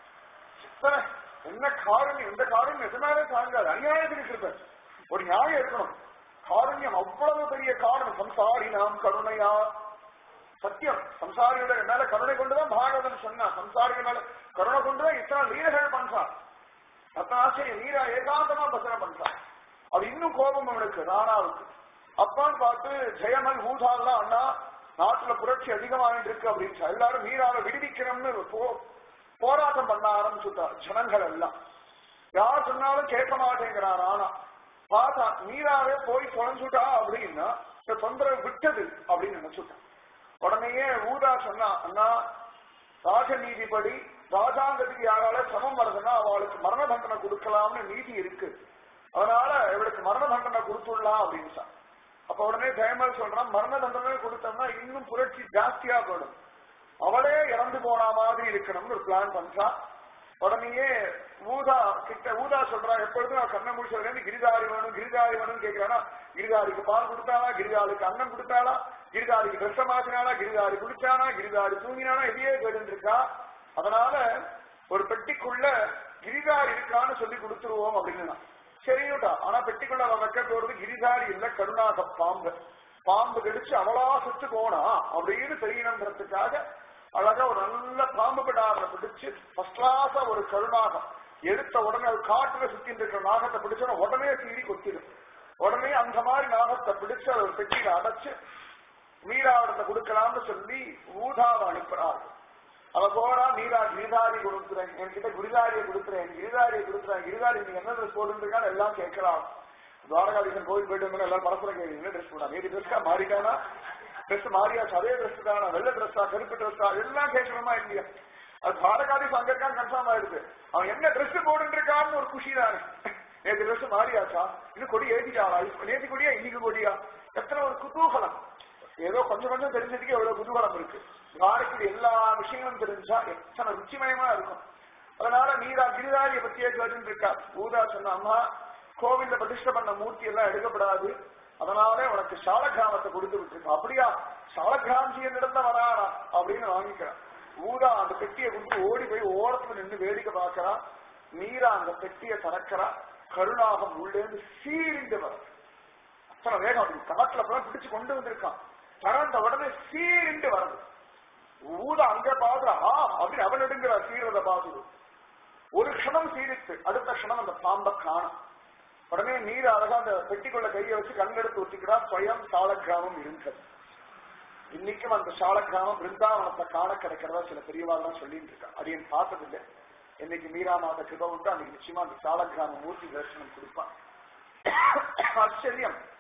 எத்தனை என்ன காரணியம் இந்த காரணியம் எதனாலே தாங்காது அநியாயத்துக்கு இருப்பேன் ஒரு நியாயம் இருக்கணும் காரணியம் அவ்வளவு பெரிய காரணம் சம்சாரி நாம் கருணையா சத்தியம் சம்சாரியோட மேல கருணை கொண்டுதான் பாகவதன் சொன்னா சம்சாரிகள் மேல கருணை கொண்டுதான் இத்தனை லீலைகள் பண்றான் அத்தனை ஆச்சரியம் நீரா ஏகாந்தமா பசனை பண்றான் அது இன்னும் கோபம் அவனுக்கு ராணாவுக்கு அப்பான்னு பார்த்து ஜெயமன் ஊசாலாம் அண்ணா நாட்டுல புரட்சி அதிகமாகிட்டு இருக்கு அப்படின்னு எல்லாரும் மீராவை விடுவிக்கணும்னு போ- போராட்டம் பண்ண ஆரம்பிச்சுட்டார் ஜனங்கள் எல்லாம் யார் சொன்னாலும் கேட்க மாட்டேங்கிறார் ஆனா பார்த்தா மீராவே போய் தொலைஞ்சுட்டா அப்படின்னா இந்த தொந்தரவு விட்டது அப்படின்னு நினைச்சுட்டான் உடனேயே ஊதா சொன்னா அண்ணா ராஜ நீதிப்படி ராஜாங்கத்துக்கு யாரால சமம் வருதுன்னா அவளுக்கு மரண தண்டனை கொடுக்கலாம்னு நீதி இருக்கு அதனால இவளுக்கு மரண தண்டனை கொடுத்துடலாம் அப்படின்னு சொன்னான். அப்ப உடனே ஜெயமல் சொல்றான் மரண தண்டனை கொடுத்தோம்னா இன்னும் புரட்சி ஜாஸ்தியா போயிடும் அவளே இறந்து போன மாதிரி இருக்கணும்னு ஒரு பிளான் பண்றான் உடனேயே ஊதா கிட்ட ஊதா சொல்றா எப்பொழுதும் நான் கண்ணை முடிச்சதுல கிரிதாரி வேணும் கிரிதாரி வேணும்னு கேட்கிறானா கிரிதாரிக்கு பால் கொடுத்தாளா கிரிதாரிக்கு அன்னம் கொடுத்தாளா கிரிதாரிக்கு ட்ரெஸ் மாத்தினாளா கிரிதாரி குடிச்சானா கிரிதாரி தூங்கினானா இதையே கேட்டு இருக்கா அதனால ஒரு பெட்டிக்குள்ள கிரிதாரி இருக்கான்னு சொல்லி கொடுத்துருவோம் அப்படின்னு சரியுட்டா ஆனா பெட்டிக்குள்ள அவன் வைக்க போறது கிரிதாரி இல்ல கருணாக பாம்பு பாம்பு கடிச்சு அவளா செத்து போனா அப்படின்னு தெரியணுன்றதுக்காக அழகா ஒரு நல்ல பாம்பு பிடார பிடிச்சு ஃபர்ஸ்ட் கிளாஸா ஒரு கருணாகம் எடுத்த உடனே அது காட்டுல சுத்திட்டு இருக்கிற நாகத்தை பிடிச்சா உடனே சீறி கொத்திடும் உடனே அந்த மாதிரி நாகத்தை பிடிச்சு அதை ஒரு பெட்டியில அடைச்சு மீராவிடத்தை கொடுக்கலாம்னு சொல்லி ஊதாவை அனுப்புறாரு அவ போறா மீரா கிரிதாரி கொடுக்குறேன் என்கிட்ட குருதாரியை கொடுக்குறேன் கிரிதாரியை கொடுக்குறேன் கிரிதாரி நீங்க என்ன ட்ரெஸ் போட்டுருக்கான்னு எல்லாம் கேட்கலாம் துவாரகாதீசன் கோயில் போயிட்டு வந்தோம்னா எல்லாம் பரஸ்பரம் கேட்குறீங்க என்ன ட்ரெஸ் போடா நேற்று ட்ரெஸ்க்கா மாறிட்டானா ட்ரெஸ் மாறியாச்சு அதே ட்ரெஸ் தானா வெள்ளை ட்ரெஸ்ஸா கருப்பு ட்ரெஸ்ஸா எல்லாம் கேட்கணுமா இல்லையா அது துவாரகாதீஸ் அங்க இருக்கான்னு கன்ஃபார்ம் ஆயிடுது அவன் என்ன ட்ரெஸ் போட்டுட்டு இருக்கான்னு ஒரு குஷி தானே நேற்று ட்ரெஸ் மாறியாச்சா இன்னும் கொடி ஏற்றிட்டாளா நேற்று கொடியா இன்னைக்கு கொடியா எத்தனை ஒரு குதூகலம் ஏதோ கொஞ்சம் கொஞ்சம் தெரிஞ்சதுக்கு எவ்வளவு குதூகலம் இருக்கு துவாரக்கு எல்லா விஷயங்களும் தெரிஞ்சா எத்தனை ருச்சிமயமா இருக்கும் அதனால நீரா கிரிதாரியை பத்தியே கேட்டு இருக்கா பூதா சொன்ன அம்மா கோவில்ல பிரதிஷ்டை பண்ண மூர்த்தி எல்லாம் எடுக்கப்படாது அதனாலே உனக்கு சாலக்கிராமத்தை கொடுத்து விட்டுருக்கோம் அப்படியா சாலக்கிராம்ஜி என்னிடத்துல வரானா அப்படின்னு வாங்கிக்கிறான் ஊதா அந்த பெட்டியை கொடுத்து ஓடி போய் ஓரத்துல நின்று வேடிக்கை பார்க்கறா மீரா அந்த பெட்டியை திறக்கிறா கருணாகம் உள்ளேந்து சீரிண்டு வர அத்தனை வேகம் அப்படி காட்டுல போய் பிடிச்சு கொண்டு வந்திருக்கான் திறந்த உடனே சீரிண்டு வருது ஊதா அங்க பாக்குறா ஆ அப்படின்னு அவன் எடுங்கிற சீரத பாக்குது ஒரு க்ஷணம் சீரித்து அடுத்த க்ஷணம் அந்த பாம்பை காணும் உடனே நீர் அழகா அந்த பெட்டிக்குள்ள கையை வச்சு கண்ணெடுத்து ஒத்திக்கிறா ஸ்வயம் சால கிராமம் இருந்தது இன்னைக்கும் அந்த சால கிராமம் பிருந்தாவனத்தை காண கிடைக்கிறதா சில பெரியவாள்லாம் சொல்லிட்டு இருக்கா அது என் பார்த்ததில்லை என்னைக்கு மீரா மாத கிருப உண்டு அன்னைக்கு நிச்சயமா அந்த சால கிராம மூர்த்தி தரிசனம் கொடுப்பான் ஆச்சரியம்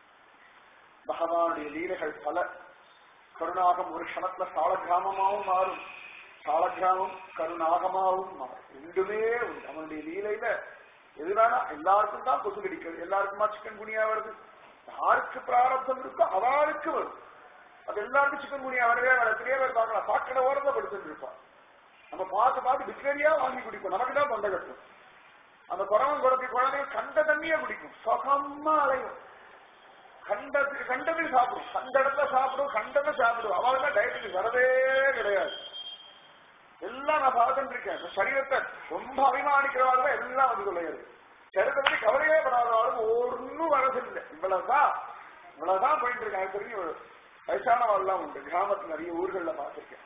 பகவானுடைய லீலைகள் பல கருணாகம் ஒரு க்ஷணத்துல சால கிராமமாவும் மாறும் சால கிராமம் கருணாகமாவும் மாறும் ரெண்டுமே உண்டு அவனுடைய லீலையில எது வேணா எல்லாருக்கும் தான் கொசு கடிக்கிறது எல்லாருக்குமா சிக்கன் குனியா வருது யாருக்கு பிராரப்தம் இருக்கோ அவளுக்கு வரும் அது எல்லாருக்கும் சிக்கன் குனியா வரவே வர எத்தனையோ பேர் பார்க்கலாம் சாக்கடை ஓரத்தை படுத்துட்டு இருப்பான் நம்ம பார்த்து பார்த்து பிஸ்லரியா வாங்கி குடிப்போம் நமக்கு தான் தொண்டை கட்டும் அந்த குறவன் குடத்தி குழந்தைங்க கண்ட தண்ணியா குடிக்கும் சுகமா அலையும் கண்டதுக்கு கண்டதுக்கு சாப்பிடும் கண்ட இடத்துல சாப்பிடும் கண்டதை சாப்பிடும் அவளுக்கு டயட்டுக்கு வரவே கிடையாது எல்லாம் நான் பார்த்துட்டு இருக்கேன் இந்த சரீரத்தை ரொம்ப அபிமானிக்கிறவாள் எல்லாம் வந்து கொள்ளையாது சரீரத்தை பத்தி கவலையே படாதவாளுக்கு ஒன்னும் வரதில்லை இவ்வளவுதான் இவ்வளவுதான் போயிட்டு இருக்கேன் எனக்கு தெரிஞ்சு ஒரு வயசானவாள்லாம் உண்டு கிராமத்துல நிறைய ஊர்கள்ல பார்த்திருக்கேன்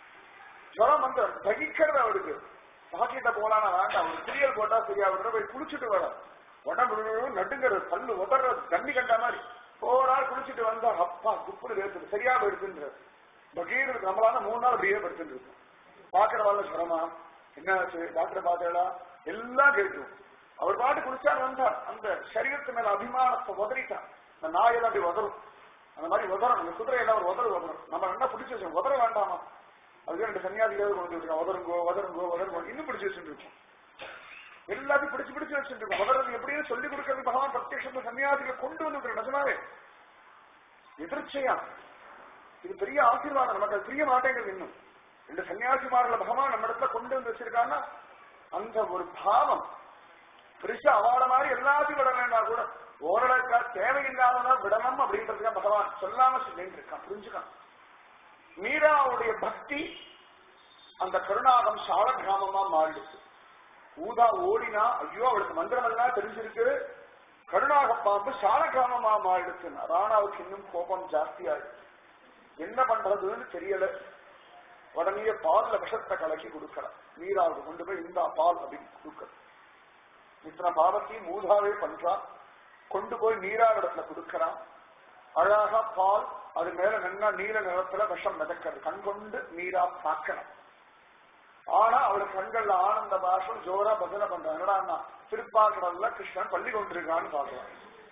ஜுரம் வந்து தகிக்கிறது அவருக்கு பாக்கிட்ட போலானா வேண்டாம் ஒரு குளியல் போட்டா சரியா விடுற போய் குளிச்சுட்டு வர உடம்பு நடுங்கிறது பல்லு உதறது தண்ணி கண்ட மாதிரி போறார் குளிச்சுட்டு வந்தா அப்பா குப்புடு வேர்த்துது சரியா போயிடுச்சுன்றது பகீர் நம்மளால மூணு நாள் அப்படியே படுத்துட்டு இருக்கும் பாக்குறவாள் சிரமா என்ன ஆச்சு டாக்டரை பார்த்தேடா எல்லாம் கேட்கும் அவர் பாட்டு குடிச்சார் வந்தார் அந்த சரீரத்து மேல அபிமானத்தை உதறிட்டான் இந்த நாயெல்லாம் அப்படி உதறும் அந்த மாதிரி உதறும் அந்த குதிரை எல்லாம் ஒரு உதறு உதறும் நம்ம என்ன பிடிச்சி வச்சோம் உதற வேண்டாமா அதுக்கு ரெண்டு சன்னியாசிகள் கொண்டு வச்சிருக்கோம் உதருங்கோ உதருங்கோ உதருங்கோ இன்னும் பிடிச்சி வச்சுட்டு இருக்கோம் எல்லாத்தையும் பிடிச்சு பிடிச்சு வச்சுட்டு இருக்கோம் உதறது எப்படின்னு சொல்லி கொடுக்கறது பகவான் பிரத்யட்சத்தை சன்னியாசிகளை கொண்டு வந்து நிஜமாவே எதிர்ச்சையா இது பெரிய ஆசீர்வாதம் நமக்கு அது புரிய மாட்டேங்குது இன்னும் இந்த சன்னியாசிமார்களை பகவான் நம்ம இடத்துல கொண்டு வந்து வச்சிருக்காங்கன்னா அந்த ஒரு பாவம் பெருசா அவாட மாதிரி எல்லாத்தையும் விட வேண்டாம் கூட ஓரளவுக்கா தேவையில்லாததா விடணும் அப்படின்றதுக்காக பகவான் சொல்லாம சொல்லிட்டு இருக்கான் புரிஞ்சுக்கான் மீராவுடைய பக்தி அந்த கருணாகம் சால கிராமமா மாறிடுச்சு ஊதா ஓடினா ஐயோ அவளுக்கு மந்திரம் எல்லாம் தெரிஞ்சிருக்கு கருணாக பாம்பு சால கிராமமா மாறிடுச்சு ராணாவுக்கு இன்னும் கோபம் ஜாஸ்தி ஆயிடுச்சு என்ன பண்றதுன்னு தெரியல உடனே பால்ல விஷத்தை கலக்கி கொடுக்கலாம் மீராவுக்கு கொண்டு போய் இந்த பால் அப்படின்னு கொடுக்கறது இத்தனை பாவத்தையும் மூதாவே பண்றான் கொண்டு போய் நீராவிடத்துல கொடுக்கறான் அழகா பால் அது மேல நல்லா நீல நிறத்துல விஷம் மிதக்கிறது கண் கொண்டு நீரா பார்க்கணும் ஆனா அவளுக்கு கண்கள்ல ஆனந்த பாஷம் ஜோரா பஜனை பண்றான் என்னடா திருப்பாக்கடல்ல கிருஷ்ணன் பள்ளி கொண்டிருக்கான்னு பாக்குறான்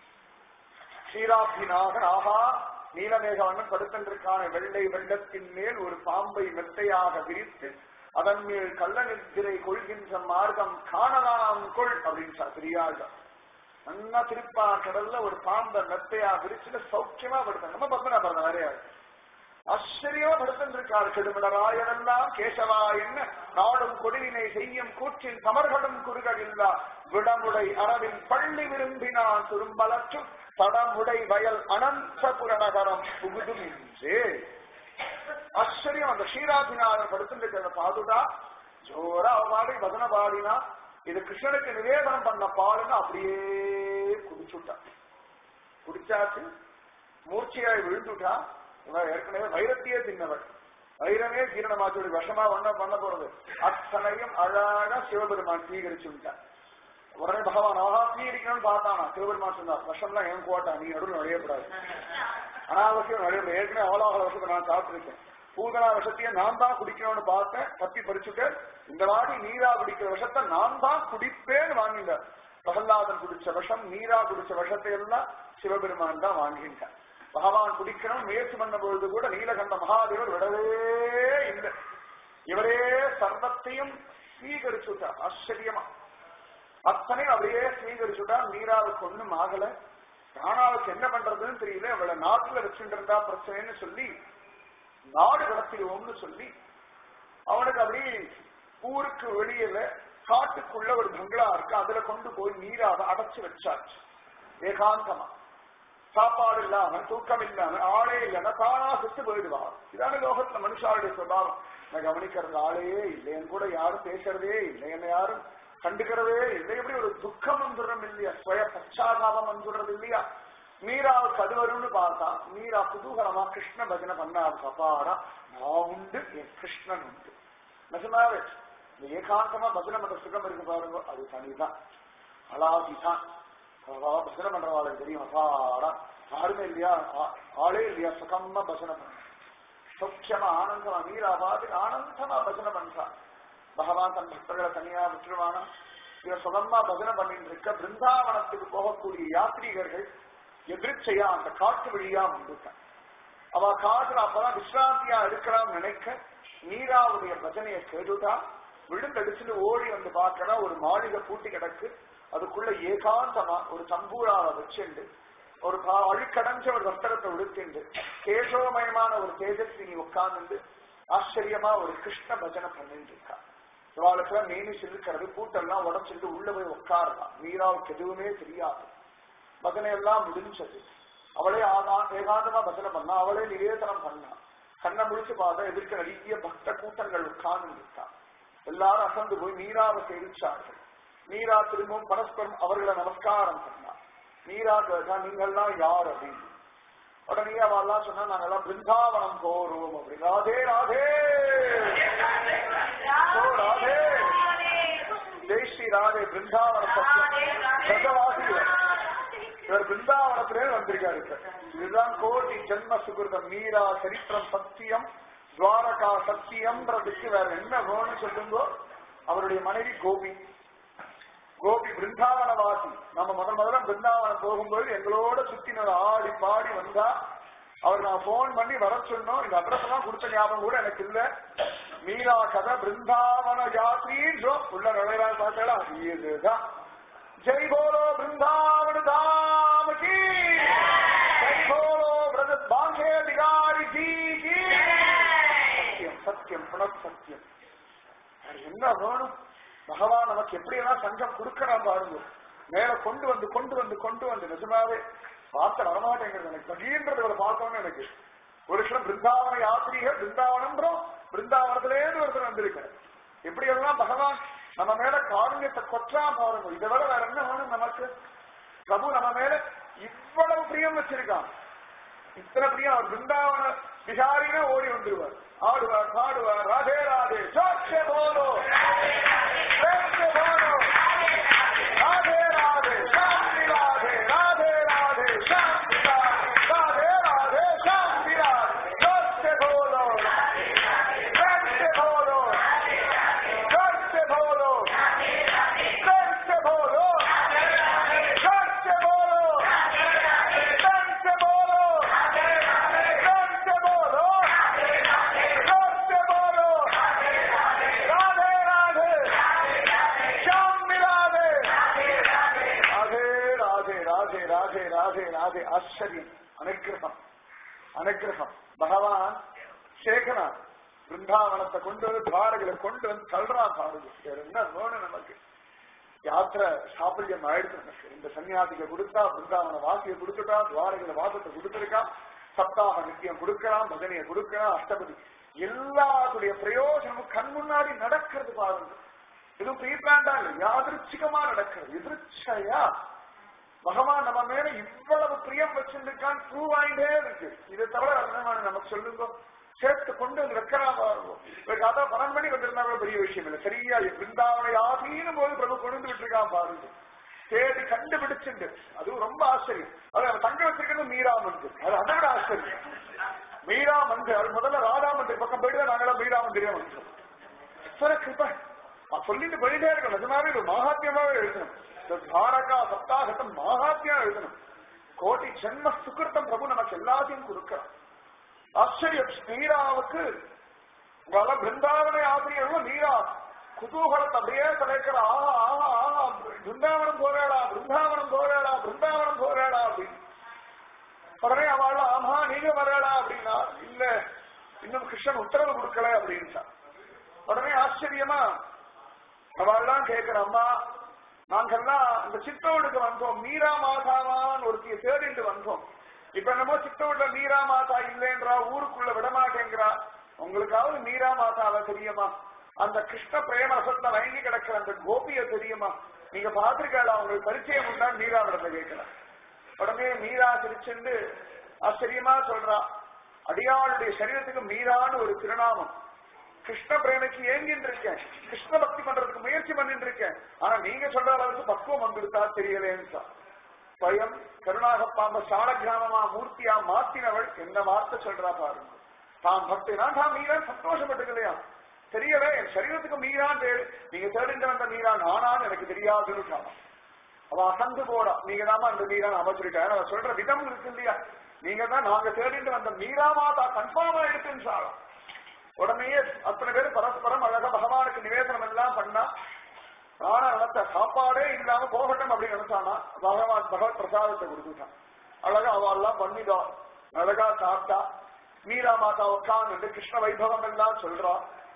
ஸ்ரீராபிநாதன் ஆஹா நீலமேகவண்ணன் படுத்தன்றிருக்கான வெள்ளை வெள்ளத்தின் மேல் ஒரு பாம்பை மெத்தையாக விரித்து அதன் மேல் கள்ள நித்திரை கொள்கின்ற மார்க்கம் காணலாம் கொள் அப்படின்னு பெரியாள்தான் நல்லா திருப்பா கடல்ல ஒரு பாம்பை மெத்தையா விரிச்சுட்டு சௌக்கியமா படுத்தாங்க நம்ம பத்மனா பிறந்த வேறையா ஆச்சரியமா படுத்திருக்கார் கெடுமிடராயனெல்லாம் கேசவா என்ன நாடும் கொடிவினை செய்யும் கூற்றின் தமர்களும் குறுகவில்லா விடமுடை அரவில் பள்ளி விரும்பினான் துரும்பலற்றும் தடமுடை வயல் அனந்த புரணகரம் புகுதும் என்றே ஆச்சரியம் அந்த ஸ்ரீராபிநாதன் படுத்திருக்கிற பாதுடா ஜோரா பாடி வதன பாடினா இது கிருஷ்ணனுக்கு நிவேதனம் பண்ண பாலுன்னு அப்படியே குடிச்சுட்டா குடிச்சாச்சு மூர்ச்சியாய் விழுந்துட்டா இவன் ஏற்கனவே வைரத்தையே தின்னவள் வைரமே ஜீரணமாச்சு விஷமா ஒண்ண பண்ண போறது அத்தனையும் அழகா சிவபெருமான் சீகரிச்சு விட்டார் உடனே பகவான் ஆஹா சீகரிக்கணும்னு பார்த்தானா சிவபெருமான் சொன்னார் விஷம்லாம் என் கோட்டா நீ நடுவில் நுழையப்படாது அனாவசியம் நுழைய ஏற்கனவே அவ்வளோ விஷத்தை நான் சாப்பிட்டுருக்கேன் பூதனா விஷத்தையே நான் தான் குடிக்கணும்னு பார்த்தேன் தப்பி பறிச்சுட்டு இந்த வாட்டி நீரா குடிக்கிற விஷத்தை நான் தான் குடிப்பேன்னு வாங்கிட்டார் பிரகலாதன் குடிச்ச விஷம் நீரா குடிச்ச விஷத்தை எல்லாம் சிவபெருமான் தான் வாங்கிட்டார் பகவான் குடிக்கணும் முயற்சி பண்ண பொழுது கூட நீலகண்ட மகாதேவர் விடவே இல்லை இவரே சர்வத்தையும் ஸ்வீகரிச்சுட்டார் ஆச்சரியமா அத்தனையும் அப்படியே ஸ்வீகரிச்சுட்டா நீராவுக்கு ஒண்ணும் ஆகல ராணாவுக்கு என்ன பண்றதுன்னு தெரியல அவளை நாட்டுல வச்சுட்டு இருந்தா பிரச்சனைன்னு சொல்லி நாடு கடத்திடுவோம்னு சொல்லி அவனுக்கு அப்படி ஊருக்கு வெளியில காட்டுக்குள்ள ஒரு பங்களா இருக்கு அதுல கொண்டு போய் நீராக அடைச்சு வச்சாச்சு ஏகாந்தமா சாப்பாடு இல்லாம தூக்கம் இல்லாம ஆளே இல்லாம தானா செத்து போயிடுவா இதான லோகத்துல மனுஷாருடைய சுபாவம் நான் கவனிக்கிறது ஆளே இல்லை என் கூட யாரும் பேசுறதே இல்லை என்னை யாரும் கண்டுக்கிறதே இல்லை எப்படி ஒரு துக்கம் வந்துடுறோம் இல்லையா சுய பச்சாதாபம் வந்துடுறது இல்லையா மீராவுக்கு அது வரும்னு பார்த்தா மீரா குதூகலமா கிருஷ்ண பஜனை பண்ணாரு அப்பாடா நான் உண்டு என் கிருஷ்ணன் உண்டு நிஜமாவே இந்த ஏகாந்தமா பஜனை பண்ற சுகம் இருக்கு பாருங்க அது தனிதான் அலாதிதான் அவா பஜனை பண்றவாளுக்கு தெரியும் அப்பாடா யாருமே இல்லையா ஆ- ஆளே இல்லையா சுகமா பஜனை பண்ண சௌக்கியமா ஆனந்தமா மீரா பாட்டு ஆனந்தமா பஜனை பண்றா பகவான் தன் பக்தர்களை தனியா விட்டுருவானா இவன் சுகமா பஜனை பண்ணிட்டு இருக்க பிருந்தாவனத்துக்கு போகக்கூடிய யாத்ரீகர்கள் எதிர்ச்சையா அந்த காட்டு வழியா வந்துட்டான் அவ காட்டுல அப்பதான் விஸ்ராந்தியா எடுக்கலாம்னு நினைக்க நீராவுடைய பஜனையை கேட்டுட்டா விழுந்தடிச்சுட்டு ஓடி வந்து பார்க்கறா ஒரு மாளிகை பூட்டி கிடக்கு அதுக்குள்ள ஏகாந்தமா ஒரு தம்பூராவை வச்சுண்டு ஒரு பா- அழுக்கடைஞ்ச ஒரு வஸ்திரத்தை உடுத்திண்டு கேசவமயமான ஒரு தேஜஸ்வினி உட்கார்ந்து ஆச்சரியமா ஒரு கிருஷ்ண பஜனை பண்ணிட்டு இருக்கா இவாளுக்கெல்லாம் மேனி சிலுக்கிறது கூட்டெல்லாம் உடச்சிட்டு உள்ள போய் உட்காரலாம் மீராவுக்கு எதுவுமே தெரியாது பஜனை எல்லாம் முடிஞ்சது அவளே ஆகா- ஏகாந்தமா பஜனை பண்ணா அவளே நிவேதனம் பண்ணா கண்ணை முடிச்சு பார்த்தா எதிர்க்க நிறைய பக்த கூட்டங்கள் உட்கார்ந்து இருக்கா எல்லாரும் அசந்து போய் மீராவை சேவிச்சார்கள் மீரா திரும்பவும் பரஸ்பரம் அவர்களை நமஸ்காரம் பண்ணா மீரா கேட்டா நீங்கள்லாம் யார் அப்படின்னு உடனே அவெல்லாம் சொன்னா நாங்கெல்லாம் பிருந்தாவனம் போறோம் அப்படி ராதே ராதே ஓ ராதே ஜெய் ஸ்ரீ ராதே பிருந்தாவன சத்தியம் பிரதவாசிகள் இவர் பிருந்தாவனத்திலே வந்திருக்காரு இப்ப. இதுதான் கோடி ஜென்ம சுகிருதம் மீரா சரித்திரம் சத்தியம் துவாரகா சத்தியம்ன்றதுக்கு வேற என்ன வேணும்னு சொல்லுங்கோ அவருடைய மனைவி கோபி கோபி பிருந்தாவனவாசி நம்ம முதல் முதல்ல பிருந்தாவனம் போகும்போது எங்களோட சுத்தினர் ஆடி பாடி வந்தா அவர் நான் போன் பண்ணி வர சொன்னோம் இந்த அட்ரஸ் எல்லாம் கொடுத்த ஞாபகம் கூட எனக்கு இல்ல மீரா கதை பிருந்தாவன யாத்ரீன்றோ உள்ள நுழைவா பார்த்தாளா இதுதான் ஜெய் போலோ பிருந்தாவன தாம கி ஜெய் போலோ பிரத பாங்கே பிகாரி ஜி கி சத்தியம் சத்தியம் புனர் சத்தியம் வேற என்ன வேணும் பகவான் நமக்கு எப்படி எல்லாம் சங்கம் கொடுக்கறான் பாருங்க மேல கொண்டு வந்து கொண்டு வந்து கொண்டு வந்து நிஜமாவே வார்த்தை வரமாட்டேங்கிறது எனக்கு பகீன்றது இவரை பார்த்தோன்னு எனக்கு ஒரு சில பிருந்தாவன யாத்திரிகள் பிருந்தாவனம்ன்றோம் பிருந்தாவனத்திலேருந்து ஒருத்தர் வந்திருக்காரு எப்படி எல்லாம் பகவான் நம்ம மேல காருண்யத்தை கொற்றா பாருங்க இதை விட வேற என்ன வேணும் நமக்கு பிரபு நம்ம மேல இவ்வளவு பிரியம் வச்சிருக்கான் இத்தனை பிரியம் அவர் பிருந்தாவன விசாரினா ஓடி வந்துருவார் ஆடுவார் பாடுவார் ராதே ராதே ஜோஷே போலோ ஜோஷே போலோ ராதே ராதே சாந்தி ராதே ராதே ராதே சாந்தி ராதே ராதே ராதே சாந்தி ராதே ஜோஷே போலோ ஜோஷே போலோ ஜோஷே போலோ ஜோஷே போலோ ஜோஷே போலோ ஜோஷே போலோ ஜோஷே போலோ ஜோஷே போலோ ராதே ராதே श्याम राधे ராதே ராதே ராதே ராதே ராதே ராதே ஆச்சரியம் அனுகிரகம் அனுகிரகம் பகவான் சேகனா பிருந்தாவனத்தை கொண்டு வந்து துவாரகளை கொண்டு வந்து தள்ளுறான் பாருங்க வேற என்ன வேணும் நமக்கு யாத்திரை சாப்பியம் ஆயிடுச்சு நமக்கு இந்த சன்னியாசிக்கு கொடுத்தா பிருந்தாவன வாசியை கொடுத்துட்டா துவாரகளை வாசத்தை கொடுத்துருக்கான் சப்தாக நித்தியம் கொடுக்கலாம் பஜனையை கொடுக்கலாம் அஷ்டபதி எல்லாத்துடைய பிரயோஜனமும் கண் முன்னாடி நடக்கிறது பாருங்க இது ப்ரீபிளான்டா இல்ல யாதிருச்சிகமா நடக்கிறது எதிர்ச்சையா பகவான் நம்ம மேல இவ்வளவு பிரியம் வச்சிருக்கான் ப்ரூவ் ஆயிட்டே இருக்கு இதை தவிர வேற என்ன வேணும் நமக்கு சொல்லுங்க சேர்த்து கொண்டு வந்து வைக்கிறா பாருங்க இவருக்கு அதான் பன்னெண்டு மணி வந்திருந்தாங்க பெரிய விஷயம் இல்லை சரியா பிருந்தாவனை ஆசீனும் போது பிரபு கொண்டு வந்து விட்டுருக்கான் பாருங்க தேடி கண்டுபிடிச்சுண்டு அதுவும் ரொம்ப ஆச்சரியம் அது அவன் தங்க வச்சிருக்கிறது மீரா மந்து அது அதை விட ஆச்சரியம் மீரா மந்து அது முதல்ல ராதா மந்திரி பக்கம் போயிட்டு தான் நாங்களாம் மீரா மந்திரியா வந்தோம் ஈஸ்வர கிருபை நான் சொல்லிட்டு போயிட்டே இருக்கணும் நிஜமாவே இது மகாத்மியமாவே எழுதணும் இந்த தாரகா சப்தாகத்தம் மகாத்மியா எழுதணும் கோடி ஜென்ம சுகிருத்தம் பிரபு நமக்கு எல்லாத்தையும் கொடுக்கிறான் ஆச்சரியம் மீராவுக்கு பல பிருந்தாவனை ஆசிரியர்களும் மீரா குதூகலத்தை அப்படியே தலைக்கிற ஆஹா ஆஹா ஆஹா பிருந்தாவனம் போராடா பிருந்தாவனம் போராடா பிருந்தாவனம் போராடா அப்படின்னு உடனே அவள் ஆமா நீங்க வராடா அப்படின்னா இல்ல இன்னும் கிருஷ்ணன் உத்தரவு கொடுக்கல அப்படின்ட்டா உடனே ஆச்சரியமா அவள்லாம் கேட்கிற அம்மா நாங்கெல்லாம் இந்த சித்தோடுக்கு வந்தோம் மீரா மாதாவான் ஒருத்திய தேடிட்டு வந்தோம் இப்ப என்னமோ சித்தோடுல மீரா மாதா இல்லைன்றா ஊருக்குள்ள விடமாட்டேங்கிறா உங்களுக்காவது மீரா மாதாவை தெரியுமா அந்த கிருஷ்ண பிரேம ரசத்துல வழங்கி கிடக்கிற அந்த கோபிய தெரியுமா நீங்க பாத்திருக்கா உங்களுக்கு பரிச்சயம் உண்டா மீரா விடத்தை கேட்கலாம் உடனே மீரா சிரிச்சுண்டு ஆச்சரியமா சொல்றா அடியாளுடைய சரீரத்துக்கு மீரான்னு ஒரு திருநாமம் கிருஷ்ண பிரேமைக்கு ஏங்கிட்டு இருக்கேன் கிருஷ்ண பக்தி பண்றதுக்கு முயற்சி பண்ணிட்டு இருக்கேன் ஆனா நீங்க சொல்ற அளவுக்கு பக்குவம் வந்துடுதா தெரியலேன்னு பயம் கருணாகப்பாம்ப சால கிராமமா மூர்த்தியா மாத்தினவள் என்ன வார்த்தை சொல்றா பாருங்க தான் பக்தினா தான் மீரா சந்தோஷப்பட்டுக்கலையா தெரியல என் சரீரத்துக்கு மீரான் பேரு நீங்க தேடிட்டு வந்த மீரா நானான்னு எனக்கு தெரியாதுன்னு அவ அசந்து போறா நீங்க தான் அந்த மீரா அமைச்சிருக்காரு அவ சொல்ற விதம் இருக்கு இல்லையா நீங்க தான் நாங்க தேடிட்டு வந்த மீரா மாதா கன்ஃபார்மா எடுத்துன்னு உடனே அத்தனை பேர் பரஸ்பரம் அழகா பகவானுக்கு நிவேதனம் எல்லாம் பண்ணா ஆனா நினைச்ச சாப்பாடே இல்லாம போகட்டும் அப்படின்னு நினைச்சானா பகவான் பகவத் பிரசாதத்தை கொடுத்துட்டான் அழகா அவெல்லாம் பண்ணிதா அழகா சாப்பிட்டா மீரா மாதா உட்கார்ந்து கிருஷ்ண வைபவம் எல்லாம் சொல்றா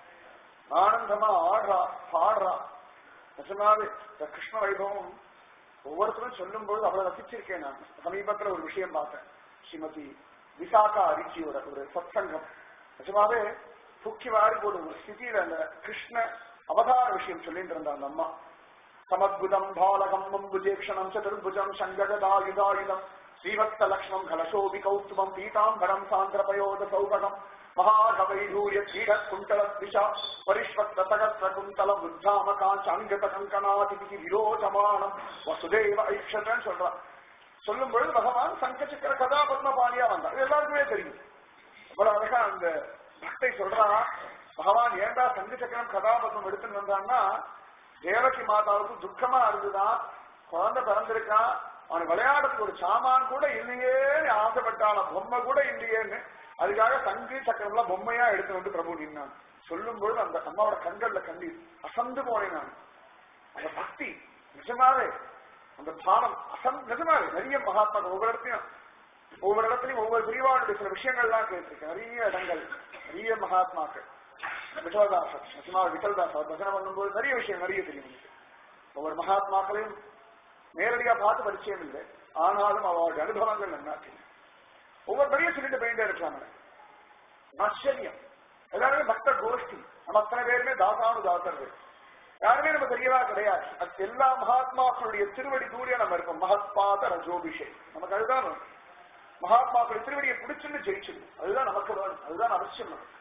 ஆனந்தமா ஆடுறா பாடுறா நிஜமாவே இந்த கிருஷ்ண வைபவம் ஒவ்வொருத்தரும் சொல்லும் போது அவ்வளவு ரசிச்சிருக்கேன் நான் சமீபத்துல ஒரு விஷயம் பார்த்தேன் ஸ்ரீமதி விசாகா அரிச்சியோட ஒரு சத்சங்கம் நிஜமாவே தூக்கி வாரி போடும் ஒரு ஸ்திதியில அந்த கிருஷ்ண அவதார விஷயம் சொல்லிட்டு இருந்தா அந்த அம்மா சமத்புதம் பாலகம் மம்புஜேக்ஷணம் சதுர்புஜம் சங்ககதாயுதாயுதம் ஸ்ரீவத்ஸ லக்ஷ்மம் கலசோபி கௌஸ்துபம் பீதாம்பரம் சாந்திரபயோத சௌககம் மகாகவைடூரிய கீட குண்டல திஷா பரிஷ்வத்த சகஸ்ர குந்தல உத்தாம காஞ்ச அங்கத கங்கனாதிபதி விரோஜமானம் வசுதேவ ஐக்ஷதன்னு சொல்றான் சொல்லும் பொழுது பகவான் சங்கச்சக்கர கதாபத்மபாணியா வந்தான் இது எல்லாருக்குமே தெரியும் அவ்வளவு அழகா அந்த பக்தை சொல்றா பகவான் ஏண்டா சங்கு சக்கரம் கதாபத்மம் எடுத்துன்னு வந்தான்னா தேவகி மாதாவுக்கு துக்கமா இருந்துதான் குழந்தை பிறந்திருக்கான் அவன் விளையாடுறதுக்கு ஒரு சாமான் கூட இல்லையேன்னு ஆசைப்பட்டான பொம்மை கூட இல்லையேன்னு அதுக்காக சங்கு சக்கரம்லாம் பொம்மையா எடுத்து வந்து பிரபு நின்னான் சொல்லும் பொழுது அந்த அம்மாவோட கண்கள்ல கண்ணீர் அசந்து போனேன் நான் அந்த பக்தி நிஜமாவே அந்த பானம் அசம் நிஜமாவே நிறைய மகாத்மா ஒவ்வொரு இடத்தையும் ஒவ்வொரு இடத்துலயும் ஒவ்வொரு பிரிவாளுடைய சில விஷயங்கள்லாம் கேட்டிருக்கேன் நிறைய இடங்கள் நிறைய மகாத்மாக்கள் விட்டல்தாசர் நிஜமா விட்டல்தாசர் பஜனை பண்ணும்போது நிறைய விஷயம் நிறைய தெரியும் எனக்கு. ஒவ்வொரு மகாத்மாக்களையும் நேரடியா பார்த்து பரிச்சயம் இல்லை ஆனாலும் அவருடைய அனுபவங்கள் என்ன தெரியும் ஒவ்வொரு பெரிய சொல்லிட்டு போயிட்டே இருக்காங்க ஆச்சரியம் எல்லாருமே பக்த கோஷ்டி நம்ம அத்தனை பேருமே தாசானு தாசர்கள் யாருமே நம்ம தெரியவா கிடையாது அது எல்லா மகாத்மாக்களுடைய திருவடி தூரியா நம்ம இருப்போம் மகத்பாத ரஜோபிஷே நமக்கு அதுதான் வேணும். மகாத்மாக்களுடைய திருவடியை பிடிச்சுன்னு ஜெயிச்சிடும் அதுதான் நமக்கு வேணும் அதுதான் அவசியம் நமக்கு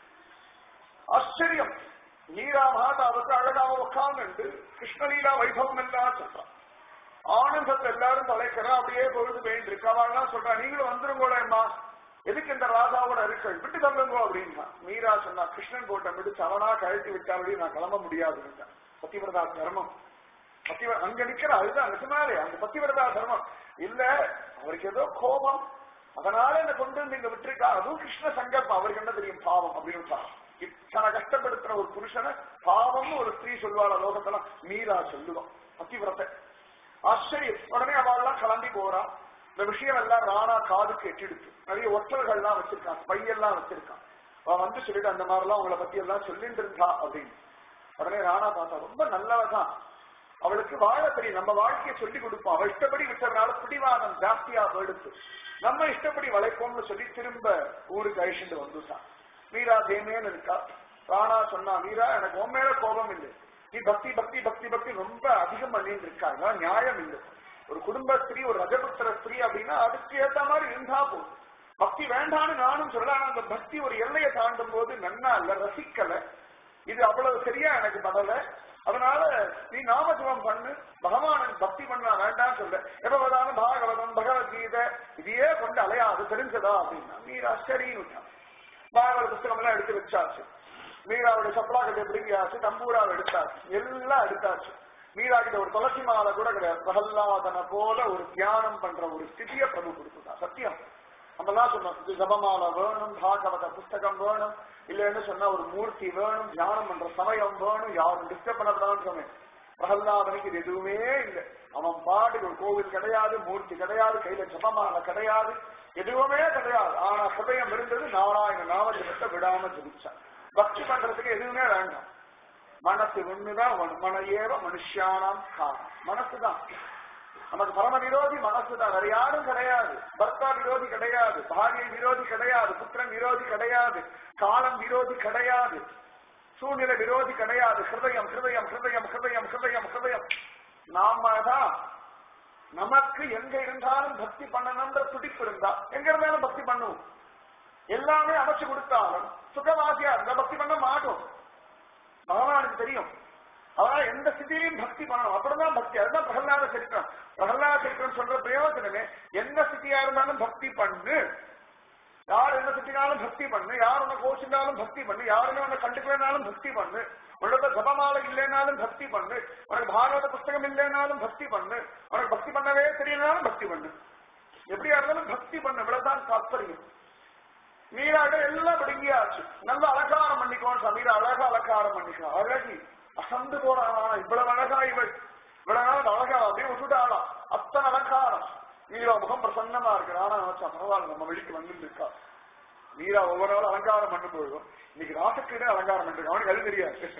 ஆச்சரியம் நீரா மாதாவுக்கு அழகாக உட்கார்ந்து கிருஷ்ணலீலா வைபவம் எல்லாம் சொல்றான் ஆனந்தத்தை எல்லாரும் தொலைக்கிறா அப்படியே பொழுது போயிட்டு இருக்கு அவள்லாம் சொல்றா நீங்களும் வந்துருங்கோளேம்மா எதுக்கு இந்த ராதாவோட இருக்கள் விட்டு தங்குங்கோ அப்படின்னா மீரா சொன்னா கிருஷ்ணன் கோட்டை விட்டு அவனா கழட்டி விட்டாபடி நான் கிளம்ப முடியாதுன்னு பத்திவிரதா தர்மம் பத்திவ அங்க நிக்கிற அதுதான் நிஜமாவே அந்த பத்திவிரதா தர்மம் இல்ல அவருக்கு ஏதோ கோபம் அதனால என்ன கொண்டு வந்து இங்க விட்டுருக்கா அதுவும் கிருஷ்ண சங்கல்பம் அவருக்கு என்ன தெரியும் பாவம் அப்படின்னு இத்தனை கஷ்டப்படுத்துற ஒரு புருஷனை பாவம்னு ஒரு ஸ்திரீ சொல்லுவாள் லோகத்துல மீரா சொல்லுவான் பத்திவிரத்தை ஆச்சரியம் உடனே அவள்லாம் கிளம்பி போறா இந்த விஷயம் எல்லாம் ராணா காதுக்கு எட்டிடுச்சு நிறைய ஒற்றர்கள்லாம் வச்சிருக்கான் பையெல்லாம் வச்சிருக்கான் அவன் வந்து சொல்லிட்டு அந்த மாதிரிலாம் உங்களை பத்தி எல்லாம் சொல்லிட்டு இருந்தா அப்படின்னு உடனே ராணா பார்த்தா ரொம்ப நல்லவதான் அவளுக்கு வாழ தெரியும் நம்ம வாழ்க்கையை சொல்லி கொடுப்போம் அவள் இஷ்டப்படி விட்டதுனால பிடிவாதம் ஜாஸ்தியா போயிடுச்சு நம்ம இஷ்டப்படி வளைப்போம்னு சொல்லி திரும்ப ஊருக்கு அழிச்சுட்டு வந்துட்டான் மீரா தேமேன்னு இருக்கா ராணா சொன்னா மீரா எனக்கு உன் மேல கோபம் இல்லை நீ பக்தி பக்தி பக்தி பக்தி ரொம்ப அதிகம் பண்ணிட்டு இருக்காங்க நியாயம் இல்லை ஒரு குடும்ப ஸ்திரீ ஒரு ரஜபுத்திர ஸ்திரீ அப்படின்னா அதுக்கு ஏத்த மாதிரி இருந்தா போதும் பக்தி வேண்டான்னு நானும் சொல்ல ஆனா அந்த பக்தி ஒரு எல்லையை தாண்டும் போது நன்னா இல்ல ரசிக்கல இது அவ்வளவு சரியா எனக்கு படல அதனால நீ நாமஜபம் பண்ணு பகவானுக்கு பக்தி பண்ணா வேண்டாம் சொல்ல எப்ப பார்த்தாலும் பாகவதம் பகவத்கீதை இதையே கொண்டு அலையாது தெரிஞ்சதா அப்படின்னா மீரா சரின்னு விட்டான். பாகவத புஸ்தகம் எல்லாம் எடுத்து வச்சாச்சு மீராவுடைய சப்ளா கட்டை பிடிங்கியாச்சு தம்பூராவை எடுத்தாச்சு எல்லாம் எடுத்தாச்சு மீரா கிட்ட ஒரு துளசி மாலை கூட கிடையாது பிரகல்லாதனை போல ஒரு தியானம் பண்ற ஒரு ஸ்திதியை பிரபு கொடுத்துட்டான் சத்தியம் நம்மலாம் சொன்னோம் இது ஜபமாலை வேணும் பாகவத புஸ்தகம் வேணும் இல்லைன்னு சொன்னா ஒரு மூர்த்தி வேணும் தியானம் பண்ற சமயம் வேணும் யாரும் டிஸ்டர்ப் பண்ணக்கூடாதுன்னு சொன்னேன் பிரகல்லாதனுக்கு இது எதுவுமே இல்லை அவன் பாட்டுக்கு ஒரு கோவில் கிடையாது மூர்த்தி கிடையாது கையில ஜபமாலை கிடையாது எதுவுமே கிடையாது ஆனா ஹிருதயம் இருந்தது நாராயண நாமஜபத்தை விடாம ஜபிச்சான் பக்தி பண்றதுக்கு எதுவுமே வேண்டாம் மனசு ஒண்ணுதான் வேணும். மன ஏவ மனுஷியானாம் காரணம் மனசுதான் நமக்கு பரம விரோதி மனசுதான் வேற யாரும் கிடையாது பர்த்தா விரோதி கிடையாது பாரிய விரோதி கிடையாது புத்திரன் விரோதி கிடையாது காலம் விரோதி கிடையாது சூழ்நிலை விரோதி கிடையாது ஹிருதயம் ஹிருதயம் ஹிருதயம் ஹிருதயம் ஹிருதயம் ஹிருதயம் நாம தான் நமக்கு எங்க இருந்தாலும் பக்தி பண்ணணும்ன்ற துடிப்பு இருந்தா எங்க இருந்தாலும் பக்தி பண்ணுவோம் எல்லாமே அமைச்சு கொடுத்தாலும் சுகவாசியா இருந்தா பக்தி பண்ண மாட்டோம் பகவானுக்கு தெரியும் அதனால எந்த ஸ்திதியிலையும் பக்தி பண்ணணும் அப்படிதான் பக்தி அதுதான் பிரகலாத சரித்திரம் பிரகலாத சரித்திரம் சொல்ற பிரயோஜனமே எந்த ஸ்திதியா இருந்தாலும் பக்தி பண்ணு யார் என்ன திட்டினாலும் பக்தி பண்ணு யார் உன்னை கோச்சினாலும் பக்தி பண்ணு யாருமே உன்னை கண்டுக்கலனாலும் பக்தி பண்ணு உன்னோட ஜபமாலை இல்லைனாலும் பக்தி பண்ணு உனக்கு பாகவத புஸ்தகம் இல்லைனாலும் பக்தி பண்ணு உனக்கு பக்தி பண்ணவே தெரியலனாலும் பக்தி பண்ணு எப்படியா இருந்தாலும் பக்தி பண்ணு இவ்வளவுதான் தாத்பரியம் மீராக எல்லாம் பிடுங்கியாச்சு நல்ல அலங்காரம் பண்ணிக்கோன்னு சமீரா அழகா அலங்காரம் பண்ணிக்கலாம் அழகி அசந்து போறானா இவ்வளவு அழகா இவள் இவ்வளவு நாள் அழகா அப்படியே விட்டுட்டாளாம் அத்தனை அலங்காரம் மீரா முகம் பிரசன்னமா இருக்கு ஆனா நினைச்சா பரவாயில்ல நம்ம வெளிக்கு வந்து இருக்கா மீரா ஒவ்வொரு நாளும் அலங்காரம் பண்ணும் பொழுதும் இன்னைக்கு ராசக்கிட்டே அலங்காரம் பண்ணிருக்கான் அவனுக்கு அது தெரியாது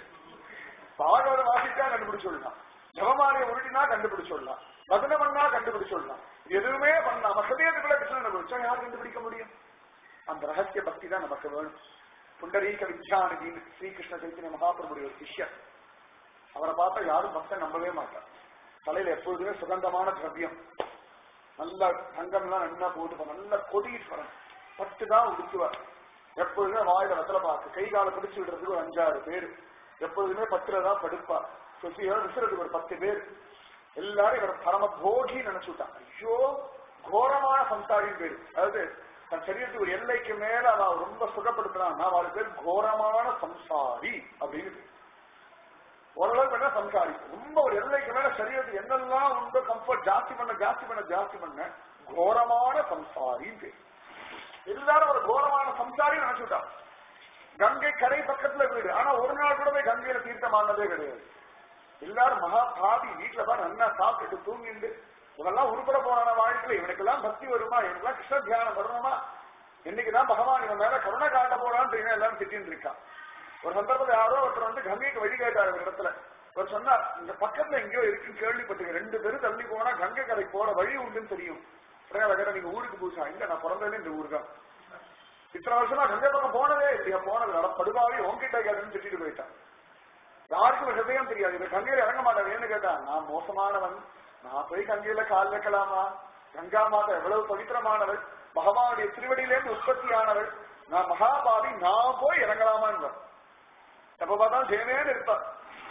பாகவத வாசிச்சா கண்டுபிடிச்சுடலாம் ஜபமாலையை உருட்டினா கண்டுபிடிச்சுடலாம் வதன பண்ணா கண்டுபிடிச்சுடலாம் எதுவுமே பண்ணாம ஹிருதயத்துக்குள்ள கிருஷ்ணன் அனுபவிச்சா யார் கண்டுபிடிக்க முடியும் அந்த ரகசிய பக்தி தான் நமக்கு வேணும் புண்டரீக வித்யாநிதின்னு ஸ்ரீகிருஷ்ண சைத்தன்ய மகாபிரபுடைய ஒரு சிஷ்யன் அவரை பார்த்தா யாரும் பக்தன் நம்பவே மாட்டார் தலையில எப்பொழுதுமே சுகந்தமான திரவியம் நல்ல தங்கம்லாம் நல்லா போட்டு நல்ல கொடிட்டு வரணும் பட்டு தான் உடுத்துவார் எப்பொழுதுமே வாயில வெத்தலை பார்த்து கை காலை பிடிச்சு விடுறதுக்கு ஒரு அஞ்சாறு பேர் எப்பொழுதுமே பத்துல தான் படுப்பார் சொசியோட விசுறதுக்கு ஒரு பத்து பேர் எல்லாரும் இவர் பரம போகி நினைச்சுட்டான் ஐயோ கோரமான சம்சாரின் பேரு அதாவது தன் சரீரத்துக்கு ஒரு எல்லைக்கு மேல அவன் ரொம்ப சுகப்படுத்துறான் அவளுக்கு பேர் கோரமான சம்சாரி அப்படின்னு பேரு. ஓரளவுக்கு வேணா சம்சாரி ரொம்ப ஒரு எல்லைக்கு மேல சரீரத்துக்கு என்னெல்லாம் உண்டோ கம்ஃபர்ட் ஜாஸ்தி பண்ண ஜாஸ்தி பண்ண ஜாஸ்தி பண்ண கோரமான சம்சாரி பேர் எல்லாரும் ஒரு கோரமான சம்சாரி நினைச்சுட்டான் கங்கை கரை பக்கத்துல வீடு ஆனா ஒரு நாள் கூட போய் கங்கையில தீர்த்தமானதே கிடையாது எல்லாரும் மகா பாவி வீட்டுல தான் நல்லா சாப்பிட்டுட்டு தூங்கிட்டு இவெல்லாம் உருப்பட போறான வாழ்க்கையில இவனுக்கெல்லாம் பக்தி வருமா இவனுக்கெல்லாம் கிருஷ்ண தியானம் வரணுமா இன்னைக்குதான் பகவான் இவன் மேல கருணை காட்ட போறான்னு எல்லாரும் திட்டின்னு இருக்கான் ஒரு சந்தர்ப்பத்தில் யாரோ ஒருத்தர் வந்து கங்கைக்கு வழி கேட்டார் ஒரு இடத்துல அவர் சொன்னார் இந்த பக்கத்துல எங்கேயோ இருக்குன்னு கேள்விப்பட்டிருக்கேன் ரெண்டு பேரும் தள்ளி போனா கங்கை கரைக்கு போற வழி உண்டுன்னு தெரியும் உடனே அவர் கேட்டா, நீங்க ஊருக்கு பூசா இல்ல நான் பிறந்ததே இந்த ஊர் தான் இத்தனை வருஷமா கங்கை பக்கம் போனதே இல்லையா போனது நட படுபாவி உங்ககிட்ட கேட்டுன்னு திட்டிட்டு போயிட்டான் யாருக்கும் ஹிருதயம் தெரியாது இவர் கங்கையில இறங்க மாட்டார் ஏன்னு கேட்டா நான் மோசமானவன் நான் போய் கங்கையில கால் வைக்கலாமா கங்கா மாதா எவ்வளவு பவித்திரமானவள் பகவானுடைய திருவடியிலேருந்து உற்பத்தியானவள் நான் மகாபாவி நான் போய் இறங்கலாமான்னு எப்ப பார்த்தாலும் ஜெயமேன்னு இருப்பார்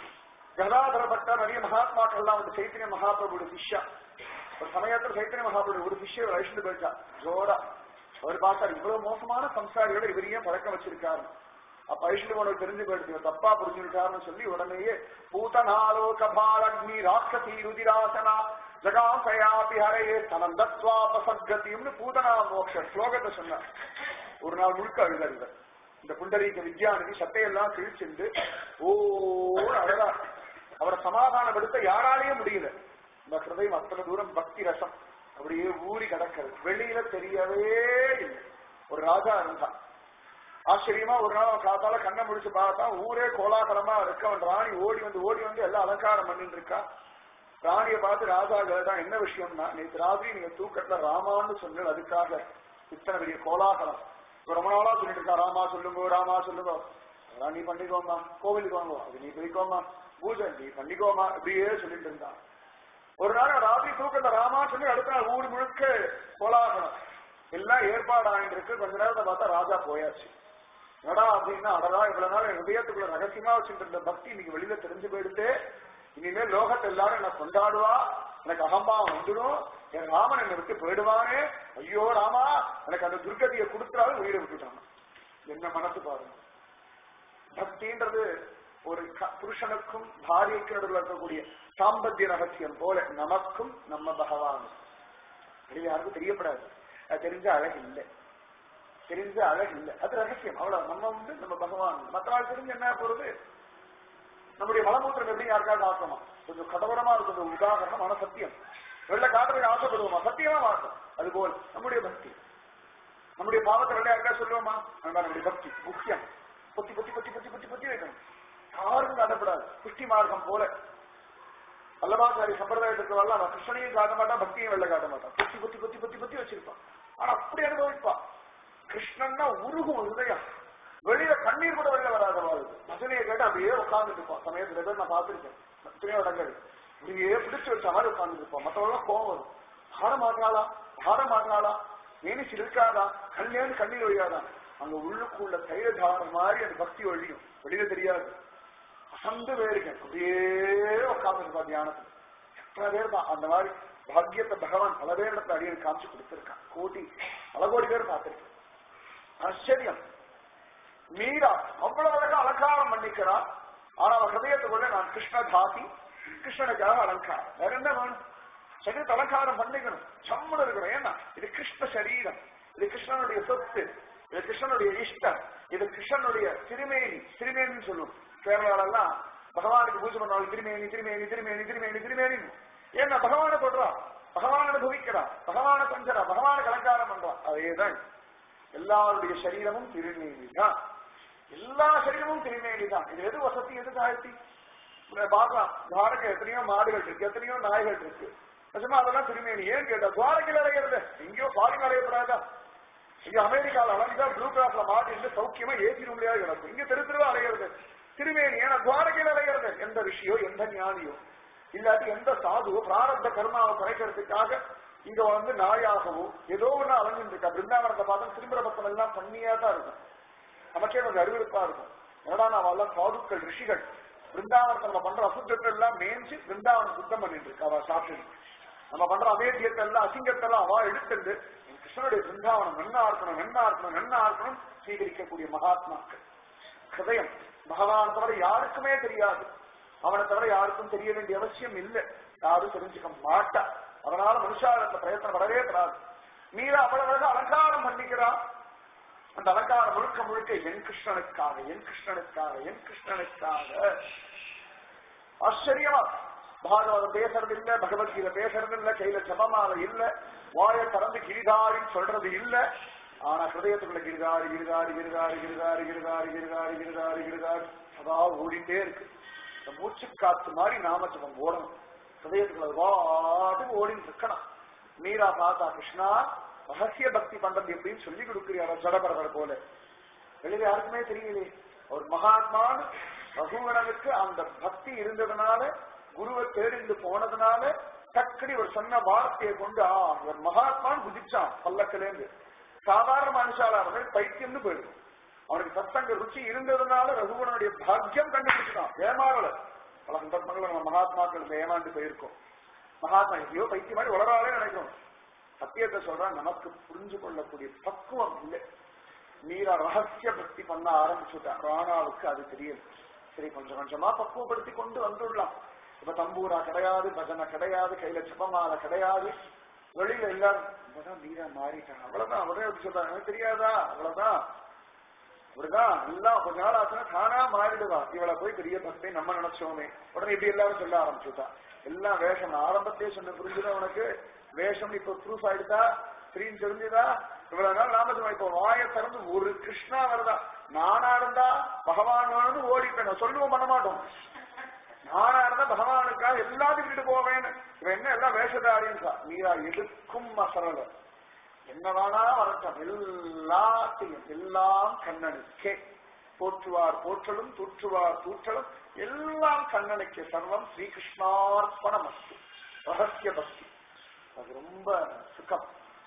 கதாதர பட்டர் நிறைய மகாத்மாக்கள்லாம் வந்து சைத்தன்ய மகாபிரபுடைய சிஷ்யா ஒரு சமயத்துல சைத்தன்ய மகாபிரபு ஒரு சிஷ்யர் அழைச்சிட்டு போயிட்டா ஜோரா அவர் பார்த்தார் இவ்வளவு மோசமான சம்சாரியோட இவரையும் பழக்கம் வச்சிருக்காரு அப்ப அழிச்சுட்டு போனவர் தெரிஞ்சு போயிடுச்சு இவர் தப்பா புரிஞ்சுட்டாருன்னு சொல்லி உடனேயே பூதனாலோக பாலக்னி ராட்சசி ருதிராசனா ஜகாசயாபி ஹரையே தனந்தத்வாபசத்கதியும்னு பூதனா மோக்ஷ ஸ்லோகத்தை சொன்னார் ஒரு நாள் முழுக்க அழுதார் இவர் இந்த புண்டரீக வித்யாநிதி சட்டையெல்லாம் கிழிச்சுண்டு ஓ அழகா அவரை சமாதானப்படுத்த யாராலையும் முடியல இந்த ஹிருதயம் அத்தனை தூரம் பக்தி ரசம் அப்படியே ஊறி கிடக்கிறது வெளியில தெரியவே இல்லை ஒரு ராஜா இருந்தான் ஆச்சரியமா ஒரு நாள் அவன் காத்தால கண்ணை முடிச்சு பார்த்தா ஊரே கோலாகலமா இருக்கு அவன் ராணி ஓடி வந்து ஓடி வந்து எல்லாம் அலங்காரம் பண்ணிட்டு இருக்கா ராணியை பார்த்து ராஜா கேட்டான் என்ன விஷயம்னா நேற்று ராத்திரி நீங்க தூக்கத்துல ராமான்னு சொன்னது அதுக்காக இத்தனை பெரிய கோலாகலம் இப்ப ரொம்ப நாளா சொல்லிட்டு இருக்கா ராமா சொல்லுங்க ராமா சொல்லுங்க அதெல்லாம் நீ பண்ணிக்கோமா கோவிலுக்கு வாங்க அது நீ போய்க்கோமா பூஜை நீ பண்ணிக்கோமா இப்படியே சொல்லிட்டு இருந்தான் ஒரு நாள் ராத்திரி தூக்கத்துல ராமா சொல்லி அடுத்த நாள் ஊர் முழுக்க கோலாகலம் எல்லாம் ஏற்பாடு ஆயிட்டு இருக்கு கொஞ்ச நேரத்தை பார்த்தா ராஜா போயாச்சு என்னடா அப்படின்னா அடடா இவ்வளவு நாள் என் இதயத்துக்குள்ள ரகசியமா வச்சுட்டு இருந்த பக்தி இன்னைக்கு வெளியில தெரிஞ்சு போயிடுத்து இனிமேல் லோகத்தை எல்லாரும் என்ன கொண்டாடுவா எனக்கு அகம்பாவம் வந்துடும் என் ராமன் என்னை விட்டு போயிடுவானே ஐயோ ராமா எனக்கு அந்த துர்கதியை கொடுத்துறாலும் உயிரை விட்டுட்டாங்க என்ன மனசு பாருங்க பக்தின்றது ஒரு க- புருஷனுக்கும் பாரியைக்கும் நடுவில் இருக்கக்கூடிய சாம்பத்திய ரகசியம் போல நமக்கும் நம்ம பகவான் அது யாருக்கும் தெரியப்படாது அது தெரிஞ்ச அழகு இல்லை தெரிஞ்ச அழகு இல்லை அது ரகசியம் அவ்வளவு நம்ம வந்து நம்ம பகவான் மற்றவாள் தெரிஞ்சு என்ன போறது நம்முடைய மலமூத்திரம் எப்படி யாருக்காவது ஆக்கமா கொஞ்சம் கடவுரமா இருக்கிறது ஒரு உதாரணம் ஆனா சத்தியம் வெள்ள காட்டுறதுக்கு ஆசைப்படுவோமா சத்தியமா மாட்டோம் அதுபோல் நம்முடைய பக்தி நம்முடைய பாவத்தை வெள்ள யாருக்கா சொல்லுவோமா வேண்டாம் நம்முடைய பக்தி முக்கியம் பொத்தி பொத்தி பொத்தி பொத்தி பொத்தி பொத்தி வைக்கணும் யாருக்கும் காட்டப்படாது புஷ்டி மார்க்கம் போல அல்லவாச்சாரி சம்பிரதாயத்துக்கு வரல அவன் கிருஷ்ணனையும் காட்ட மாட்டான் பக்தியும் வெள்ள காட்ட மாட்டான் பொத்தி பொத்தி பொத்தி பொத்தி பொத்தி வச்சிருப்பான் ஆனா அப்படி அனுபவிப்பான் கிருஷ்ணன்னா உருகும் ஹிருதயம் வெளியில கண்ணீர் கூட வெளியில வராத வாழ்வு பஜனையை கேட்டு அப்படியே உட்கார்ந்துட்டு இருப்பான் சமயத்துல பேர் நான் பார்த்திருக்கேன் எத்தனையோ இடங்கள் இப்படியே பிடிச்சு வச்ச மாதிரி உட்கார்ந்துட்டு இருப்பான் மற்றவங்க கோவம் வரும் ஆட மாட்டாளா ஆட மாட்டாளா ஏனிச்சு இருக்காதா கல்யாணம் கண்ணீர் ஒழியாதா அங்க உள்ளுக்குள்ள தைரதாரம் மாதிரி அந்த பக்தி ஒழியும் வெளியில தெரியாது அசந்து பேருங்க அப்படியே உட்கார்ந்துருப்பா தியானத்துல எத்தனை பேர் தான் அந்த மாதிரி பாக்கியத்தை பகவான் பல பேர் இடத்துல அடியன் காமிச்சு கொடுத்திருக்கான் கோடி பல கோடி பேர் பார்த்திருக்கேன் ஆச்சரியம் மீரா அவ்வளவு அழகா அலங்காரம் பண்ணிக்கிறா ஆனா அவன் ஹதயத்துக்குள்ள நான் கிருஷ்ணதாசி கிருஷ்ணனுக்காக அலங்காரம் வேற என்ன வேணும் சரீரத்தை அலங்காரம் பண்ணிக்கணும் சம்மன் இருக்கணும் ஏன்னா இது கிருஷ்ண சரீரம் இது கிருஷ்ணனுடைய சொத்து இது கிருஷ்ணனுடைய இஷ்டம் இது கிருஷ்ணனுடைய திருமேனி திருமேனின்னு சொல்லுவோம் கேரளாலெல்லாம் பகவானுக்கு பூஜை பண்ணுவாங்க திருமேனி திருமேனி திருமேனி திருமேனி திருமேனி ஏன்னா பகவானை தொடுறா பகவான் அனுபவிக்கிறா பகவானை கொஞ்சரா பகவானுக்கு அலங்காரம் பண்றா அதேதான் எல்லாருடைய சரீரமும் திருமேனி தான் எல்லா சரீரமும் திருமேனி தான் இது எது வசதி எது தாழ்த்தி பார்க்கலாம் துவாரகை எத்தனையோ மாடுகள் இருக்கு எத்தனையோ நாய்கள் இருக்கு நிஜமா அதெல்லாம் திருமேனி ஏன் கேட்டா துவாரகையில் அலைகிறது எங்கேயோ ஃபாரின் அலையப்படாதா இங்க அமெரிக்கால அலைஞ்சா ப்ளூ கிராஸ்ல மாட்டிட்டு சௌக்கியமா ஏசி ரூம்லயா கிடக்கும் இங்க தெரு தெருவா அலைகிறது திருமேனி ஏன்னா துவாரகையில் அலைகிறது எந்த ரிஷியோ எந்த ஞானியோ இல்லாட்டி எந்த சாதுவோ பிராரப்த கர்மாவை குறைக்கிறதுக்காக இங்க வந்து நாயாகவோ ஏதோ ஒண்ணு அலைஞ்சிட்டு இருக்கா பிருந்தாவனத்தை பார்த்தா திரும்புற பக்கம் எல்லாம் பண்ணியா தான் இருக்கும் நமக்கே கொஞ்சம் அறிவிருப்பா இருக்கும் என்னடா நான் வரல சாதுக்கள் ரிஷிகள் பிருந்தாவனத்தை நம்ம பண்ற அசுத்தத்தை எல்லாம் மேய்ஞ்சு பிருந்தாவனம் சுத்தம் பண்ணிட்டு இருக்கு அவ சாப்பிட்டு நம்ம பண்ற அமேத்தியத்தை எல்லாம் அசிங்கத்தை எல்லாம் அவ எடுத்துட்டு என் கிருஷ்ணனுடைய பிருந்தாவனம் நன்னா இருக்கணும் நன்னா இருக்கணும் நன்னா இருக்கணும் சீகரிக்கக்கூடிய மகாத்மாக்கள் ஹதயம் பகவான் தவிர யாருக்குமே தெரியாது அவனை தவிர யாருக்கும் தெரிய வேண்டிய அவசியம் இல்லை யாரும் தெரிஞ்சுக்க மாட்டா அதனால மனுஷாரத்துல பிரயத்தனம் வரவே கூடாது மீரா அவ்வளவு அழகா அலங்காரம் பண்ணிக்கிறான் அந்த அலங்காரம் முழுக்க முழுக்க என் கிருஷ்ணனுக்காக என் கிருஷ்ணனுக்காக என் கிருஷ்ணனுக்காக ஆச்சரியமா பாகவதம் பேசுறது இல்ல பகவத்கீதை பேசுறது இல்ல கையில ஜபமால இல்ல வாய திறந்து கிரிதாரின்னு சொல்றது இல்ல ஆனா ஹிருதயத்துக்குள்ள கிரிதாரி கிரிதாரி கிரிதாரி கிரிதாரி கிரிதாரி கிரிதாரி கிரிதாரி கிரிதாரி சதா ஓடிட்டே இருக்கு இந்த மூச்சு காத்து மாதிரி நாம ஜபம் ஓடணும் ஹிருதயத்துக்குள்ள வாட்டுக்கு ஓடிட்டு இருக்கணும் மீரா பார்த்தா கிருஷ்ணா ரகசிய பக்தி பண்றது எப்படின்னு சொல்லி கொடுக்குறியாரோ ஜடபரபர போல வெளியில யாருக்குமே தெரியலே ஒரு மகாத்மான் ரகுவரனுக்கு அந்த பக்தி இருந்ததுனால குருவை தேடிந்து போனதுனால டக்குனி ஒரு சொன்ன வார்த்தையை கொண்டு ஆ ஒரு மகாத்மான் குதிச்சான் பல்லக்கிலேருந்து சாதாரண மனுஷாளர்கள் பைத்தியம்னு போயிடும் அவனுக்கு சத்தங்க ருச்சி இருந்ததுனால ரகுவனுடைய பாக்கியம் கண்டுபிடிச்சிட்டான் ஏமாறல பல சந்தர்ப்பங்கள் நம்ம மகாத்மாக்கள் ஏமாந்து போயிருக்கோம் மகாத்மா ஐயோ பைத்தியம் மாதிரி வளராலே நினைக்கிறோம் சத்தியத்தை சொல்றான் நமக்கு புரிஞ்சு கொள்ளக்கூடிய பக்குவம் இல்லை மீரா ரகசிய பக்தி பண்ண ஆரம்பிச்சுட்டான் ராணாவுக்கு அது தெரியும் சரி கொஞ்சம் கொஞ்சமா பக்குவப்படுத்தி கொண்டு வந்துடலாம் இப்ப தம்பூரா கிடையாது பஜனை கிடையாது கையில ஜபமால கிடையாது வெளியில எல்லாரும் இப்பதான் மீரா மாறிட்டான் அவ்வளவுதான் உடனே எப்படி சொல்றாங்க எனக்கு தெரியாதா அவ்வளவுதான் அப்படிதான் எல்லாம் கொஞ்ச நாள் ஆச்சுன்னா தானா மாறிடுவா இவளை போய் பெரிய பக்தை நம்ம நினைச்சோமே உடனே இப்படி எல்லாரும் சொல்ல ஆரம்பிச்சுட்டா எல்லாம் வேஷம் நான் ஆரம்பத்திலே சொன்ன புரிஞ்சுதா உனக்கு வேஷம் இப்ப ப்ரூஃப் ஆயிடுதா ஸ்கிரீன் தெரிஞ்சுதா இவ்வளவு நாள் நாம சொன்னோம் இப்ப வாயை திறந்து ஒரு கிருஷ்ணா வருதா நானா இருந்தா பகவான் வந்து ஓடிப்பேன் சொல்லுவோம் பண்ண மாட்டோம் நானா இருந்தா பகவானுக்காக எல்லாத்தையும் விட்டுட்டு போவேன் இவன் என்ன எல்லாம் வேஷதாரின்னு நீரா எதுக்கும் அசரல என்ன வேணா வரட்டும் எல்லாத்தையும் எல்லாம் கண்ணனுக்கே போற்றுவார் போற்றலும் தூற்றுவார் தூற்றலும் எல்லாம் கண்ணனுக்கு சர்வம் ஸ்ரீகிருஷ்ணார்ப்பணம் ரகசிய பக்தி அது ரொம்ப சுகம்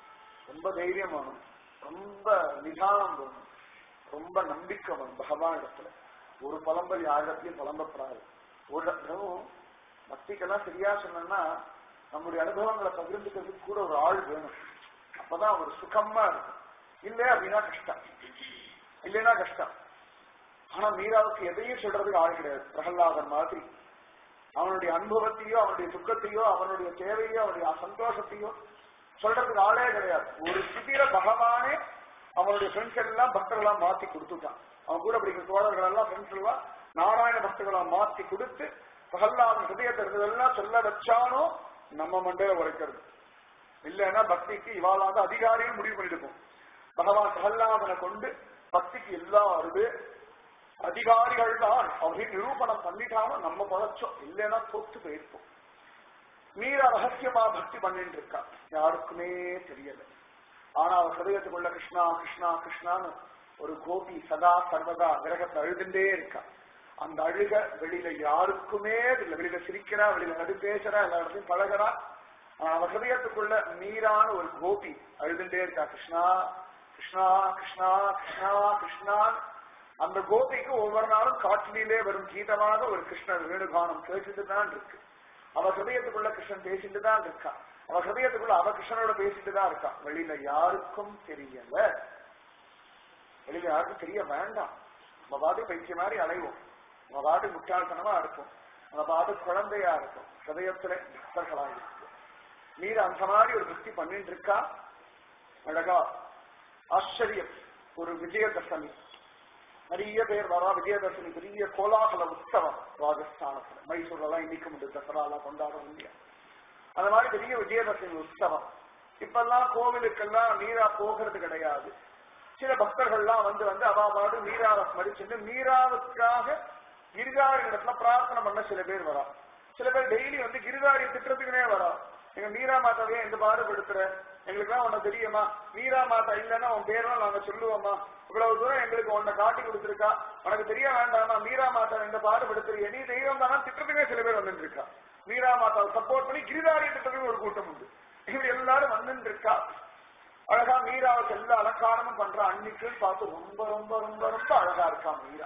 ரொம்ப தைரியம் வேணும் ரொம்ப நிதானம் வேணும் ரொம்ப நம்பிக்கை வேணும் பகவான் இடத்துல ஒரு பழம்பல் யாரிடத்திலையும் புலம்பப்படாது ஒரு இடத்துலவும் பக்திக்கெல்லாம் சரியா சொன்னா நம்முடைய அனுபவங்களை பகிர்ந்துக்கிறதுக்கு கூட ஒரு ஆள் வேணும் அப்பதான் ஒரு சுகமா இருக்கும் இல்லை அப்படின்னா கஷ்டம் இல்லைன்னா கஷ்டம் ஆனா மீராவுக்கு எதையும் சொல்றதுக்கு ஆள் கிடையாது பிரகலாதன் மாதிரி அவனுடைய அனுபவத்தையோ அவனுடைய துக்கத்தையோ அவனுடைய தேவையோ அவனுடைய சந்தோஷத்தையோ சொல்றதுக்கு ஆளே கிடையாது ஒரு ஸ்திதியில பகவானே அவனுடைய ஃப்ரெண்ட்ஸ் எல்லாம் பக்தர்களா மாத்தி கொடுத்துட்டான் அவன் கூட படிக்கிற தோழர்கள் எல்லாம் ஃப்ரெண்ட்ஸ் எல்லாம் நாராயண பக்தர்களா மாத்தி கொடுத்து பிரகல்லாதன் ஹிருதயத்தை இருந்ததெல்லாம் சொல்ல வச்சானோ நம்ம மண்டையில உரைக்கிறது இல்லைன்னா பக்திக்கு இவாளாக அதிகாரியும் முடிவு பண்ணிருப்போம் பகவான் பிரகல்லாதனை கொண்டு பக்திக்கு எல்லாருமே அதிகாரிகள் தான் அப்படின்னு நிரூபணம் பண்ணிட்டாம நம்ம பழச்சோம் இல்லைன்னா தோத்து போயிருப்போம் மீரா ரகசியமா பக்தி பண்ணிட்டு இருக்கா யாருக்குமே தெரியல ஆனா அவ ஹிருதயத்துக்குள்ள கிருஷ்ணா கிருஷ்ணா கிருஷ்ணான்னு ஒரு கோபி சதா சர்வதா விரகத்தை அழுதுண்டே இருக்கா அந்த அழுக வெளியில யாருக்குமே தெரியல வெளியில சிரிக்கிறா வெளியில நடு பேசுறா எல்லா இடத்தையும் பழகிறா ஆனா அவ ஹிருதயத்துக்குள்ள மீரான ஒரு கோபி அழுதுண்டே இருக்கா கிருஷ்ணா கிருஷ்ணா கிருஷ்ணா கிருஷ்ணா கிருஷ்ணா அந்த கோபிக்கு ஒவ்வொரு நாளும் காற்றிலே வரும் கீதமாக ஒரு கிருஷ்ணர் வேணுகானம் கேட்டுட்டு தான் இருக்கு அவ ஹிருதயத்துக்குள்ள கிருஷ்ணன் பேசிட்டு தான் இருக்கா அவ ஹிருதயத்துக்குள்ள அவ கிருஷ்ணனோட பேசிட்டு தான் இருக்கா வெளியில யாருக்கும் தெரியல வெளியில யாருக்கும் தெரிய வேண்டாம் நம்ம பாட்டு பைத்திய மாதிரி அலைவோம் நம்ம பாட்டு முட்டாள்தனமா இருக்கும் நம்ம பாட்டு குழந்தையா இருக்கும் ஹிருதயத்துல பக்தர்களா இருக்கும் நீர் அந்த மாதிரி ஒரு பக்தி பண்ணிட்டு இருக்கா அழகா ஆச்சரியம் ஒரு விஜயதசமி நிறைய பேர் வரா விஜயதசமி பெரிய கோலாகல உற்சவம் ராஜஸ்தானத்துல மைசூர்ல எல்லாம் இன்னைக்கு உண்டு தசரா எல்லாம் கொண்டாட முடியாது அந்த மாதிரி பெரிய விஜயதசமி உற்சவம் இப்பெல்லாம் கோவிலுக்கெல்லாம் மீரா போகிறது கிடையாது சில பக்தர்கள்லாம் வந்து வந்து அவா பாடு மீராவை ஸ்மரிச்சுட்டு மீராவுக்காக கிரிகாரி இடத்துல பிரார்த்தனை பண்ண சில பேர் வரா சில பேர் டெய்லி வந்து கிரிகாரி திட்டத்துக்குனே வரா எங்க மீரா மாதாவே எந்த பாடுபடுத்துற எங்களுக்குலாம் உன்ன தெரியுமா மீரா மாதா இல்லைன்னா உன் பேரெல்லாம் நாங்க சொல்லுவோமா இவ்வளவு தூரம் எங்களுக்கு உன்னை காட்டி கொடுத்துருக்கா உனக்கு தெரிய வேண்டாமா மீரா மாதா எந்த பாடுபடுத்துறிய நீ தெய்வம் தானா திட்டத்துக்கே சில பேர் வந்துட்டு இருக்கா மீரா மாதாவை சப்போர்ட் பண்ணி கிரிதாரி திட்டத்துக்கு ஒரு கூட்டம் உண்டு இப்படி எல்லாரும் வந்துட்டு இருக்கா அழகா மீராவுக்கு எல்லா அலங்காரமும் பண்ற அன்னைக்கு பார்த்து ரொம்ப ரொம்ப ரொம்ப ரொம்ப அழகா இருக்கா மீரா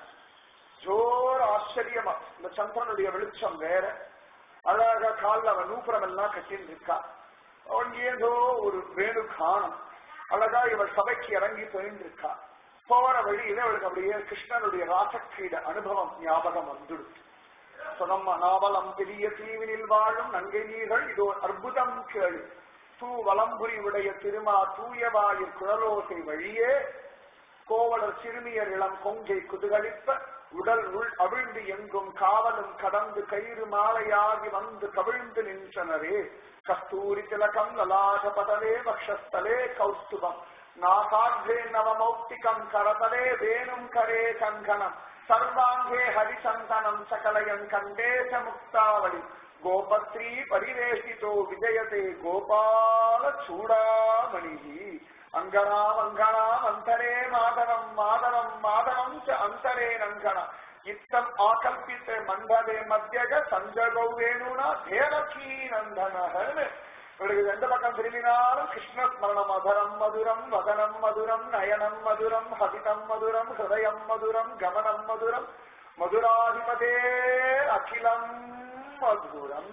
ஜோர் ஆச்சரியமா இந்த சந்திரனுடைய வெளிச்சம் வேற அழகா காலில் அவன் நூப்புறம் எல்லாம் கட்டின்னு இருக்கா அவன் ஏதோ ஒரு வேணு காணும் அழகா இவள் சபைக்கு இறங்கி போயின்னு இருக்கா போற வழியில அவளுக்கு அப்படியே கிருஷ்ணனுடைய ராசக்கிரீட அனுபவம் ஞாபகம் வந்துடுச்சு சொன்னம்மா நாவலம் பெரிய தீவினில் வாழும் நங்கை நீர்கள் இதோ அற்புதம் கேளு தூ வலம்புரி உடைய திருமா தூயவாயிற் குழலோசை வழியே கோவலர் சிறுமியர் இளம் கொங்கை குதுகலிப்ப உடல் உள் அவிழ்ந்து எங்கும் காவலும் கடந்து கயிறு மாலையாகி வந்து கவிழ்ந்து நின்றனரே கஸ்தூரி திலகம் லலாஜ பதலே வக்ஷஸ்தலே கௌஸ்துபம் நாசாக்ரே நவமௌக்திகம் கரதலே வேணும் கரே கங்கணம் சர்வாங்கே ஹரிசந்தனம் சகலயன் கண்டேச முக்தாவளி கோபத்ரீ பரிவேஷிதோ விஜயதே கோபால சூடாமணி அங்கனாம் அங்கனாம் அந்தரே மாதவம் மாதவம் மாதவம் ச அந்தரே நங்கன இத்தம் ஆகல்பித்த மண்டலே மத்தியக சஞ்சகௌ வேணுனா தேவகீ நந்தனகன்னு இவருக்கு எந்த பக்கம் திரும்பினாலும் கிருஷ்ண ஸ்மரணம் மதரம் மதுரம் வதனம் மதுரம் நயனம் மதுரம் ஹதிதம் மதுரம் ஹிருதயம் மதுரம் கமனம் மதுரம் மதுராதிபதே அகிலம் மதுரம்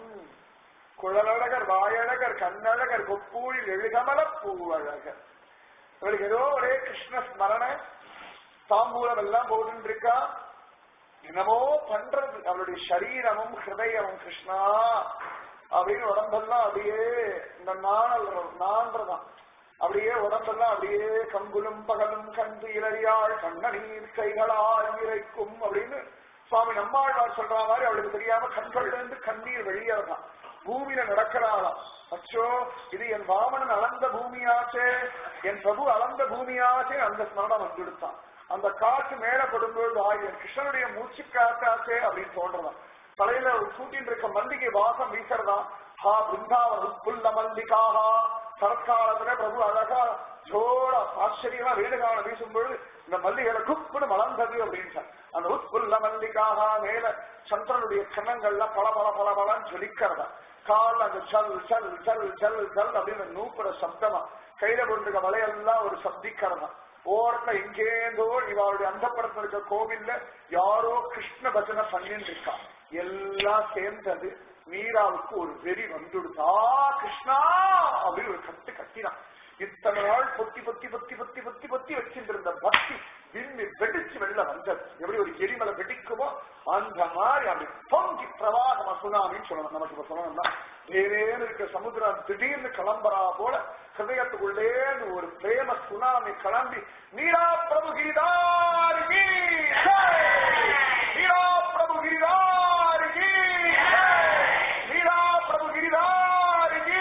குழலழகர் வாயழகர் கண்ணழகர் கொப்பூழில் எழுகமல பூவழகர் இவருக்கு ஏதோ ஒரே கிருஷ்ண ஸ்மரண தாம்பூலம் எல்லாம் போட்டு இருக்கா என்னமோ பண்றது அவளுடைய சரீரமும் ஹிருதயமும் கிருஷ்ணா அப்படின்னு உடம்பெல்லாம் அப்படியே இந்த நாணல் நான்றதான் அப்படியே உடம்பெல்லாம் அப்படியே கங்குலும் பகலும் கண்டு இளையாள் கண்ணநீர் கைகளால் இறைக்கும் அப்படின்னு சுவாமி நம்மாழ்வார் சொல்ற மாதிரி அவளுக்கு தெரியாம கண்கள்ல இருந்து கண்ணீர் வெளியேறதான் பூமியில நடக்கிறாளாம் அச்சோ இது என் வாமனன் அளந்த பூமியாச்சே என் பிரபு அளந்த பூமியாச்சே அந்த ஸ்மரணம் வந்துடுத்தான் அந்த காற்று மேல படும்போது ஆகிய கிருஷ்ணனுடைய மூச்சு காத்தாச்சே அப்படின்னு தோன்றதான் தலையில சூட்டின் இருக்க மல்லிகை வாசம் வீசுறதா ஹா பிருந்தாவன புல்ல மல்லிகாஹா சரத்காலத்துல பிரபு அழகா ஜோரா ஆச்சரியமா வேணுகான வீசும்பொழுது இந்த மல்லிகளை குப்புன்னு மலர்ந்தது அப்படின்னு அந்த உட்புல்ல மல்லிகாக மேல சந்திரனுடைய கன்னங்கள்ல பல பல பல பலன்னு ஜொலிக்கிறதா கால் அந்த சல் சல் சல் சல் சல் அப்படின்னு நூப்புற சப்தமா கையில கொண்டிருக்க வலையெல்லாம் ஒரு சப்திக்கரணம் ஓரத்துல எங்கேந்தோ இவருடைய அந்த இருக்க கோவில்ல யாரோ கிருஷ்ண பஜனை பண்ணிட்டு இருக்கா எல்லாம் சேர்ந்தது மீராவுக்கு ஒரு வெறி வந்துடுதா கிருஷ்ணா அப்படின்னு ஒரு கத்து கத்தினான் இத்தனை நாள் பொத்தி பொத்தி பொத்தி பொத்தி பொத்தி பொத்தி வச்சிட்டு இருந்த பக்தி விம்மி வெடிச்சு வெளில வந்தது எப்படி ஒரு எரிமலை வெடிக்குமோ அந்த மாதிரி அப்படி பொங்கி பிரவாகமா சுனாமின்னு சொல்லணும் நமக்கு இப்ப சொல்லணும்னா வேறேன்னு இருக்க சமுத்திரம் திடீர்னு கிளம்புறா போல ஹிருதயத்துக்குள்ளேன்னு ஒரு பிரேம சுனாமி கிளம்பி மீரா பிரபு கிரிதார் கீ ஜெய்! மீரா பிரபு கிரிதார் கீ ஜெய்! மீரா பிரபு கிரிதார் கீ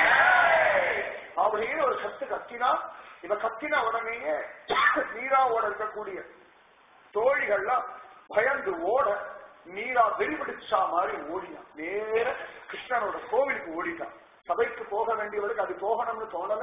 ஜெய்! அப்படின்னு ஒரு சத்து கத்தினா இவ கத்தின உடனேயே மீராவோட இருக்கக்கூடிய தோழிகள்லாம் பயந்து ஓட மீரா வெறிபிடிச்சா மாதிரி ஓடினான் நேர கிருஷ்ணனோட கோவிலுக்கு ஓடிட்டான் சபைக்கு போக வேண்டியவளுக்கு அது போகணும்னு தோணல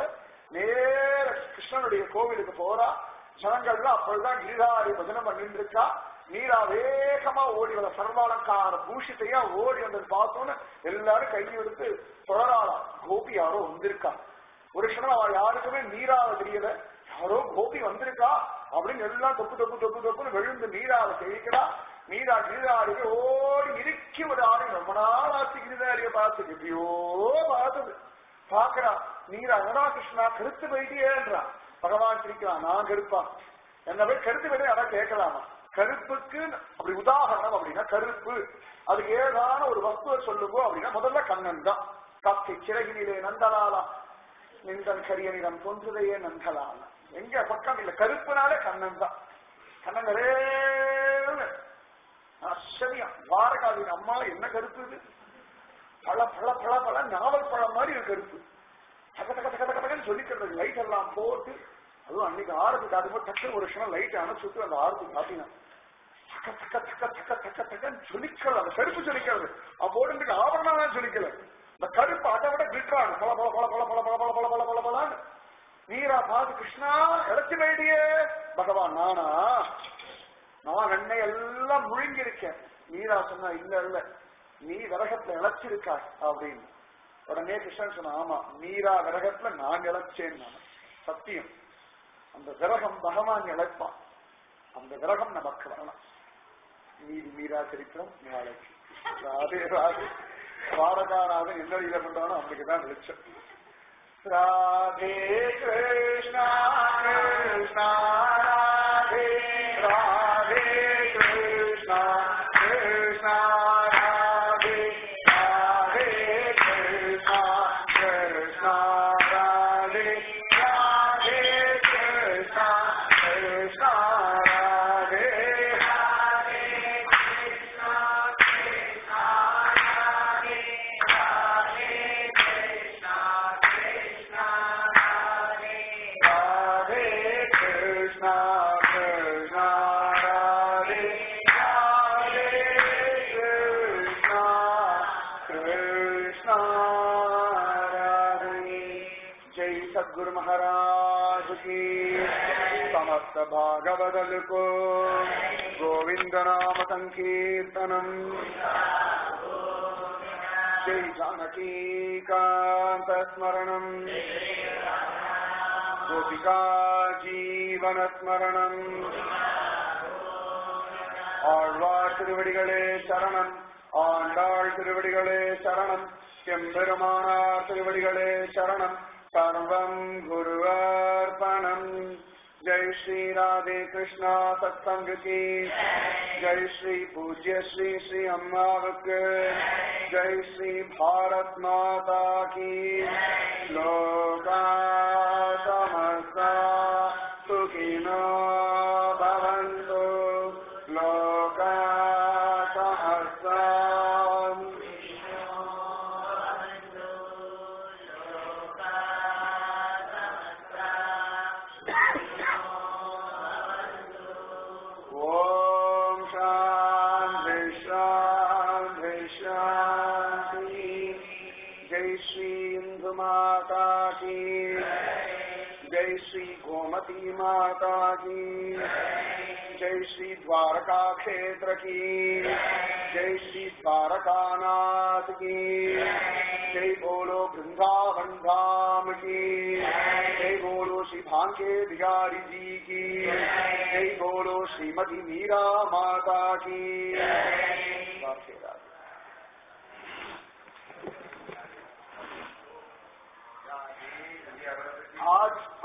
நேர கிருஷ்ணனுடைய கோவிலுக்கு போறா ஜனங்கள்லாம் அப்பொழுதுதான் கிரிதாரி பஜனம் பண்ணிட்டு இருக்கா மீரா வேகமா ஓடி வர சர்வாலங்கார பூஷித்தையா ஓடி வந்தது பார்த்தோன்னு எல்லாரும் கை எடுத்து தொடராளாம் கோபி யாரோ வந்திருக்கா ஒரு க்ஷணம் அவள் யாருக்குமே மீராவை தெரியல யாரோ கோபி வந்திருக்கா அப்படின்னு எல்லாம் தொப்பு தொப்பு தொப்பு தொப்புன்னு விழுந்து மீராவை தெரிவிக்கிறா மீரா கிரிதாரியை ஓடி இறுக்கி ஒரு ஆணை ரொம்ப நாள் ஆச்சு கிரிதாரிய பார்த்து எப்படியோ பார்த்தது பாக்குறா மீரா என்னடா கிருஷ்ணா கருத்து போயிட்டியேன்றா பகவான் சிரிக்கிறான் நான் கருப்பா என்ன போய் கருத்து போயிட்டு அதான் கேட்கலாமா கருப்புக்கு அப்படி உதாரணம் அப்படின்னா கருப்பு அதுக்கு ஏதான ஒரு வஸ்துவை சொல்லுங்கோ அப்படின்னா முதல்ல கண்ணன் தான் கத்தை சிறகினிலே நந்தலாலா நின்றன் கரியனிடம் தோன்றுதையே நந்தலாலா எங்க பக்கம் இல்ல கருப்புனாலே கண்ணன் தான் கண்ணன் நிறைய ஆச்சரியம் வாரகாவின் அம்மா என்ன கருப்பு இது பல பல பல பல நாவல் பழம் மாதிரி ஒரு கருப்பு தக தக தக தக தகன்னு சொல்லிக்கிறது லைட் எல்லாம் போட்டு அதுவும் அன்னைக்கு ஆரத்து காட்டும்போது டக்குனு ஒரு க்ஷணம் லைட் அணைச்சுட்டு அந்த ஆரத்து காட்டினான் தக்க தக்க தக்க தக்க தக்க தக்கன்னு சொல்லிக்கிறது அந்த கருப்பு சொல்லிக்கிறது அவன் போட்டு ஆபரணம் தான் சொல்லிக்கல இந்த கருப்பு அதை விட கிட்டான் பல பல பல பல பல பல பல பல பல பல பலன்னு நீரா பாது கிருஷ்ணா இழைச்சி போயிட்டியே பகவான் நானா நான் வெண்ணெய் எல்லாம் முழுங்கி இருக்கேன் நீரா சொன்னா இல்ல இல்ல நீ விரகத்துல இழைச்சிருக்காய் அப்படின்னு உடனே கிருஷ்ணன் சொன்ன ஆமா மீரா விரகத்துல நான் இழைச்சேன் நான் சத்தியம் அந்த விரகம் பகவான் இழைப்பான் அந்த விரகம் நமக்கு வரலாம் மீதி மீரா சரித்திரம் நாளைக்கு ராதே ராதே வாரகாராக என்ன இதை பண்றானோ அவனுக்கு தான் வெளிச்சம் ராதே கிருஷ்ணா கிருஷ்ணா ராதே ராதே கிருஷ்ணா கிருஷ்ணா ராதே ராதே கிருஷ்ணா கிருஷ்ணா ராதே ராதே கிருஷ்ணா கிருஷ்ணா ராதே ராதே கிருஷ்ணா கிருஷ்ணா ராதே ராதே கிருஷ்ணா கிருஷ்ணா ராதே ஜெய் சத்குரு महाराज की समस्त भागवदल को गोविंद नाम संकीर्तनम जय जानकी कांत स्मरणम गोपिका जीवन ஸ்மரணம் ஆழ்வார் திருவடிகளே சரணம் ஆண்டாள் திருவடிகளே சரணம் எம்பெருமானார் திருவடிகளே சரணம் சர்வம் குருவர்ப்பணம் ஜெய் ஸ்ரீ ராதே கிருஷ்ணா சத்சங்க கி ஜெய் ஸ்ரீ பூஜ்ய ஸ்ரீ ஸ்ரீ அம்மாவுக்கு ஜெய் ஸ்ரீ பாரத் மாதா கி லோகா சமஸ்தா சுகினோ பவந்து லோகா சமஸ்தா ஓம் சாந்தி சாந்தி சாந்தி ஜெய் ஸ்ரீ இந்து மாதா கி ஜெய் ஸ்ரீ கோமதி மாதா கி जय श्री द्वारका क्षेत्र की जय श्री द्वारकानाथ की जय बोलो वृंदावन धाम की जय कांके बिहारी जी की जय बोलो श्रीमती मीरा माता की राधे राधे आज